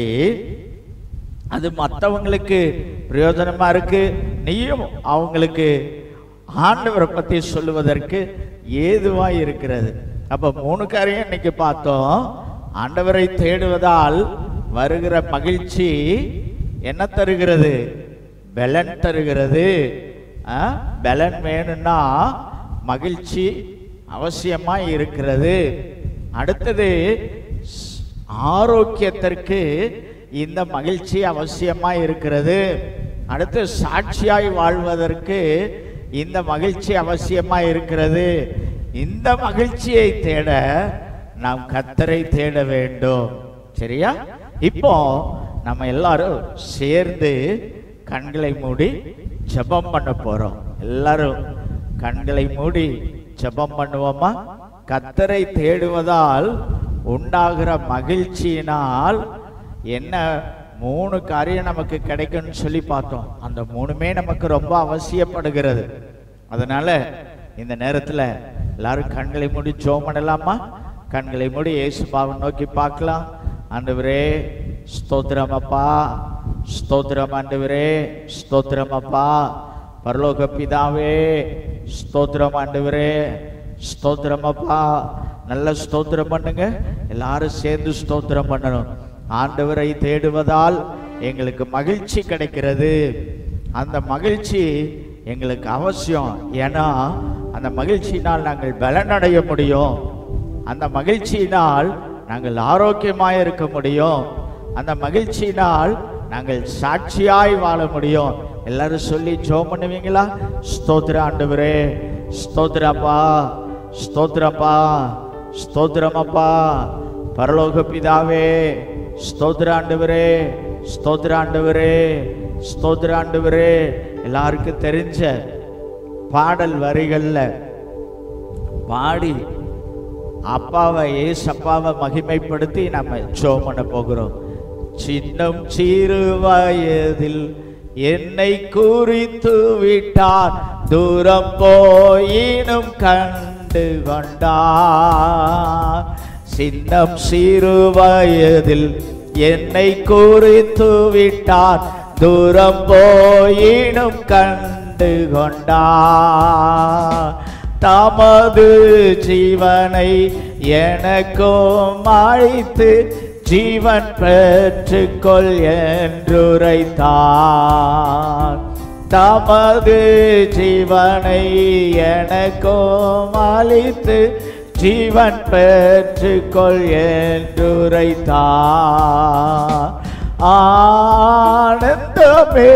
அது மற்றவங்களுக்கு பிரயோஜனமா இருக்கு நீயும் அவங்களுக்கு ஆண்டவரை பத்தி சொல்லுவதற்கு ஏதுவா இருக்கிறது அப்ப மூணு காரியம் இன்னைக்கு பார்த்தோம் ஆண்டவரை தேடுவதால் வருகிற மகிழ்ச்சி என்ன தருகிறது பலன் தருகிறது ஆ? பலன் வேணும்னா மகிழ்ச்சி அவசியமா இருக்கிறது அடுத்தது ஸ்- ஆரோக்கியத்திற்கு இந்த மகிழ்ச்சி அவசியமா இருக்கிறது அடுத்து சாட்சியாய் வாழ்வதற்கு இந்த மகிழ்ச்சி அவசியமா இருக்கிறது இந்த மகிழ்ச்சியை தேட நாம் கத்தரை தேட வேண்டும் சரியா இப்போ நம்ம எல்லாரும் சேர்ந்து கண்களை மூடி ஜெபம் பண்ண போறோம் எல்லாரும் கண்களை மூடி ஜெபம் பண்ணுவோமா கத்தரை தேடுவதால் உண்டாகிற மகிழ்ச்சியினால் என்ன மூணு காரியம் நமக்கு கிடைக்கும்னு சொல்லி பார்த்தோம் அந்த மூணுமே நமக்கு ரொம்ப அவசியப்படுகிறது அதனால இந்த நேரத்துல எல்லாரும் கண்களை மூடி ஜோம் பண்ணலாமா கண்களை மூடி இயேசுபாவை நோக்கி பார்க்கலாம் ஆண்டவரே ஸ்தோத்திரம் அப்பா ஸ்தோத்திரம் ஆண்டவரே ஸ்தோத்திரம் அப்பா பரலோக பிதாவே ஸ்தோத்திரம் ஆண்டவரே ஸ்தோத்திரம் அப்பா நல்ல ஸ்தோத்திரம் பண்ணுங்க எல்லாரும் சேர்ந்து ஸ்தோத்திரம் பண்ணணும் ஆண்டவரை தேடுவதால் எங்களுக்கு மகிழ்ச்சி கிடைக்கிறது அந்த மகிழ்ச்சி எங்களுக்கு அவசியம் ஏன்னா அந்த மகிழ்ச்சியினால் நாங்கள் பலனடைய முடியும் அந்த மகிழ்ச்சியினால் நாங்கள் ஆரோக்கியமாய் இருக்க முடியும் அந்த மகிழ்ச்சியினால் நாங்கள் சாட்சியாய் வாழ முடியும் எல்லாரும் சொல்லி ஜோம் பண்ணுவீங்களா ஸ்தோத்திர ஆண்டவரே ஸ்தோத்திரப்பா ஸ்தோத்திரப்பா ஸ்தோத்திரமப்பா பரலோக பிதாவே ஸ்தோத்திர ஆண்டவரே ஸ்தோத்திர ஆண்டவரே ஸ்தோத்திர ஆண்டவரே எல்லாருக்கும் தெரிஞ்ச பாடல் வரிகள்ல பாடி அப்பாவை ஏசப்பாவை மகிமைப்படுத்தி நம்ம ஜோம் பண்ண போகிறோம் சின்னம் சிறு வயதில் என்னை குறித்து விட்டார் தூரம் போயினும் கண்டு கொண்டார் சின்னம் சிறு வயதில் என்னை குறித்து விட்டார் தூரம் போயினும் கண்டு கொண்டார் தமது ஜீவனை எனக்கும் அழைத்து ஜீவன் பெற்றுக்கொள் என்றுரைத்தார் தமது ஜீவனை எனக்கும் அளித்து ஜீவன் பெற்றுக்கொள் என்றுரைத்தார் ஆனந்தமே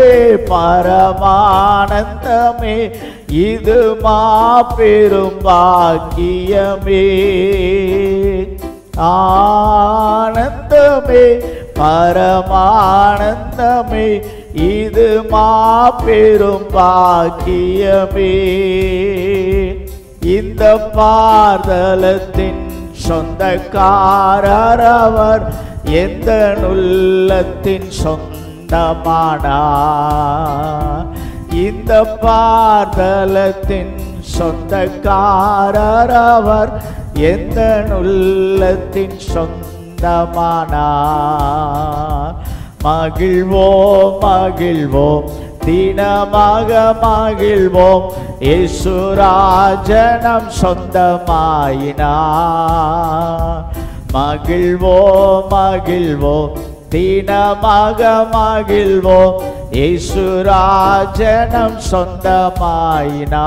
பரமானந்தமே இது மாபெரும் பாக்கியமே ஆனந்தமே பரமானந்தமே இது மாபெரும் பாக்கியமே இந்த பார்தலத்தின் சொந்தக்காரர் அவர் எந்த நுள்ளத்தின் சொந்தமானா இந்த பார்தலத்தின் சொந்தக்காரர் அவர் எந்த நுள்ளத்தின் சொந்தமானா மகிழ்வோம் மகிழ்வோம் தினமாக மகிழ்வோம் இசுராஜனம் சொந்தமாயினா மகிழ்வோம் மகிழ்வோம் தினமாக மகிழ்வோம் இசுராஜனம் சொந்தமாயினா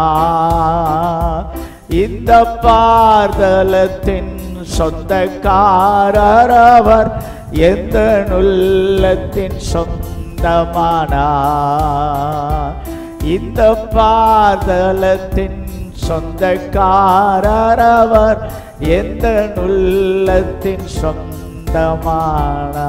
இந்த பார்தலத்தின் சொந்தக்காரர் அவர் எந்த நுள்ளத்தின் சொந்தமானா இந்த பார்தலத்தின் சொந்தக்காரர் அவர் எந்த நுள்ளத்தின் சொந்தமானா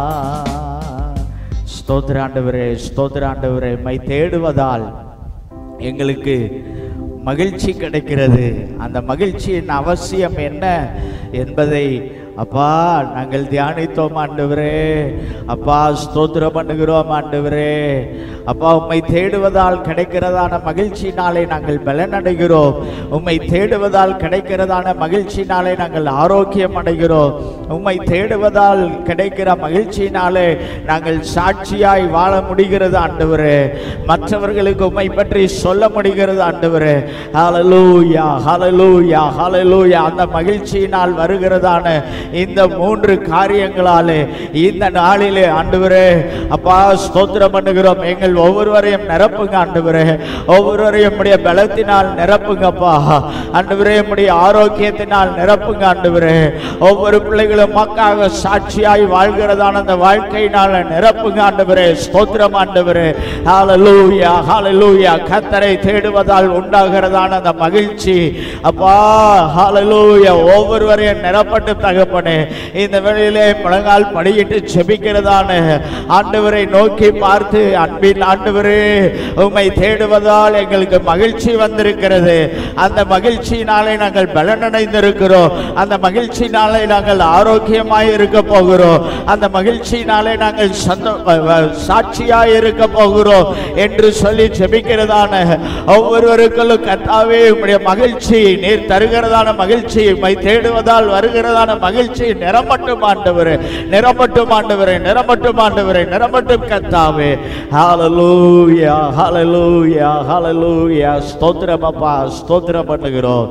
ஸ்தோத்திராண்டவரே ஸ்தோத்திராண்டவரே மை தேடுவதால் எங்களுக்கு மகிழ்ச்சி கிடைக்கிறது அந்த மகிழ்ச்சியின் அவசியம் என்ன என்பதை அப்பா நாங்கள் தியானித்தோம் ஆண்டவரே அப்பா ஸ்தோத்திரம் பண்ணுகிறோம் ஆண்டவரே அப்பா உம்மை தேடுவதால் கிடைக்கிறதான மகிழ்ச்சினாலே நாங்கள் பலனடைகிறோம் உம்மை தேடுவதால் கிடைக்கிறதான மகிழ்ச்சினாலே நாங்கள் ஆரோக்கியம் அடைகிறோம் உம்மை தேடுவதால் கிடைக்கிற மகிழ்ச்சியினாலே நாங்கள் சாட்சியாய் வாழ முடிகிறது ஆண்டவரே மற்றவர்களுக்கு உம்மை பற்றி சொல்ல முடிகிறது ஆண்டவரே ஹalleluya ஹalleluya ஹalleluya அந்த மகிழ்ச்சியினால் வருகிறதான இந்த மூன்று காரியங்களாலே இந்த நாளிலே ஆண்டவரே அப்பா ஸ்தோத்திரம் பண்ணுகிறோம் எங்கள் ஒவ்வொருவரையும் நிரப்புங்க ஆண்டவரே ஒவ்வொருவரையும் உடைய பலத்தினால் நிரப்புங்கப்பா ஆண்டவரே உடைய ஆரோக்கியத்தினால் நிரப்புங்க ஆண்டவரே ஒவ்வொரு பிள்ளைகளும் மக்காக சாட்சியாய் வாழ்கிறதான அந்த வாழ்க்கையினால நிரப்புங்க ஆண்டவரே ஸ்தோத்திரம் ஆண்டவரே ஹalleluya ஹalleluya கத்தரை தேடுவதால் உண்டாகிறதான அந்த மகிழ்ச்சி அப்பா ஹalleluya ஒவ்வொருவரையும் நிரப்பட்டு தகப்பனே இந்த வேளையிலே முழங்கால் படியிட்டு செபிக்கிறதான ஆண்டவரை நோக்கி பார்த்து அன்பின் ஆண்டவரே உம்மை தேடுவதால் எங்களுக்கு மகிழ்ச்சி வந்திருக்கிறது அந்த மகிழ்ச்சியினாலே நாங்கள் பலனடைந்திருக்கிறோம் அந்த மகிழ்ச்சியினாலே நாங்கள் ஆரோக்கியமாய் இருக்க போகிறோம் அந்த மகிழ்ச்சியினாலே நாங்கள் சந்தோ சாட்சியாய் இருக்க போகிறோம் என்று சொல்லி ஜெபிக்கிறதான ஒவ்வொருவருக்கும் கத்தாவே உம்முடைய மகிழ்ச்சி நீர் தருகிறதான மகிழ்ச்சி உம்மை தேடுவதால் வருகிறதான மகிழ்ச்சி நிரம்பட்டும் ஆண்டவரே நிரம்பட்டும் ஆண்டவரே நிரம்பட்டும் ஆண்டவரே நிரம்பட்டும் கத்தாவே ஹalleluya ஹalleluya ஹalleluya ஸ்தோத்திரம் அப்பா ஸ்தோத்திரம் பண்ணுகிறோம்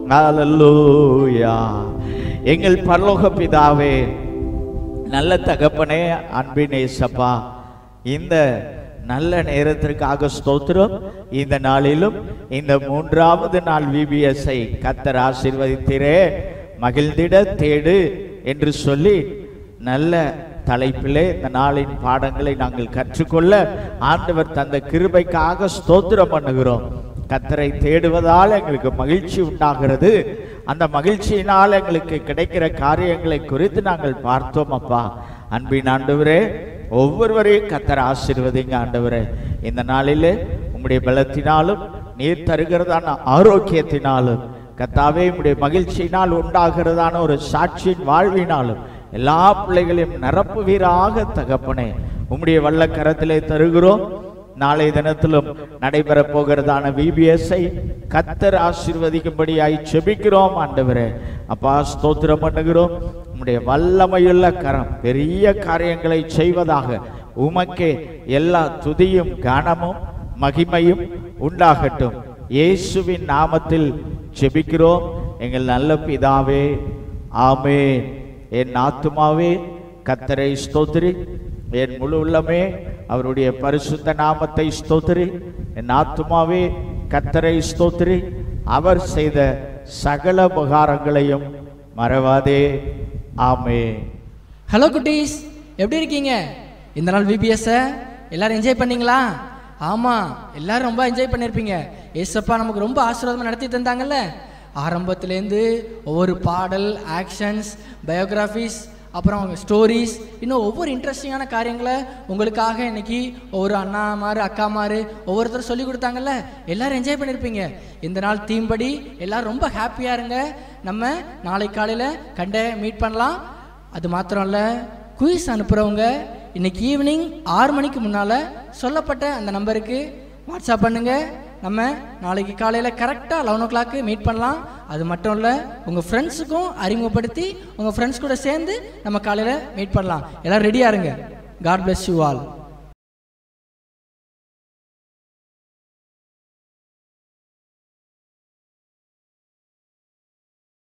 ஹalleluya எங்கள் பரலோக பிதாவே நல்ல தகப்பனே அன்பின் ஏசப்பா இந்த நல்ல நேரத்திற்காக ஸ்தோத்திரம் இந்த நாளிலும் இந்த மூன்றாவது நாள் விபிஎஸ்ஐ கத்தர் ஆசீர்வதித்தீரே மகிழ்ந்திட தேடு என்று சொல்லி நல்ல தலைப்பிலே இந்த நாளின் பாடங்களை நாங்கள் கற்றுக்கொள்ள ஆண்டவர் தந்த கிருபைக்காக ஸ்தோத்திரம் பண்ணுகிறோம் கத்தரை தேடுவதால் எங்களுக்கு மகிழ்ச்சி உண்டாகிறது அந்த மகிழ்ச்சியினால் எங்களுக்கு கிடைக்கிற காரியங்களை குறித்து நாங்கள் பார்த்தோம் அப்பா அன்பின் ஆண்டவரே ஒவ்வொருவரையும் கத்தர் ஆசீர்வதிங்க ஆண்டவரே இந்த நாளிலே உம்முடைய பலத்தினாலும் நீர் தருகிறதான ஆரோக்கியத்தினாலும் கத்தாவே உம்முடைய மகிழ்ச்சியினால் உண்டாகிறதான ஒரு சாட்சியின் வாழ்வினாலும் எல்லா பிள்ளைகளையும் நிரப்புவீராக தகப்பனே உம்முடைய வல்ல கரத்திலே தருகிறோம் நாளை தினத்திலும் நடைபெற போகிறதான விபிஎஸ்ஐ கத்தர் ஆசீர்வதிக்கும்படியாய் செபிக்கிறோம் ஆண்டவரே அப்பா ஸ்தோத்திரம் பண்ணுகிறோம் உம்முடைய வல்லமையுள்ள கரம் பெரிய காரியங்களை செய்வதாக உமக்கே எல்லா துதியும் கனமும் மகிமையும் உண்டாகட்டும் இயேசுவின் நாமத்தில் செபிக்கிறோம் எங்கள் நல்ல பிதாவே ஆமென் என் ஆத்துமாவே கத்தரை ஸ்தோத்திரி என் முழு உள்ளமே அவருடைய பரிசுத்த நாமத்தை ஸ்தோத்திரி என் ஆத்துமாவே கத்தரை ஸ்தோத்திரி அவர் செய்த சகல உபகாரங்களையும் மறவாதே ஆமென் ஹலோ குட்டீஸ் எப்படி இருக்கீங்க இந்த நாள் விபிஎஸ்ஸை எல்லாரும் என்ஜாய் பண்ணீங்களா ஆமாம் எல்லாரும் ரொம்ப என்ஜாய் பண்ணியிருப்பீங்க ஏசப்பா நமக்கு ரொம்ப ஆசீர்வாதமாக நடத்தி தந்தாங்கல்ல ஆரம்பத்துலேருந்து ஒவ்வொரு பாடல் ஆக்ஷன்ஸ் பயோகிராஃபிஸ் அப்புறம் ஸ்டோரிஸ் இன்னும் ஒவ்வொரு இன்ட்ரெஸ்டிங்கான காரியங்களை உங்களுக்காக இன்னைக்கு ஒவ்வொரு அண்ணாமாரு அக்காமாரு ஒவ்வொருத்தரும் சொல்லி கொடுத்தாங்கல்ல எல்லாரும் என்ஜாய் பண்ணியிருப்பீங்க இந்த நாள் தீம் படி எல்லாரும் ரொம்ப ஹாப்பியாக இருங்க நம்ம நாளை காலையில் கண்ட மீட் பண்ணலாம் அது மாத்திரம் இல்லை குயிஸ் அனுப்புகிறவங்க இன்னைக்கு ஈவினிங் ஆறு மணிக்கு முன்னால் சொல்லப்பட்ட அந்த நம்பருக்கு வாட்ஸ்அப் பண்ணுங்க நம்ம நாளைக்கு காலையில் கரெக்டாக லெவன் ஓ கிளாக்கு மீட் பண்ணலாம் அது மட்டும் இல்லை உங்கள் ஃப்ரெண்ட்ஸுக்கும் அறிமுகப்படுத்தி உங்கள் ஃப்ரெண்ட்ஸ் கூட சேர்ந்து நம்ம காலையில் மீட் பண்ணலாம் எல்லாம் ரெடியாக இருங்க காட் bless யூ ஆல்